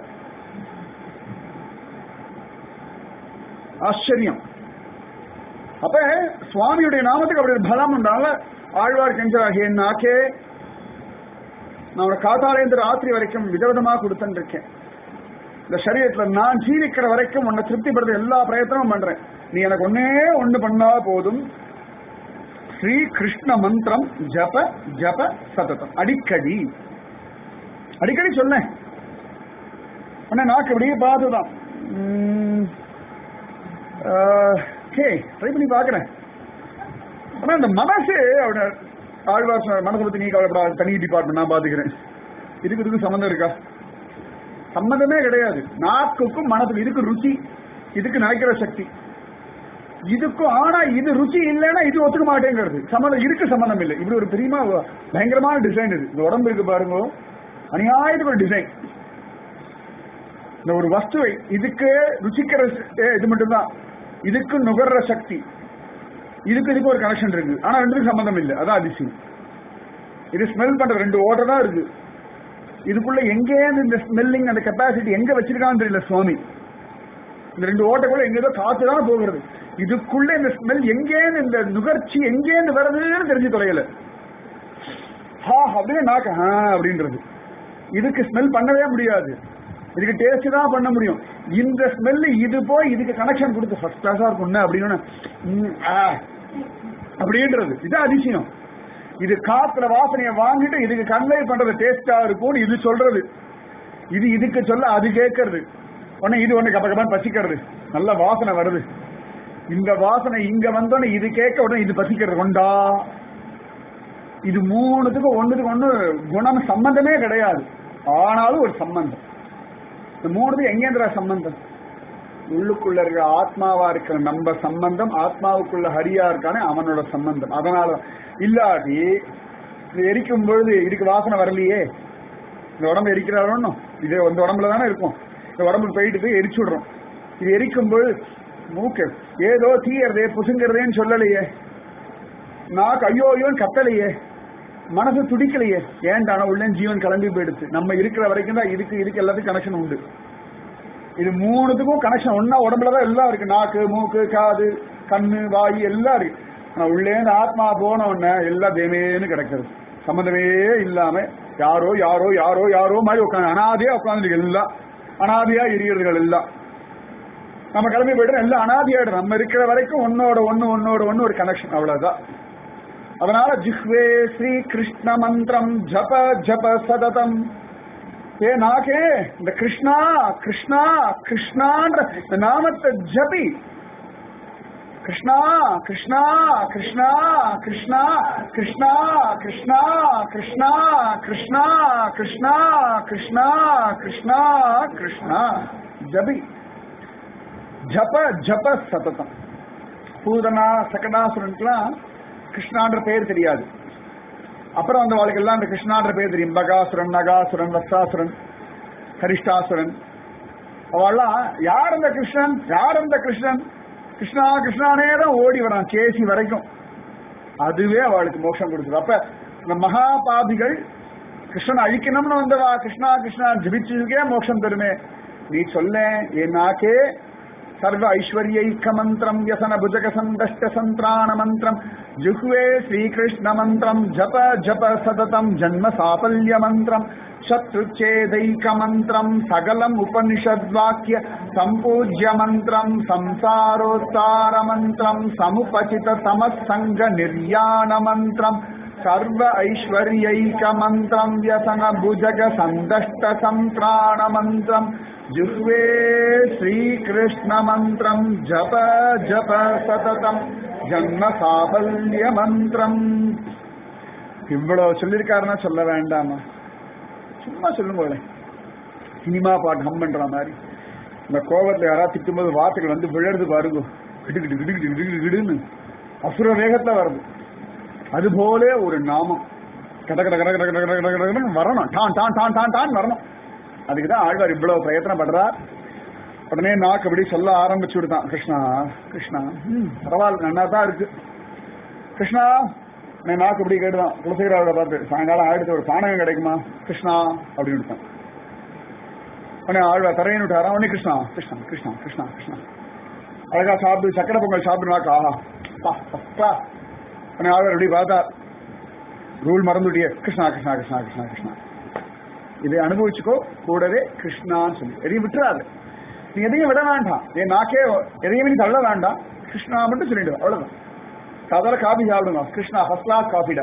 ஆச்சரியம் அப்ப சுவாமியுடைய நாமத்துக்கு அப்படி ஒரு பலம் உண்டால ஆழ்வார் கெஞ்சராகிய நாக்கே நான் உனக்கு காத்தாலேந்து ராத்திரி வரைக்கும் விதவிதமா கொடுத்துட்டு இருக்கேன் இந்த சரீரத்துல நான் ஜீவிக்கிற வரைக்கும் உன்னை திருப்திப்படுத்த எல்லா பிரயத்தனமும் பண்றேன் நீ எனக்கு ஒன்னே ஒண்ணு பண்ணா போதும் ஸ்ரீ கிருஷ்ண மந்திரம் ஜப ஜப சததம் அடிக்கடி அடிக்கடி சொன்னேன் உடனே நாக்கு இப்படியே பார்த்துதான் ஓகே ட்ரை பண்ணி பார்க்கறேன் ஆனா இந்த மனசு அவட ஆழ்வார் சொன்னார், மனசை பத்தி நீ கவலைப்படாத தனி டிபார்ட்மெண்ட் நான் பாத்துக்கிறேன் இதுக்கு இதுக்கு சம்மந்தம் இருக்கா சம்மந்தமே கிடையாது நாக்குக்கும் மனசுக்கு இதுக்கு ருச்சி இதுக்கு நினைக்கிற சக்தி இதுக்கும் ஆனா இது ருச்சி இல்லைன்னா இது ஒத்துக்க மாட்டேங்கிறது சம்மந்தம் இதுக்கு சம்மந்தம் இல்லை இப்படி ஒரு பெரியமா பயங்கரமான டிசைன் இது இந்த உடம்பு இருக்கு பாருங்க அநியாயத்துக்கு ஒரு டிசைன் இந்த ஒரு வஸ்துவை இதுக்கு ருச்சிக்கிற ச- இது மட்டும்தான் இதுக்கு நுகர்ற சக்தி இதுக்கு இதுக்கு ஒரு கனெக்ஷன் இருக்கு ஆனா ரெண்டுக்கும் சம்பந்தம் இல்லை அதான் அதிசயம் இது ஸ்மெல் பண்ற ரெண்டு ஓட்டை தான் இருக்கு இதுக்குள்ள எங்கேருந்து இந்த ஸ்மெல்லிங் அந்த கெப்பாசிட்டி எங்க வச்சிருக்கான்னு தெரியல சுவாமி இந்த ரெண்டு ஓட்டைக்குள்ள எங்க ஏதோ காத்து தான் போகிறது இதுக்குள்ள இந்த ஸ்மெல் எங்கேருந்து இந்த நுகர்ச்சி எங்கேருந்து வருதுன்னு தெரிஞ்சு தொலையல ஹா அப்படியே நாக்க ஹா அப்படின்றது இதுக்கு ஸ்மெல் பண்ணவே முடியாது இதுக்கு டேஸ்ட் தான் பண்ண முடியும் இந்த ஸ்மெல் இது போய் இதுக்கு கனெக்ஷன் கொடுத்து ஃபர்ஸ்ட் கிளாஸா இருக்கும்னு அப்படின்னு ம், ஆ, அப்படின்றது இது அதிசயம் இது காத்துல வாசனையை வாங்கிட்டு இதுக்கு கன்வே பண்றது டேஸ்டா இருக்கும்னு இது சொல்றது இது இதுக்கு சொல்ல அது கேட்கறது உடனே இது ஒண்ணு கப்ப கப்பன்னு பசிக்கிறது நல்ல வாசனை வருது இந்த வாசனை இங்க வந்தோடனே இது கேட்க உடனே இது பசிக்கிறது கொண்டா இது மூணுத்துக்கும் ஒண்ணுத்துக்கு ஒண்ணு குணம் சம்பந்தமே கிடையாது ஆனாலும் ஒரு சம்பந்தம் இந்த மூணுத்துக்கு எங்கேந்திரா சம்பந்தம் உள்ளுக்குள்ள இருக்கிற ஆத்மாவா இருக்கிற நம்ம சம்பந்தம் ஆத்மாவுக்குள்ள ஹரியா இருக்கானே அவனோட சம்பந்தம் அதனால இல்லாட்டி இது எரிக்கும் பொழுது இதுக்கு வாசனை வரலையே இந்த உடம்பு எரிக்கிறாரோன்னு இது இந்த உடம்புல தானே இருக்கும் இந்த உடம்புக்கு போயிட்டு போய் எரிச்சு விடுறோம் இது எரிக்கும் பொழுது மூக்கு ஏதோ தீயறதே புசுங்கிறதேன்னு சொல்லலையே நாக்கு ஐயோ ஐயோன்னு கத்தலையே மனசு துடிக்கலையே ஏன்டான உள்ள ஜீவன் கிளம்பி போயிடுச்சு நம்ம இருக்கிற வரைக்கும் தான் இதுக்கு இதுக்கு எல்லாத்துக்கும் கனெக்ஷன் உண்டு இது மூணுத்துக்கும் கனெக்ஷன் ஒன்னா உடம்புல தான் எல்லாம் இருக்கு நாக்கு மூக்கு காது கண்ணு வாய் எல்லாம் இருக்கு ஆனா உள்ளே இருந்து ஆத்மா போன உடனே எல்லாம் தேமேன்னு கிடக்குது சம்பந்தமே இல்லாம யாரோ யாரோ யாரோ யாரோ மாதிரி உட்காந்து அனாதையா உட்காந்து எல்லாம் அனாதையா எரியறதுகள் எல்லாம் நம்ம கிளம்பி போயிட்டு எல்லாம் அனாதியாயிடும் நம்ம இருக்கிற வரைக்கும் ஒன்னோட ஒண்ணு ஒன்னோட ஒண்ணு ஒரு கனெக்ஷன் அவ்வளவுதான் அதனால ஜிஹ்வே ஸ்ரீ கிருஷ்ண மந்திரம் ஜப ஜப சததம் ஏ நாகே இந்த கிருஷ்ணா கிருஷ்ணா கிருஷ்ணான்ற இந்த நாமத்தை ஜபி கிருஷ்ணா கிருஷ்ணா கிருஷ்ணா கிருஷ்ணா கிருஷ்ணா கிருஷ்ணா கிருஷ்ணா கிருஷ்ணா கிருஷ்ணா கிருஷ்ணா கிருஷ்ணா கிருஷ்ணா ஜபி ஜப ஜப சததம் பூதனா சகடாசுரனுக்குலாம் கிருஷ்ணான்ற பெயர் தெரியாது அப்புறம் அந்த வாழ்க்கெல்லாம் அந்த கிருஷ்ணான்ற பேர் தெரியும் பகாசுரன் நகாசுரன் வத்சாசுரன் கரிஷ்டாசுரன் அவெல்லாம் யார் அந்த கிருஷ்ணன் யார் அந்த கிருஷ்ணன் கிருஷ்ணா கிருஷ்ணானே தான் ஓடி வரான் கேசி வரைக்கும் அதுவே அவளுக்கு மோட்சம் கொடுக்குது அப்ப இந்த மகாபாபிகள் கிருஷ்ணன் அழிக்கணும்னு வந்தவா கிருஷ்ணா கிருஷ்ணா ஜபிச்சதுக்கே மோட்சம் தருமே நீ சொல்ல ஏனாக்கே சர்வ ஐஸ்வர்யைக்க மந்திரம் வியசன புஜக சந்தஷ்ட சந்திராண மந்திரம் ஜுஹ்வே ஸ்ரீகிருஷ்ண மந்திரம் ஜப ஜப சததம் ஜன்ம சாபல்ய மந்திரம் சத்ருச்சேதைக்க மந்திரம் சகலம் உபனிஷத்வாக்கிய சம்பூஜ்ய மந்திரம் சம்சாரோத்தார மந்திரம் சமுபசித தமசங்க நிர்யாண மந்திரம் சர்வ ஐஸ்வர்யைக்க மந்திரம் வியசன புஜக சந்தஷ்ட சந்திராண மந்திரம் ஜுஹ்வே ஸ்ரீகிருஷ்ண மந்திரம் ஜப ஜப சததம் ஜன்ம சாபல்ய மந்திரம் இவ்வளவு சொல்லியிருக்காருன்னா சொல்ல வேண்டாமா சும்மா சொல்லுங்களேன் சினிமா பாட்டு ஹம் பண்ற மாதிரி இந்த கோவத்துல யாராவது திட்டும்போது வார்த்தைகள் வந்து விழறது பாருங்க கிடு கிடு கிடு கிடு கிடு கிடுன்னு அசுர வேகத்துல வருது அதுபோல ஒரு நாமம் கட கட கட கட கட கட கட கடன்னு வரணும் டான் டான் டான் டான் டான் வரணும் அதுக்கு தான் ஆழ்வார் இவ்வளவு பிரயத்தனப்படுறார் உடனே நாக்கு அப்படி சொல்ல ஆரம்பிச்சு விடுதான் கிருஷ்ணா கிருஷ்ணா ம், பரவாயில்ல நன்னா தான் இருக்கு கிருஷ்ணா உடனே நாக்கு இப்படி கேட்டுதான் குலசேகராவோட பார்த்து சாயங்காலம் ஆயிடுச்சு ஒரு பானகம் கிடைக்குமா கிருஷ்ணா அப்படின்னு விட்டான் உடனே ஆழ்வார் தரையன் விட்டாரா உடனே கிருஷ்ணா கிருஷ்ணா கிருஷ்ணா கிருஷ்ணா கிருஷ்ணா அழகா சாப்பிட்டு சக்கரை பொங்கல் சாப்பிட்டு நாக்கு ஆஹா பா பா உடனே ஆழ்வார் இப்படி பார்த்தா ரூல் மறந்துட்டியே கிருஷ்ணா கிருஷ்ணா கிருஷ்ணா கிருஷ்ணா கிருஷ்ணா இதை அனுபவிச்சுக்கோ கூடவே கிருஷ்ணான்னு சொல்லி எதையும் விட்டுறாது நீ எதையும் விட வேண்டாம் என் நாக்கே எதையும் நீ தள்ள வேண்டாம் கிருஷ்ணா மட்டும் சொல்லிடு அவ்வளவுதான் கதல காபி சாப்பிடுங்க கிருஷ்ணா ஃபர்ஸ்ட் கிளாஸ் காபிடா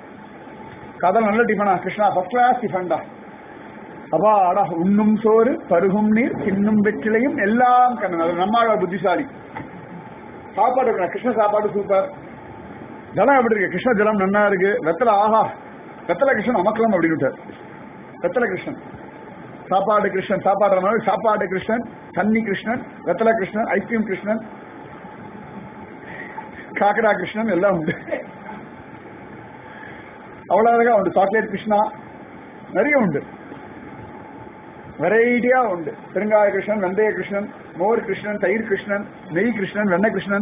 கதல் நல்ல டிஃபனா கிருஷ்ணா ஃபர்ஸ்ட் கிளாஸ் டிஃபன்டா அப்பா அடா உண்ணும் சோறு பருகும் நீர் தின்னும் வெற்றிலையும் எல்லாம் கண்ணன் அது நம்ம புத்திசாலி சாப்பாடு இருக்கணும் கிருஷ்ண சாப்பாடு சூப்பர் ஜலம் எப்படி இருக்கு கிருஷ்ண ஜலம் நன்னா இருக்கு வெத்தலை ஆஹா வெத்தலை கிருஷ்ணன் அமக்கலாம் அப்படின்னு விட்டார் வெத்தலை கிருஷ்ணன் சாப்பாடு கிருஷ்ணன் சாப்பாடு மாதிரி சாப்பாடு கிருஷ்ணன் தண்ணி கிருஷ்ணன் வெத்தலை கிருஷ்ணன் ஐஸ்கிரீம் கிருஷ்ணன் காக்கடா கிருஷ்ணன் எல்லாம் உண்டு அவ்வளவு அழகா உண்டு சாக்லேட் கிருஷ்ணா நிறைய உண்டு வெரைட்டியா உண்டு பெருங்காய கிருஷ்ணன் வெந்தய கிருஷ்ணன் மோர் கிருஷ்ணன் தயிர் கிருஷ்ணன் நெய் கிருஷ்ணன் வெண்ணெய் கிருஷ்ணன்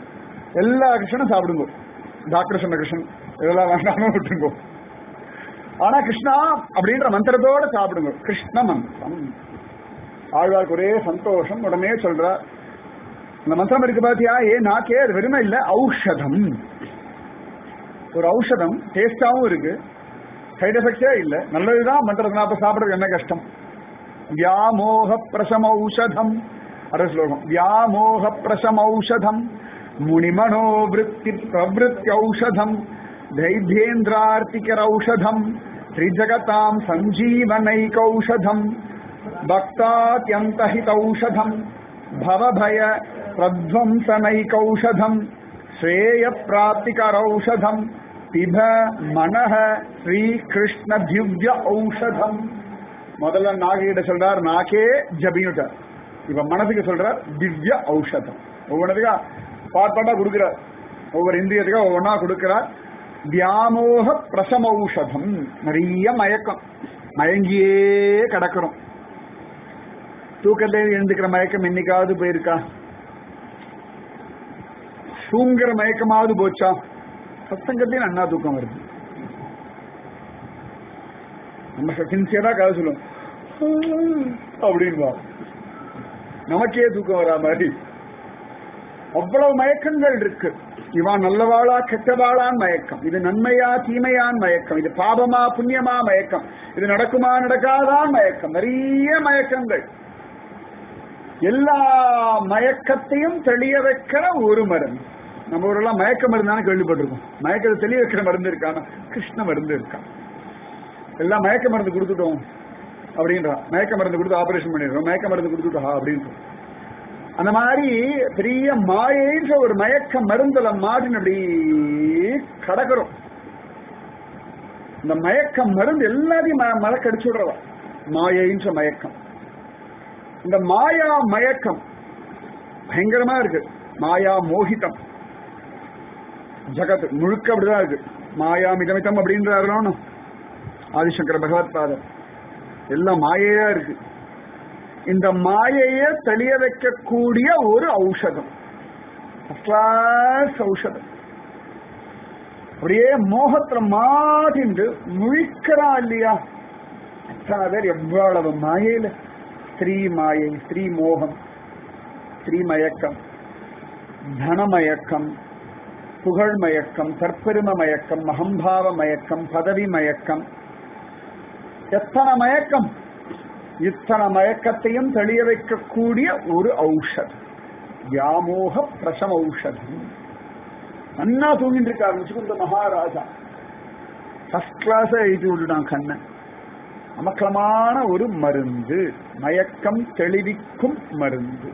எல்லா கிருஷ்ணனும் சாப்பிடுங்க டாக்டர் சொன்ன கிருஷ்ணன் இதெல்லாம் வேண்டாம விட்டுருங்கோ ஆனா கிருஷ்ணா அப்படின்ற மந்திரத்தோட சாப்பிடுங்க கிருஷ்ண மந்திரம் ஆழ்வாருக்கு ஒரே சந்தோஷம் உடனே சொல்றார் இந்த மந்திரம் இருக்கு பாத்தியா ஏ நாக்கே அது வெறுமை இல்ல ஔஷதம் ஒரு ஔஷதம் டேஸ்டாவும் இருக்கு சைடு எஃபெக்டே இல்ல நல்லதுதான் மந்திரத்தை அப்ப சாப்பிடுறது என்ன கஷ்டம் வியாமோக பிரசம ஔஷதம் அரை ஸ்லோகம் வியாமோக பிரசம ஔஷதம் முனிமனோவிருத்தி பிரவருத்தி ஔஷதம் தைத்யேந்திரார்த்திகர ஔஷதம் त्रिजगतां सञ्जीवनैकौषधम् भक्तात्यन्तहितौषधम् भवभय प्रध्वंसनैकौषधम् श्रेयप्राप्तिकरौषधम् पिब मनः ஸ்ரீகிருஷ்ண ஔஷதம் முதல்ல நாகிட்ட சொல்றார் நாக்கே ஜபியுட்டார் இப்ப மனசுக்கு சொல்றார் திவ்ய ஔஷதம் ஒவ்வொன்றுக்கா பாட் பாட்டா கொடுக்கிறார் ஒவ்வொரு இந்தியத்துக்கும் ஒவ்வொன்றா கொடுக்கிறார் வியாமோக பிரசமௌஷதம் நிறைய மயக்கம் மயங்கியே கிடக்கிறோம் தூக்கத்துல எழுந்துக்கிற மயக்கம் என்னைக்காவது போயிருக்கா தூங்குற மயக்கமாவது போச்சா சத்தங்கத்தையும் அண்ணா தூக்கம் வருது நம்ம சின்சியரா கதை சொல்லுவோம் அப்படின்பா நமக்கே தூக்கம் வரா மாதிரி அவ்வளவு மயக்கங்கள் இருக்கு இவன் நல்லவாளா கெட்டவாளான் மயக்கம் இது நன்மையா தீமையான் மயக்கம் இது பாபமா புண்ணியமா மயக்கம் இது நடக்குமா நடக்காதான் மயக்கம் நிறைய மயக்கங்கள் எல்லா மயக்கத்தையும் தெளிய வைக்கிற ஒரு மருந்து நம்ம ஊரெல்லாம் மயக்க மருந்தான கேள்விப்பட்டிருக்கோம் மயக்கத்தை தெளிய வைக்கிற மருந்து இருக்கான கிருஷ்ண மருந்து இருக்கா எல்லாம் மயக்க மருந்து கொடுத்துட்டோம் அப்படின்றா மயக்க மருந்து கொடுத்து ஆபரேஷன் பண்ணிடுறோம் மயக்க மருந்து கொடுத்துட்டோம் அப்படின்றோம் அந்த மாதிரி பெரிய மாயைன்ற ஒரு மயக்க மருந்துல மாடின அப்படி கடக்கிறோம் இந்த மயக்க மருந்து எல்லாத்தையும் மலக்கடிச்சு விடுறவா மாயைன்ற மயக்கம் இந்த மாயா மயக்கம் பயங்கரமா இருக்கு மாயா மோகிதம் ஜகத் முழுக்க அப்படிதான் இருக்கு மாயா மிதமிதம் அப்படின்றாரு ஆதிசங்கர பகவத் பாதர் எல்லாம் மாயையா இருக்கு இந்த மாயையை தெளிய வைக்கக்கூடிய ஒரு ஔஷதம் ஔஷதம் அப்படியே மோகத்துல மாட்டிண்டு முழிக்கிறா இல்லையா அத்தனை பேர் எவ்வளவு மாயையில ஸ்திரீ மாயை ஸ்திரீ மோகம் ஸ்திரீ மயக்கம் தனமயக்கம் புகழ் மயக்கம் தற்பெரும மயக்கம் அகம்பாவ மயக்கம் பதவி மயக்கம் எத்தனை மயக்கம் இத்தனை மயக்கத்தையும் தெளிய வைக்கக்கூடிய ஒரு ஔஷதம் வியாமோக பிரசம ஔஷதம் நன்னா தூங்கிட்டு இருக்காரு முச்சுக்குந்த மகாராஜா ஃபர்ஸ்ட் கிளாஸ் எழுதி விட்டுட்டான் கண்ணன் அமக்கலமான ஒரு மருந்து மயக்கம் தெளிவிக்கும் மருந்து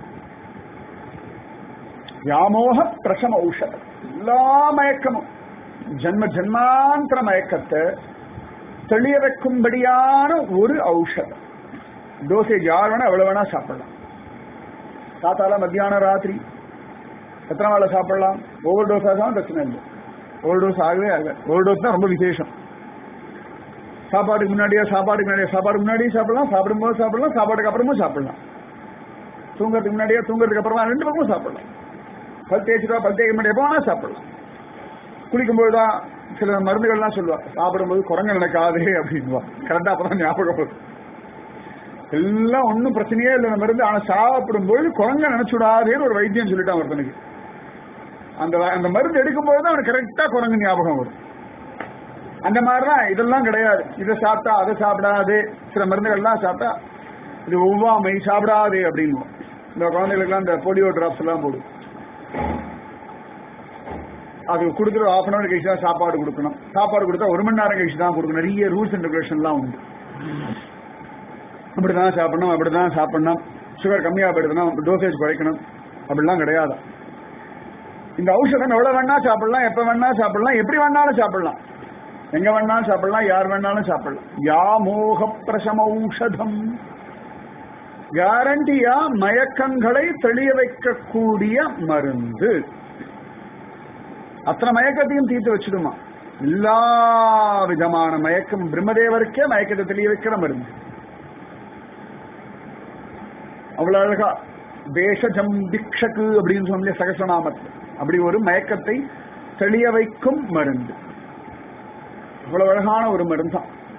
வியாமோக பிரசம ஔஷதம் எல்லா மயக்கமும் ஜன்ம ஜன்மாந்திர மயக்கத்தை தெளிய வைக்கும்படியான ஒரு ஔஷதம் டோசேஜ் யார் வேணா எவ்வளவு வேணா சாப்பிடலாம் காத்தால மத்தியானம் ராத்திரி எத்தனை வேலை சாப்பிடலாம் ஓவர் டோஸ் ஆகாம பிரச்சனை இல்லை ஓவர் டோஸ் ஆகவே ஆக ஓவர் டோஸ் தான் ரொம்ப விசேஷம் சாப்பாடுக்கு முன்னாடியே சாப்பாடுக்கு முன்னாடியே சாப்பாடுக்கு முன்னாடியும் சாப்பிடலாம் சாப்பிடும்போது சாப்பிடலாம் சாப்பாடுக்கு அப்புறமும் சாப்பிடலாம் தூங்கறதுக்கு முன்னாடியே தூங்கறதுக்கு அப்புறமா ரெண்டு பக்கமும் சாப்பிடலாம் பல் தேய்ச்சிட்டா பல் தேய்க்க முன்னாடி எப்போ வேணா சாப்பிடலாம் குளிக்கும்போது தான் சில மருந்துகள்லாம் சொல்லுவா சாப்பிடும்போது குரங்கு நடக்காது அப்படின்வா கரெக்டா அப்பதான் ஞாபகம் வரும் எல்லாம் ஒன்றும் பிரச்சனையே இல்லை அந்த மருந்து ஆனா சாப்பிடும்போது குரங்க நினைச்சுடாதேன்னு ஒரு வைத்தியம் சொல்லிட்டான் ஒருத்தனுக்கு அந்த அந்த மருந்து எடுக்கும்போது தான் அவனுக்கு கரெக்டா குரங்கு ஞாபகம் வரும் அந்த மாதிரிதான் இதெல்லாம் கிடையாது இதை சாப்பிட்டா அதை சாப்பிடாது சில மருந்துகள்லாம் சாப்பிட்டா இது ஒவ்வாமை சாப்பிடாது அப்படின்னு இந்த குழந்தைகளுக்குலாம் இந்த போலியோ டிராப்ஸ் எல்லாம் போடும் அது கொடுக்குற ஆஃப் அன் அவர் கழிச்சு தான் சாப்பாடு கொடுக்கணும் சாப்பாடு கொடுத்தா ஒரு மணி நேரம் கழிச்சு தான் கொடுக்கணும் நிறைய ரூல்ஸ் அண்ட் ரெகுலேஷன்லாம் உண்டு இப்படிதான் சாப்பிடணும் அப்படிதான் சாப்பிடணும் சுகர் கம்மியாக போயிடுதுன்னா டோசேஜ் குறைக்கணும் அப்படிலாம் கிடையாது இந்த ஔஷதம் எவ்வளவு வேணா சாப்பிடலாம் எப்ப வேணா சாப்பிடலாம் எப்படி வேணாலும் சாப்பிடலாம் எங்க வேணாலும் சாப்பிடலாம் யார் வேணாலும் சாப்பிடலாம் யாமோக பிரசம ஔஷதம் கேரண்டியா மயக்கங்களை தெளிய வைக்கக்கூடிய மருந்து அத்தனை மயக்கத்தையும் தீர்த்து வச்சிடுமா எல்லா விதமான மயக்கம் பிரம்மதேவருக்கே மயக்கத்தை தெளிய வைக்கிற மருந்து அவ்வளவு அழகா தேசஜம் திக்ஷக்கு அப்படின்னு சொல்லி சகசநாமத்தில் அப்படி ஒரு மயக்கத்தை தெளிய வைக்கும் மருந்து அவ்வளவு அழகான ஒரு மருந்து தான்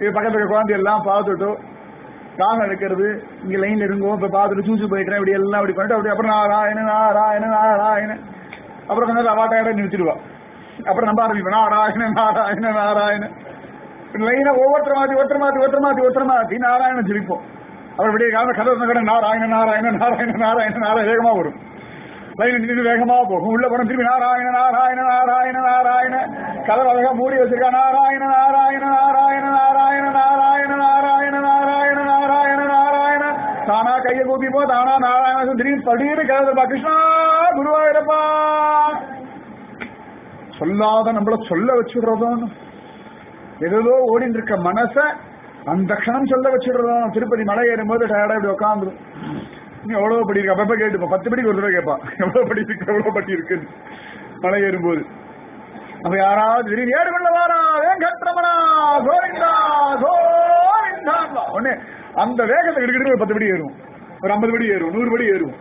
இது பக்கத்துல குழந்தை எல்லாம் பார்த்துட்டு தாகம் எடுக்கிறது இங்க லைன்ல இருங்கோ இப்ப பார்த்துட்டு சூச்சு போயிட்டேன் இப்படி எல்லாம் அப்படி பண்ணிட்டு அப்படி அப்புறம் நாராயண நாராயண நாராயண அப்புறம் கொஞ்ச நேரம் அவாட்ட இடம் நிறுத்திடுவா அப்புறம் நம்ம ஆரம்பிப்போம் நாராயண நாராயண நாராயண லைனா ஒவ்வொருத்தர் மாத்தி ஒருத்தர் மாத்தி ஒருத்தர் மாத்தி ஒருத்தர் மாத்தி நாராயண ஜெபிப்போம் அப்புறம் விடிய காலம் கதை கடை நாராயண நாராயண நாராயண நாராயண நாராயண வேகமா வரும் லைன் நின்று வேகமா போகும் உள்ள போன திரும்பி நாராயண நாராயண நாராயண நாராயண கதவு அழகா மூடி வச்சிருக்கா நாராயண நாராயண நாராயண நாராயண நாராயண நாராயண நாராயண நாராயண நாராயண தானா கையை கூப்பி போ தானா நாராயண திடீர்னு திடீர்னு கதவு கிருஷ்ணா குருவாயிரப்பா சொல்லாத நம்மள சொல்ல வச்சுடுறதும் ஏதோ ஓடிட்டு இருக்க மனச அந்த க்ஷணம் சொல்ல வச்சுடுறதும் திருப்பதி மலை ஏறும்போது டயர்டா இப்படி உட்காந்துரும் நீ எவ்வளவு படி இருக்கு அப்பப்ப கேட்டுப்பா பத்து படிக்கு ஒரு தடவை கேட்பா எவ்வளவு படி இருக்கு எவ்வளவு பட்டி இருக்கு மலை ஏறும்போது அப்ப யாராவது திடீர்னு ஏறு கொள்ள வாரா வெங்கட்ரமணா கோவிந்தா கோவிந்தா உடனே அந்த வேகத்தை கிட்ட ஒரு பத்து படி ஏறும் ஒரு ஐம்பது படி ஏறும் நூறு படி ஏறும்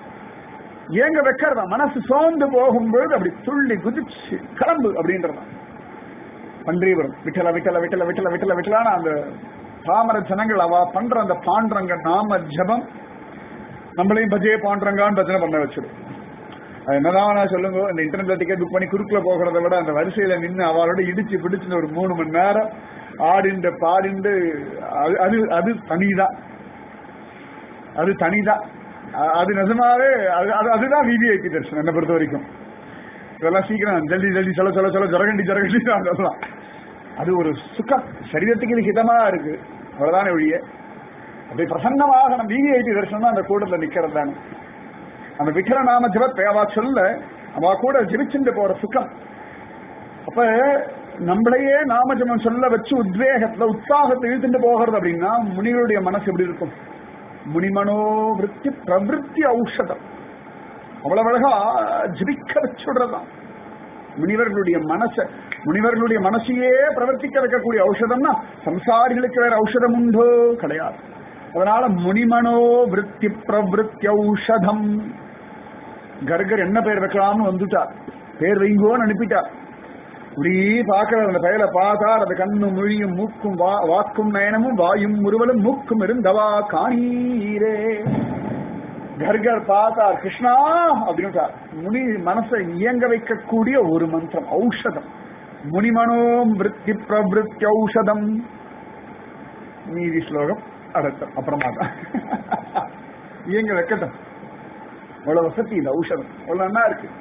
ஏங்க வைக்கிறதா மனசு சோர்ந்து போகும்பொழுது அப்படி துள்ளி குதிச்சு கிளம்பு அப்படின்றதா பன்றியவரம் விட்டல விட்டல விட்டல விட்டல விட்டல விட்டலான அந்த பாமர ஜனங்கள் அவ பண்ற அந்த பாண்டரங்க நாம ஜபம் நம்மளையும் பஜே பாண்டரங்கான்னு பஜனை பண்ண வச்சிடும் அது என்னதான் நான் சொல்லுங்க இந்த இன்டர்நெட்ல டிக்கெட் புக் பண்ணி குறுக்குல போகிறத விட அந்த வரிசையில நின்று அவளோட இடிச்சு பிடிச்சு ஒரு மூணு மணி நேரம் ஆடிண்டு பாடிண்டு அது அது அது தனிதான் அது தனிதான் அ- அது நிஜமாவே அது அது- அதுதான் விவிஐபி தரிசனம் என்னை பொறுத்த வரைக்கும் இதெல்லாம் சீக்கிரம் ஜல்தி ஜல்தி சொல்ல சொல்ல சொல்ல ஜரகண்டி ஜரகண்டி தான் சொல்லலாம் அது ஒரு சுகம் சரீரத்துக்கு இது ஹிதமா இருக்கு அவ்வளவுதானே ஒழிய அப்படி பிரசன்னமாக நம்ம விவிஐபி தரிசனம் தான் அந்த கூட்டத்தில் நிக்கிறது தானே அந்த விக்கிர நாம ஜபத்தை அவ சொல்ல அவ கூட ஜெபிச்சுட்டு போற சுகம் அப்ப நம்மளையே நாம ஜபம் சொல்ல வச்சு உத்வேகத்துல உற்சாகத்தை இழுத்துட்டு போகிறது அப்படின்னா முனிகளுடைய மனசு எப்படி இருக்கும் முனிமனோ விருத்தி பிரவிற்த்தி ஔஷதம் அவ்வளவு அழகா ஜபிக்க வச்சுடுறதாம் முனிவர்களுடைய மனச முனிவர்களுடைய மனசையே பிரவர்த்திக்க வைக்கக்கூடிய ஔஷதம்னா சம்சாரிகளுக்கு வேற ஔஷதம் உண்டோ கிடையாது அதனால முனிமனோ விருத்தி பிரவிற்த்தி ஔஷதம் கர்கர் என்ன பேர் வைக்கலாம்னு வந்துட்டார் பேர் வைங்கோன்னு அனுப்பிட்டார் இப்படி பார்க்கிற அந்த பெயரை பார்த்தார் அது கண்ணும் மொழியும் மூக்கும் வா- வாக்கும் நயனமும் வாயும் முறுவலும் மூக்கும் இருந்தவா காணீரே கர்கர் பார்த்தார் கிருஷ்ணா அப்படின்ட்டார் முனி மனசை இயங்க வைக்கக்கூடிய ஒரு மந்திரம் ஔஷதம் முனிமனோம் விருத்தி பிரவிருத்தி ஔஷதம் மீதி ஸ்லோகம் அடுத்த அப்புறமா தான் இயங்க வைக்கட்டும் அவ்வளவு வசதி இந்த ஔஷதம் அவ்வளவு நல்லா இருக்கு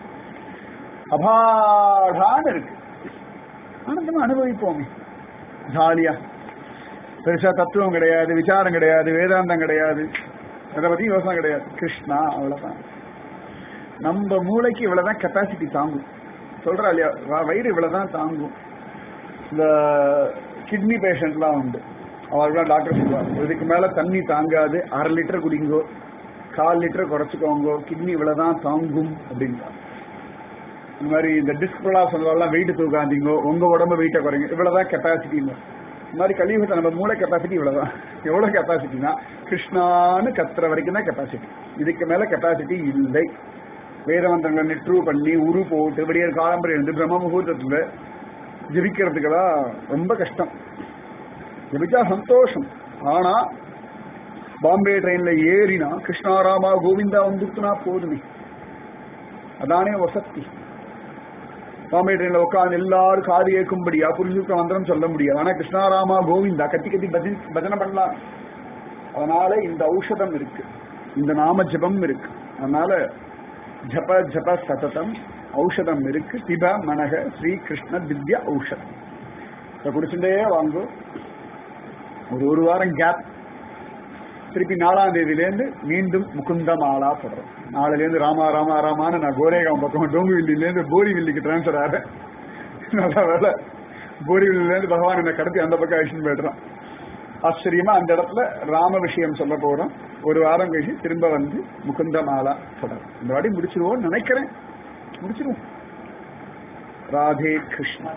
அபாடான்னு இருக்கு ஆனந்தமா அனுபவிப்போமே ஜாலியா பெருசா தத்துவம் கிடையாது விசாரம் கிடையாது வேதாந்தம் கிடையாது அதை பத்தி யோசனை கிடையாது கிருஷ்ணா அவ்வளவுதான் நம்ம மூளைக்கு இவ்வளவுதான் கெப்பாசிட்டி தாங்கும் சொல்றா இல்லையா வ- வயிறு இவ்வளவுதான் தாங்கும் இந்த கிட்னி பேஷண்ட்லாம் உண்டு அவர்களாம் டாக்டர் சொல்லுவாங்க இதுக்கு மேல தண்ணி தாங்காது அரை லிட்டர் குடிங்கோ கால் லிட்டர் குறைச்சிக்கோங்க கிட்னி இவ்வளவுதான் தாங்கும் அப்படின்றாங்க இந்த மாதிரி இந்த டிஸ்பிளா சொல்லுவாங்கலாம் வெயிட் தூக்காதீங்க உங்க உடம்பு வெயிட்டை குறைங்க இவ்வளவுதான் கெப்பாசிட்டின்னு இந்த மாதிரி கலியுகத்தை நம்ம மூளை கெப்பாசிட்டி இவ்வளவுதான் எவ்வளவு கெப்பாசிட்டினா கிருஷ்ணான்னு கத்துற வரைக்கும் தான் கெப்பாசிட்டி இதுக்கு மேல கெப்பாசிட்டி இல்லை வேதமந்திரங்களை நிட்ரூ பண்ணி உரு போட்டு விடியற் காலம்பரம் இருந்து பிரம்ம முகூர்த்தத்துல ஜெபிக்கிறதுக்கெல்லாம் ரொம்ப கஷ்டம் ஜெபிச்சா சந்தோஷம் ஆனா பாம்பே ட்ரெயின்ல ஏறினா கிருஷ்ணாராமா கோவிந்தா வந்துட்டுனா போதுமே அதானே வசத்தி பாம்பே ட்ரெயின்ல உட்காந்து எல்லாரும் காது ஏற்கும்படியா புரிஞ்சுக்க மந்திரம் சொல்ல முடியாது ஆனா கிருஷ்ணாராமா கோவிந்தா கத்தி கத்தி பஜனை பஜனை பண்ணலாம் அதனால இந்த ஔஷதம் இருக்கு இந்த நாம ஜபம் இருக்கு அதனால ஜப ஜப சததம் ஔஷதம் இருக்கு பிப மனக ஸ்ரீ கிருஷ்ண திவ்ய ஔஷதம் இதை குடிச்சுட்டே வாங்கும் ஒரு ஒரு வாரம் கேப் திருப்பி நாலாம் தேதியிலேருந்து மீண்டும் முகுந்த மாலா தொடரும் நாளையிலேருந்து ராமா ராமா ராமான்னு நான் கோரேகாம் பக்கம் டோங்குவில்லிலேருந்து போரிவில்லிக்கு டிரான்ஸ்ஃபர் ஆகிறேன் நல்ல வேலை போரிவில்லிலேருந்து பகவான் என்னை கடத்தி அந்த பக்கம் அழிச்சுன்னு போயிடுறான் ஆச்சரியமா அந்த இடத்துல ராம விஷயம் சொல்ல போறோம் ஒரு வாரம் கழிச்சு திரும்ப வந்து முகுந்த மாலா தொடரும் இந்த வாட்டி முடிச்சிருவோம் நினைக்கிறேன் முடிச்சிருவோம் ராதே கிருஷ்ணா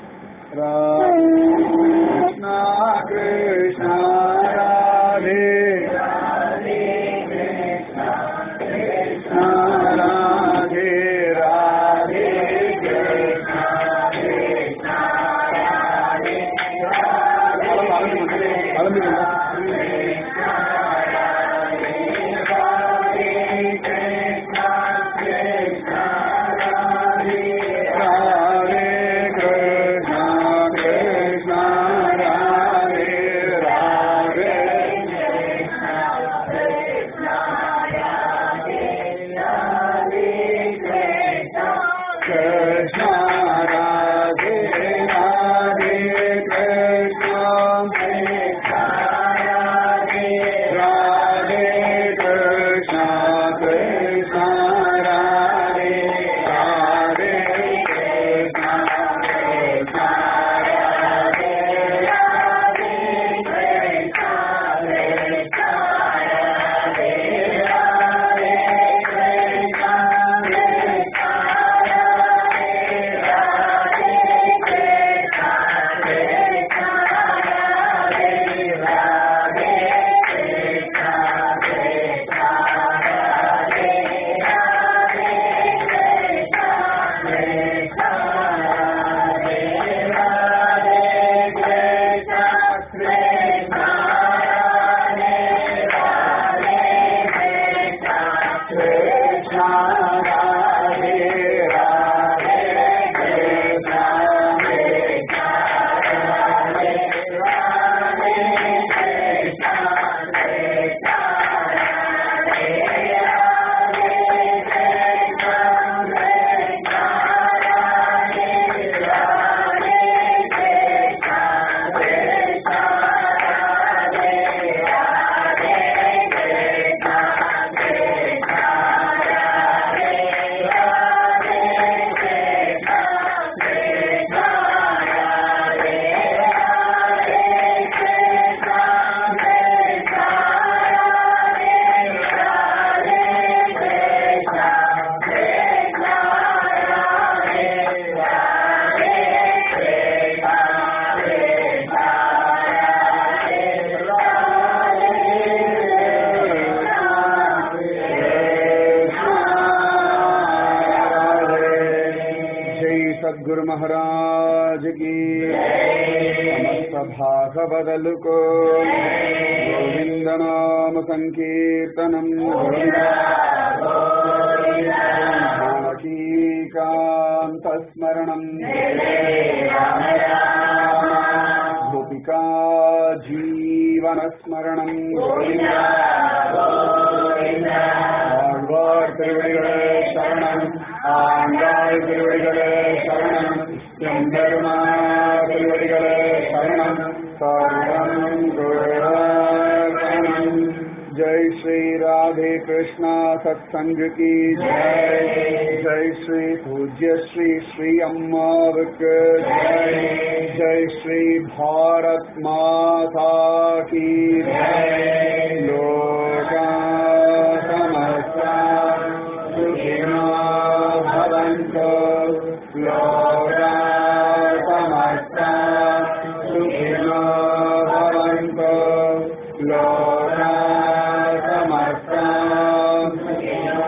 ராதே கிருஷ்ணா ராதே கிருஷ்ணா ராதே ராதே கிருஷ்ணா महाराज की समस्त भागवदल को गोविंद नाम संकीर्तनम जानकीकान्त स्मरणम् गोपिका जीवनस्मरणम् ஆழ்வார் திருவடிகளே சரணம் ஆண்டாள் திருவடிகளே சரணம் எம்பெருமானார் திருவடிகளே சரணம் சரணம் சரணம் जय श्री राधे कृष्णा सत्संग की जय जय श्री पूज्य श्री श्री अम्मावक जय जय श्री भारत माता की जय लोका समस्ता सुखिनो भवन्तु लोका समस्ता सुखिनो भवन्तु लोका समस्ता सुखिनो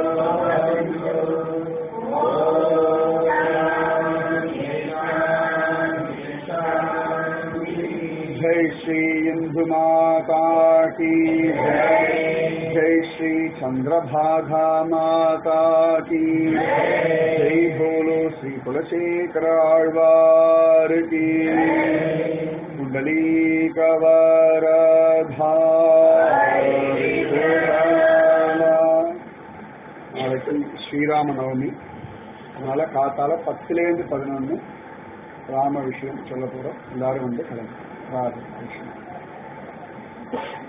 जय श्री इंदु माता की जय जय श्री चंद्रभागा माता की जय बोलो श्री कुलशेखर आழ்வார் की कुंडली कवरधा நாளைக்கு ஸ்ரீராம நவமி அதனால காத்தால பத்துலேருந்து பதினொன்று ராம விஷயம் சொல்ல போறோம் எல்லாரும் வந்து கிளம்பு ராதே கிருஷ்ணன்